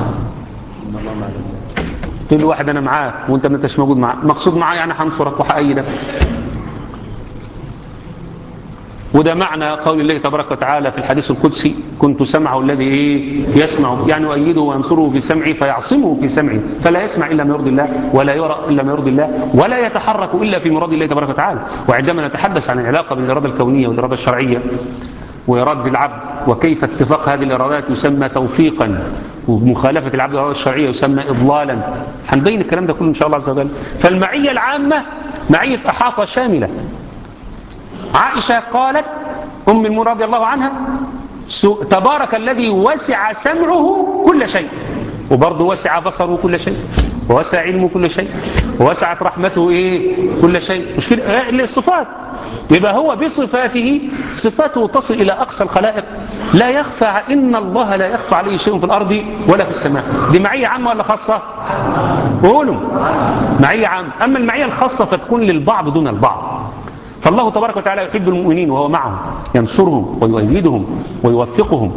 تقول واحد انا معاك وانت ما انتش موجود معاك مقصود معايا يعني هنصرك وهأيدك وده معنى قول الله تبارك وتعالى في الحديث القدسي كنت سمعه الذي إيه يسمع يعني يؤيده وينصره في سمعه فيعصمه في سمعه فلا يسمع إلا ما يرضي الله ولا يرى إلا ما يرضي الله ولا يتحرك إلا في مراد الله تبارك وتعالى وعندما نتحدث عن العلاقة بين الإرادة الكونية والإرادة الشرعية وإرادة العبد وكيف اتفاق هذه الإرادات يسمى توفيقا ومخالفة العبد الإرادة الشرعية يسمى إضلالا هنبين الكلام ده كله إن شاء الله عز وجل فالمعية العامة معية أحاطة شاملة عائشة قالت أم المؤمنين رضي الله عنها تبارك الذي وسع سمعه كل شيء وبرضه وسع بصره كل شيء ووسع علمه كل شيء ووسعت رحمته ايه كل شيء مش كده الصفات يبقى هو بصفاته صفاته تصل الى اقصى الخلائق لا يخفى ان الله لا يخفى عليه شيء في الارض ولا في السماء دي معيه عامه ولا خاصه قولوا معيه عامه اما المعيه الخاصه فتكون للبعض دون البعض فالله تبارك وتعالى يحب المؤمنين وهو معهم ينصرهم ويؤيدهم ويوفقهم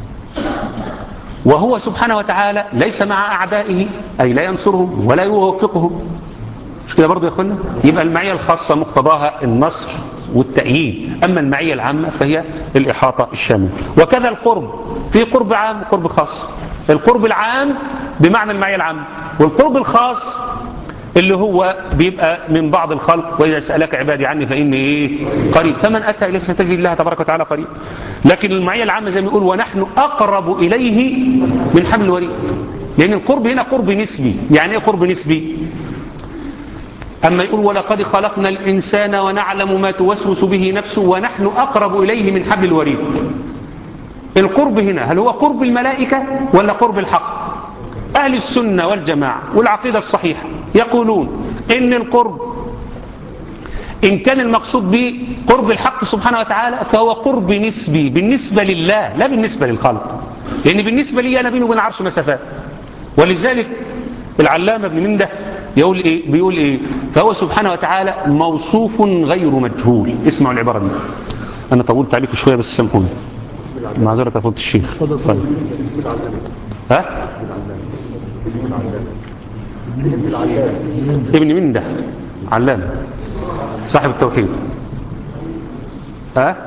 وهو سبحانه وتعالى ليس مع أعدائه أي لا ينصرهم ولا يوفقهم مش كده برضو يا أخوانا يبقى المعية الخاصة مقتضاها النصر والتأييد أما المعية العامة فهي الإحاطة الشاملة وكذا القرب في قرب عام وقرب خاص القرب العام بمعنى المعية العامة والقرب الخاص اللي هو بيبقى من بعض الخلق وإذا سألك عبادي عني فإني إيه قريب فمن أتى إليه ستجد الله تبارك وتعالى قريب لكن المعية العامة زي ما يقول ونحن أقرب إليه من حبل الوريد لأن القرب هنا قرب نسبي يعني إيه قرب نسبي أما يقول ولقد خلقنا الإنسان ونعلم ما توسوس به نفسه ونحن أقرب إليه من حبل الوريد القرب هنا هل هو قرب الملائكة ولا قرب الحق أهل السنة والجماعة والعقيدة الصحيحة يقولون إن القرب إن كان المقصود به قرب الحق سبحانه وتعالى فهو قرب نسبي بالنسبة لله لا بالنسبة للخلق لأن بالنسبة لي أنا بيني وبين عرش مسافات ولذلك العلامة ابن منده يقول إيه بيقول إيه فهو سبحانه وتعالى موصوف غير مجهول اسمعوا العبارة دي أنا طولت عليكم شوية بس سامحوني معذرة فضل الشيخ طيب. ها ابن من ده علام صاحب التوحيد ها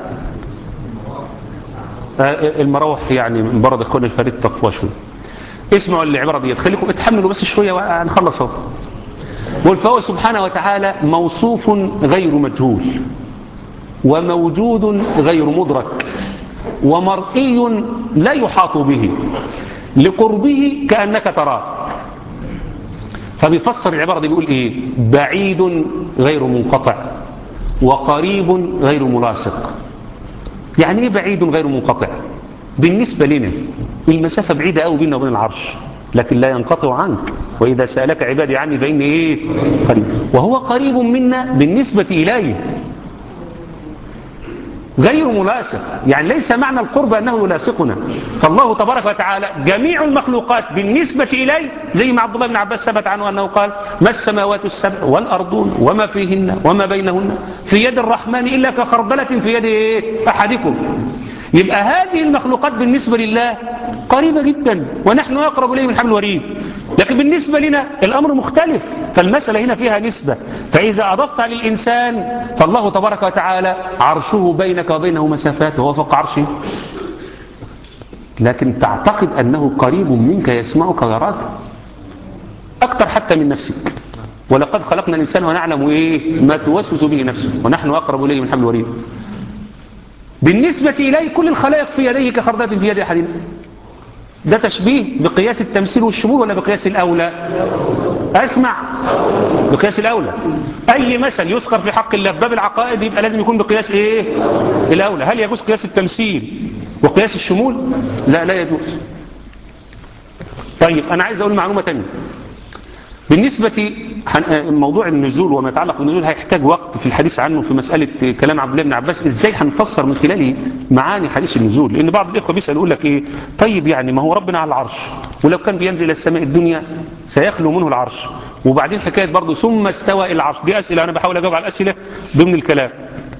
أه؟ المراوح يعني من برد اخوان الفريد تقوى شويه اسمعوا العباره دي خليكم اتحملوا بس شويه وهنخلص اهو والفهو سبحانه وتعالى موصوف غير مجهول وموجود غير مدرك ومرئي لا يحاط به لقربه كأنك تراه فبيفسر العبارة دي بيقول ايه بعيد غير منقطع وقريب غير ملاصق يعني ايه بعيد غير منقطع بالنسبة لنا المسافة بعيدة قوي بيننا وبين العرش لكن لا ينقطع عنك وإذا سألك عبادي عني فإني إيه قريب وهو قريب منا بالنسبة إليه غير ملاصق يعني ليس معنى القرب أنه يلاصقنا فالله تبارك وتعالى جميع المخلوقات بالنسبة إليه زي ما عبد الله بن عباس ثبت عنه أنه قال ما السماوات السبع والأرضون وما فيهن وما بينهن في يد الرحمن إلا كخردلة في يد إيه؟ أحدكم يبقى هذه المخلوقات بالنسبة لله قريبة جدا ونحن أقرب إليه من حبل الوريد لكن بالنسبة لنا الأمر مختلف فالمسألة هنا فيها نسبة فإذا أضفتها للإنسان فالله تبارك وتعالى عرشه بينك وبينه مسافات وهو فوق عرشه لكن تعتقد أنه قريب منك يسمعك ويراك أكثر حتى من نفسك ولقد خلقنا الإنسان ونعلم إيه ما توسوس به نفسه ونحن أقرب إليه من حبل الوريد بالنسبة إليه كل الخلائق في يديه كخردات في يد أحدنا ده تشبيه بقياس التمثيل والشمول ولا بقياس الأولى أسمع بقياس الأولى أي مثل يذكر في حق الله في باب العقائد يبقى لازم يكون بقياس إيه الأولى هل يجوز قياس التمثيل وقياس الشمول لا لا يجوز طيب أنا عايز أقول معلومة تانية بالنسبة موضوع النزول وما يتعلق بالنزول هيحتاج وقت في الحديث عنه في مسألة كلام عبد الله بن عباس ازاي هنفسر من خلاله معاني حديث النزول لأن بعض الإخوة بيسأل يقول لك إيه طيب يعني ما هو ربنا على العرش ولو كان بينزل إلى السماء الدنيا سيخلو منه العرش وبعدين حكاية برضه ثم استوى إلى العرش دي أسئلة أنا بحاول أجاوب على الأسئلة ضمن الكلام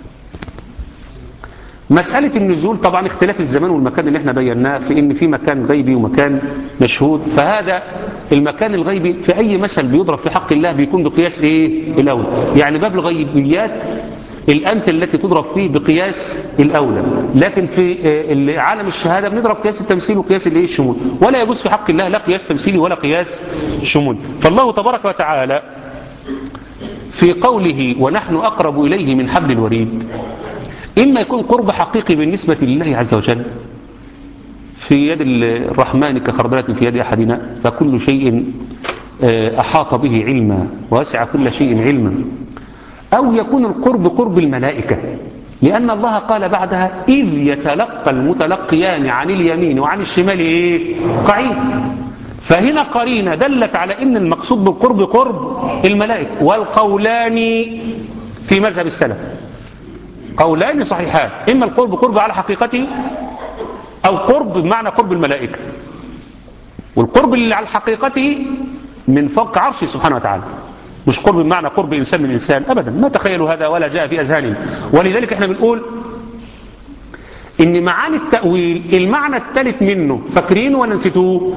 مسألة النزول طبعا اختلاف الزمان والمكان اللي احنا بيناه في ان في مكان غيبي ومكان مشهود فهذا المكان الغيبي في اي مثل بيضرب في حق الله بيكون بقياس ايه الاول يعني باب الغيبيات الأمثلة التي تضرب فيه بقياس الأولى لكن في آه، عالم الشهادة بنضرب قياس التمثيل وقياس الايه الشمول ولا يجوز في حق الله لا قياس تمثيلي ولا قياس شمول فالله تبارك وتعالى في قوله ونحن أقرب إليه من حبل الوريد إما يكون قرب حقيقي بالنسبة لله عز وجل في يد الرحمن كخردلة في يد أحدنا فكل شيء آه، أحاط به علما ووسع كل شيء علما أو يكون القرب قرب الملائكة لأن الله قال بعدها إذ يتلقى المتلقيان عن اليمين وعن الشمال إيه؟ قعيد فهنا قرينة دلت على أن المقصود بالقرب قرب الملائكة والقولان في مذهب السلف قولان صحيحان إما القرب قرب على حقيقته أو قرب بمعنى قرب الملائكة والقرب اللي على حقيقته من فوق عرشه سبحانه وتعالى مش قرب بمعنى قرب إنسان من إنسان أبدا ما تخيلوا هذا ولا جاء في أذهانهم ولذلك احنا بنقول إن معاني التأويل المعنى الثالث منه فاكرينه ولا نسيتوه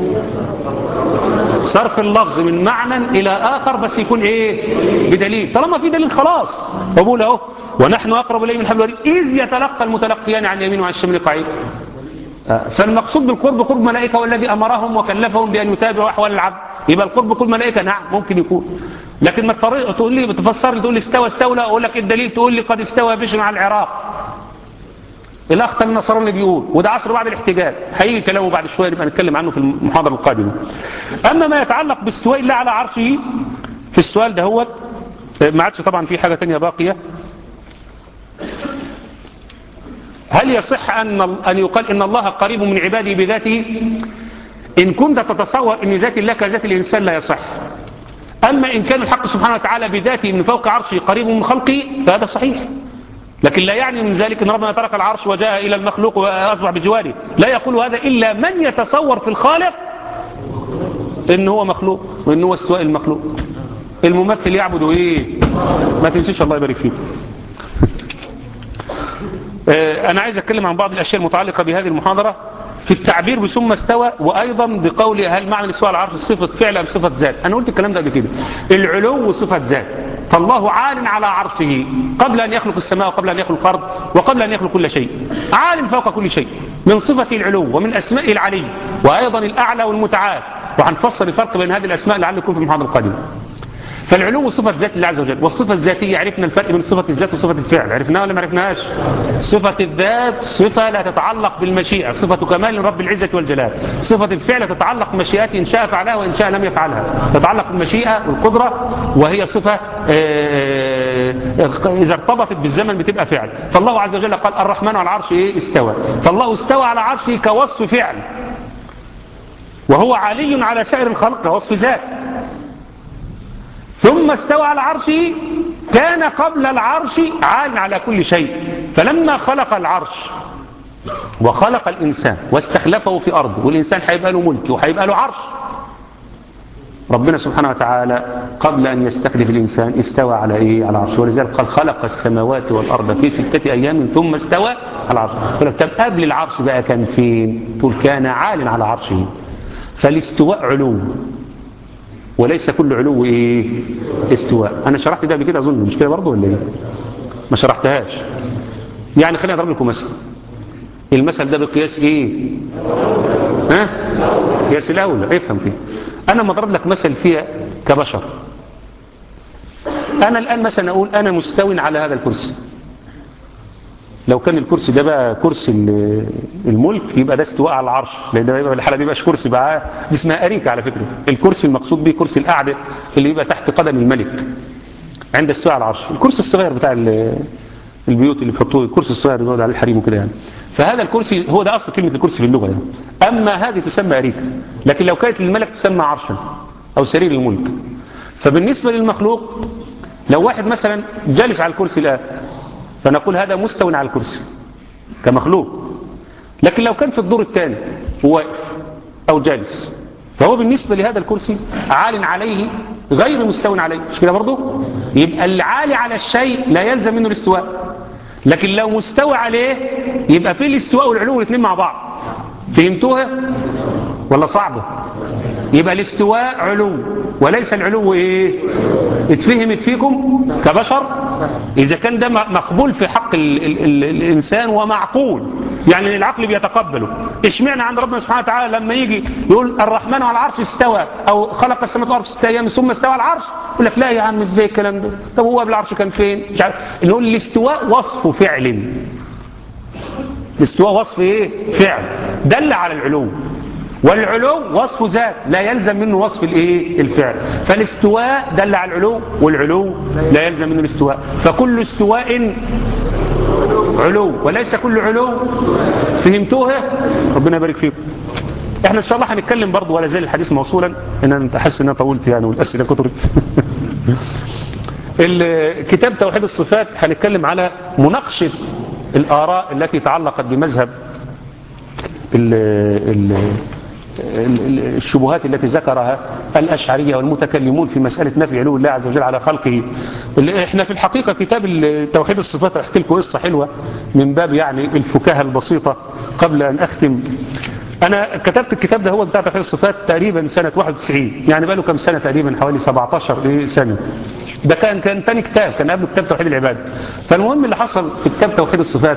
صرف اللفظ من معنى إلى آخر بس يكون إيه بدليل طالما في دليل خلاص بقول أهو ونحن أقرب إليه من حبل الوريد إذ يتلقى المتلقيان عن يمين وعن الشمال قعيد فالمقصود بالقرب قرب ملائكة والذي أمرهم وكلفهم بأن يتابعوا أحوال العبد يبقى القرب قرب ملائكة نعم ممكن يكون لكن ما تفر- تقول لي بتفسر لي تقول لي استوى استولى أقول لك إيه الدليل تقول لي قد استوى بشر على العراق الأخ النصراني بيقول وده عصر بعد الاحتجاج هيجي كلامه بعد شوية نبقى نتكلم عنه في المحاضرة القادمة أما ما يتعلق باستواء الله على عرشه في السؤال ده هو ما عادش طبعا في حاجة تانية باقية هل يصح أن أن يقال إن الله قريب من عباده بذاته إن كنت تتصور أن ذات الله كذات الإنسان لا يصح أما إن كان الحق سبحانه وتعالى بذاته من فوق عرشه قريب من خلقه فهذا صحيح لكن لا يعني من ذلك أن ربنا ترك العرش وجاء إلى المخلوق وأصبح بجواره لا يقول هذا إلا من يتصور في الخالق إن هو مخلوق وإن هو استواء المخلوق الممثل يعبد إيه ما تنسيش الله يبارك فيك آه، أنا عايز أتكلم عن بعض الأشياء المتعلقة بهذه المحاضرة في التعبير بثم استوى وأيضا بقول هل معنى الاستواء على العرش صفة فعل أم صفة ذات أنا قلت الكلام ده قبل كده العلو صفة ذات فالله عال على عرشه قبل أن يخلق السماء وقبل أن يخلق الأرض وقبل أن يخلق كل شيء عال فوق كل شيء من صفة العلو ومن أسماء العلي وأيضا الأعلى والمتعال وهنفصل الفرق بين هذه الأسماء لعل يكون في المحاضرة القادمة فالعلو صفة ذات الله عز وجل والصفة الذاتية عرفنا الفرق بين صفة الذات وصفة الفعل عرفناها ولا ما عرفناهاش صفة الذات صفة لا تتعلق بالمشيئة صفة كمال رب العزة والجلال صفة الفعل تتعلق بمشيئته إن شاء فعلها وإن شاء لم يفعلها تتعلق بالمشيئة والقدرة وهي صفة آه، آه، إذا ارتبطت بالزمن بتبقى فعل فالله عز وجل قال الرحمن على العرش إيه استوى فالله استوى على عرشه كوصف فعل وهو علي على سائر الخلق كوصف ذات ثم استوى على عرشه كان قبل العرش عال على كل شيء فلما خلق العرش وخلق الإنسان واستخلفه في أرضه والإنسان هيبقى له ملك وهيبقى له عرش ربنا سبحانه وتعالى قبل أن يستخلف الإنسان استوى على إيه على عرشه ولذلك قال خلق السماوات والأرض في ستة أيام ثم استوى على العرش يقول لك طب قبل العرش بقى كان فين تقول كان عال على عرشه فالاستواء علو وليس كل علو ايه استواء انا شرحت ده قبل كده اظن مش كده برضه ولا ايه ما شرحتهاش يعني خليني اضرب لكم مثل المثل ده بقياس ايه ها قياس الاولى افهم كده انا ما اضرب لك مثل فيها كبشر انا الان مثلا اقول انا مستو على هذا الكرسي لو كان الكرسي ده بقى كرسي ال- الملك يبقى ده استواء على العرش لان ده يبقى الحاله دي بقاش كرسي بقى دي اسمها اريكه على فكره الكرسي المقصود به كرسي القعده اللي يبقى تحت قدم الملك عند استواء على العرش الكرسي الصغير بتاع ال- البيوت اللي بيحطوه الكرسي الصغير اللي بيقعد عليه الحريم وكده يعني فهذا الكرسي هو ده اصل كلمه الكرسي في اللغه يعني اما هذه تسمى اريكه لكن لو كانت للملك تسمى عرشا او سرير الملك فبالنسبه للمخلوق لو واحد مثلا جالس على الكرسي الان فنقول هذا مستو على الكرسي كمخلوق لكن لو كان في الدور الثاني واقف أو جالس فهو بالنسبة لهذا الكرسي عال عليه غير مستو عليه مش كده برضه يبقى العالي على الشيء لا يلزم منه الاستواء لكن لو مستوى عليه يبقى في الاستواء والعلو الاثنين مع بعض فهمتوها ولا صعبة يبقى الاستواء علو وليس العلو ايه اتفهمت فيكم كبشر اذا كان ده مقبول في حق ال ال ال الانسان ومعقول يعني العقل بيتقبله اشمعنى عند ربنا سبحانه وتعالى لما يجي يقول الرحمن على العرش استوى او خلق السماوات والارض في ستة ايام ثم استوى على العرش يقول لك لا يا عم ازاي الكلام ده طب هو قبل العرش كان فين مش عارف نقول الاستواء وصف فعل الاستواء وصف ايه فعل دل على العلو والعلو وصف ذات لا يلزم منه وصف الايه الفعل فالاستواء دل على العلو والعلو لا يلزم منه الاستواء فكل استواء علو وليس كل علو فهمتوها ربنا يبارك فيكم احنا ان شاء الله هنتكلم برضه ولا زال الحديث موصولا ان انا احس ان انا طولت يعني والاسئله كترت الكتاب توحيد الصفات هنتكلم على مناقشه الاراء التي تعلقت بمذهب ال ال الشبهات التي ذكرها الأشعرية والمتكلمون في مسألة نفي علو الله عز وجل على خلقه احنا في الحقيقة كتاب توحيد الصفات احكي لكم قصة حلوة من باب يعني الفكاهة البسيطة قبل أن أختم أنا كتبت الكتاب ده هو بتاع توحيد الصفات تقريبا سنة 91 يعني بقى له كم سنة تقريبا حوالي 17 سنة ده كان كان تاني كتاب كان قبل كتاب توحيد العباد فالمهم اللي حصل في كتاب توحيد الصفات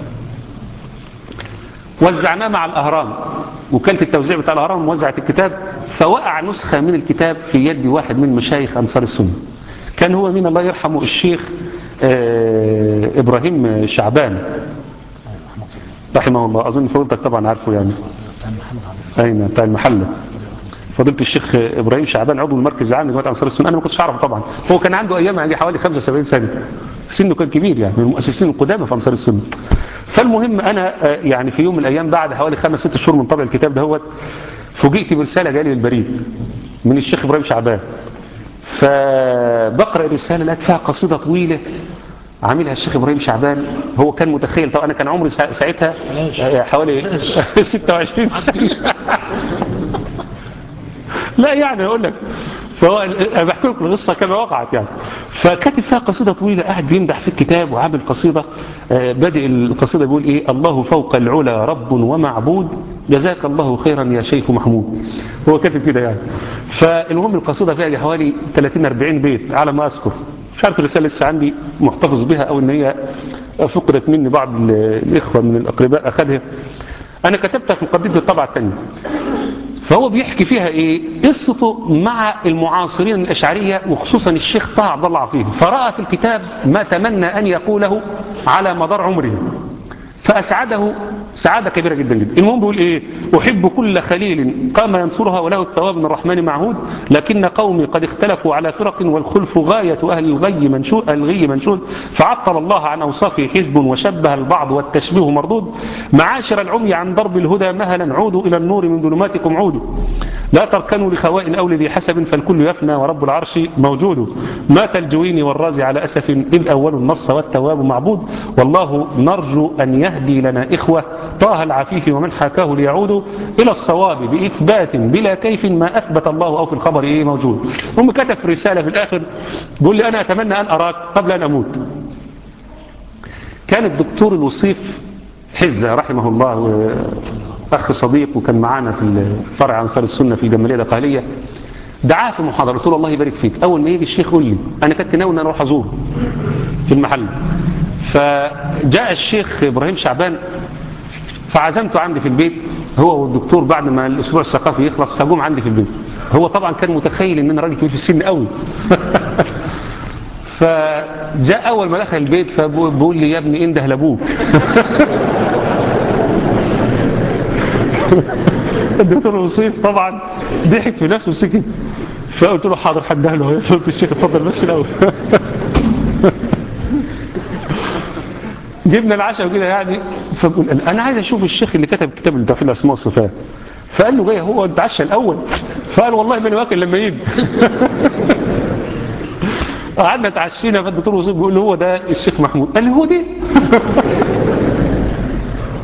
وزعناه مع الأهرام وكانت التوزيع بتاع الأهرام موزعة الكتاب فوقع نسخة من الكتاب في يد واحد من مشايخ أنصار السنة كان هو مين الله يرحمه الشيخ آه إبراهيم شعبان رحمه الله أظن فضلتك طبعا عارفه يعني أين بتاع المحلة فضيله الشيخ ابراهيم شعبان عضو المركز العام لجماعه انصار السنه انا ما كنتش اعرفه طبعا هو كان عنده ايام يعني حوالي 75 سنه سنه كان كبير يعني من المؤسسين القدامى في انصار السنه فالمهم انا يعني في يوم من الايام بعد حوالي خمس ست شهور من طبع الكتاب دهوت فوجئت برساله جالي البريد من الشيخ ابراهيم شعبان فبقرا الرساله لقيت فيها قصيده طويله عاملها الشيخ ابراهيم شعبان هو كان متخيل طبعا انا كان عمري ساعتها حوالي 26 سنه لا يعني اقول لك فهو بحكي لكم القصه كما وقعت يعني فكاتب فيها قصيده طويله قاعد بيمدح في الكتاب وعامل قصيده بادئ القصيده بيقول ايه الله فوق العلا رب ومعبود جزاك الله خيرا يا شيخ محمود هو كاتب كده يعني فالمهم القصيده فيها حوالي 30 40 بيت على ما اذكر مش عارف الرساله لسه عندي محتفظ بها او ان هي فقدت مني بعض الاخوه من الاقرباء اخذها انا كتبتها في مقدمه الطبعه الثانيه فهو بيحكي فيها ايه قصته مع المعاصرين الاشعريه وخصوصا الشيخ طه عبد الله عفيف فراى في الكتاب ما تمنى ان يقوله على مدار عمره فاسعده سعاده كبيره جدا جدا المهم بيقول ايه احب كل خليل قام ينصرها وله الثواب من الرحمن معهود لكن قومي قد اختلفوا على فرق والخلف غايه اهل الغي منشود الغي منشود فعطل الله عن اوصافه حزب وشبه البعض والتشبيه مردود معاشر العمي عن ضرب الهدى مهلا عودوا الى النور من ظلماتكم عودوا لا تركنوا لخواء او لذي حسب فالكل يفنى ورب العرش موجود مات الجويني والرازي على اسف اذ اول النص والتواب معبود والله نرجو ان يهدي لنا اخوه طه العفيف ومن حكاه ليعودوا الى الصواب باثبات بلا كيف ما اثبت الله او في الخبر ايه موجود هم كتب في رساله في الاخر بيقول لي انا اتمنى ان اراك قبل ان اموت كان الدكتور الوصيف حزه رحمه الله اخ صديق وكان معانا في فرع انصار السنه في الجماليه القهليه دعاه في محاضره قلت له الله يبارك فيك اول ما يجي الشيخ قول لي انا كنت ناوي ان انا اروح ازوره في المحل فجاء الشيخ ابراهيم شعبان فعزمته عندي في البيت هو والدكتور بعد ما الاسبوع الثقافي يخلص فجم عندي في البيت هو طبعا كان متخيل ان انا راجل كبير في السن قوي فجاء اول ما دخل البيت فبقول لي يا ابني انده لابوك الدكتور الوصيف طبعا ضحك في نفسه وسكت فقلت له حاضر حده له قلت الشيخ اتفضل بس الاول جبنا العشاء وكده يعني فبقول انا عايز اشوف الشيخ اللي كتب كتاب التوحيد الاسماء والصفات فقال له جاي هو اتعشى الاول فقال والله ما انا واكل لما يجي قعدنا اتعشينا فالدكتور وصيف بيقول له هو ده الشيخ محمود قال لي هو ده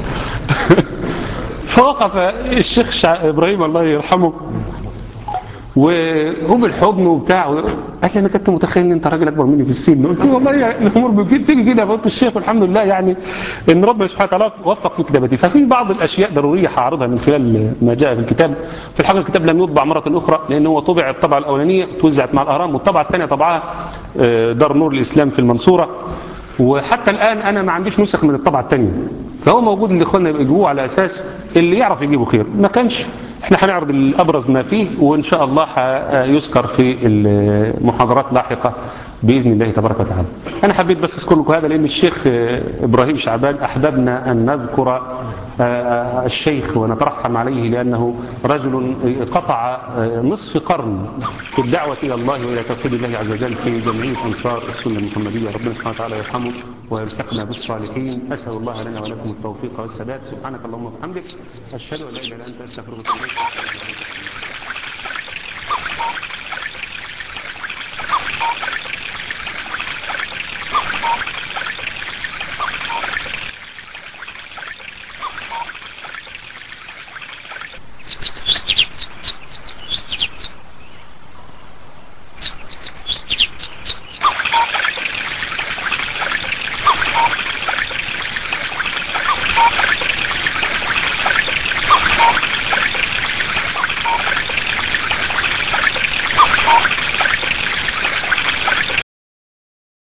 فوقف الشيخ شع... ابراهيم الله يرحمه وبالحضن وبتاع قال لي انا كنت متخيل ان انت راجل اكبر مني في السن قلت له والله يعني الامور بتجي- تيجي كده فقلت الشيخ والحمد لله يعني ان ربنا سبحانه وتعالى وفق في كتابتي ففي بعض الاشياء ضروريه هعرضها من خلال ما جاء في الكتاب في الحقيقه الكتاب لم يطبع مره اخرى لان هو طبع الطبعه الاولانيه توزعت مع الاهرام والطبعه الثانيه طبعها آه، دار نور الاسلام في المنصوره وحتى الان انا ما عنديش نسخ من الطبعه الثانيه فهو موجود اللي اخواننا يجيبوه على اساس اللي يعرف يجيبه خير ما كانش احنا هنعرض الابرز ما فيه وان شاء الله ح- يذكر في المحاضرات لاحقه باذن الله تبارك وتعالى. انا حبيت بس اذكر لكم هذا لان الشيخ آه، ابراهيم شعبان احببنا ان نذكر آه، الشيخ ونترحم عليه لانه رجل قطع آه، نصف قرن في الدعوه الى الله والى توحيد الله عز وجل في جمعيه انصار السنه المحمديه ربنا سبحانه وتعالى يرحمه ويلحقنا بالصالحين اسال الله لنا ولكم التوفيق والسداد سبحانك اللهم وبحمدك اشهد ان لا اله الا انت استغفرك واتوب اليك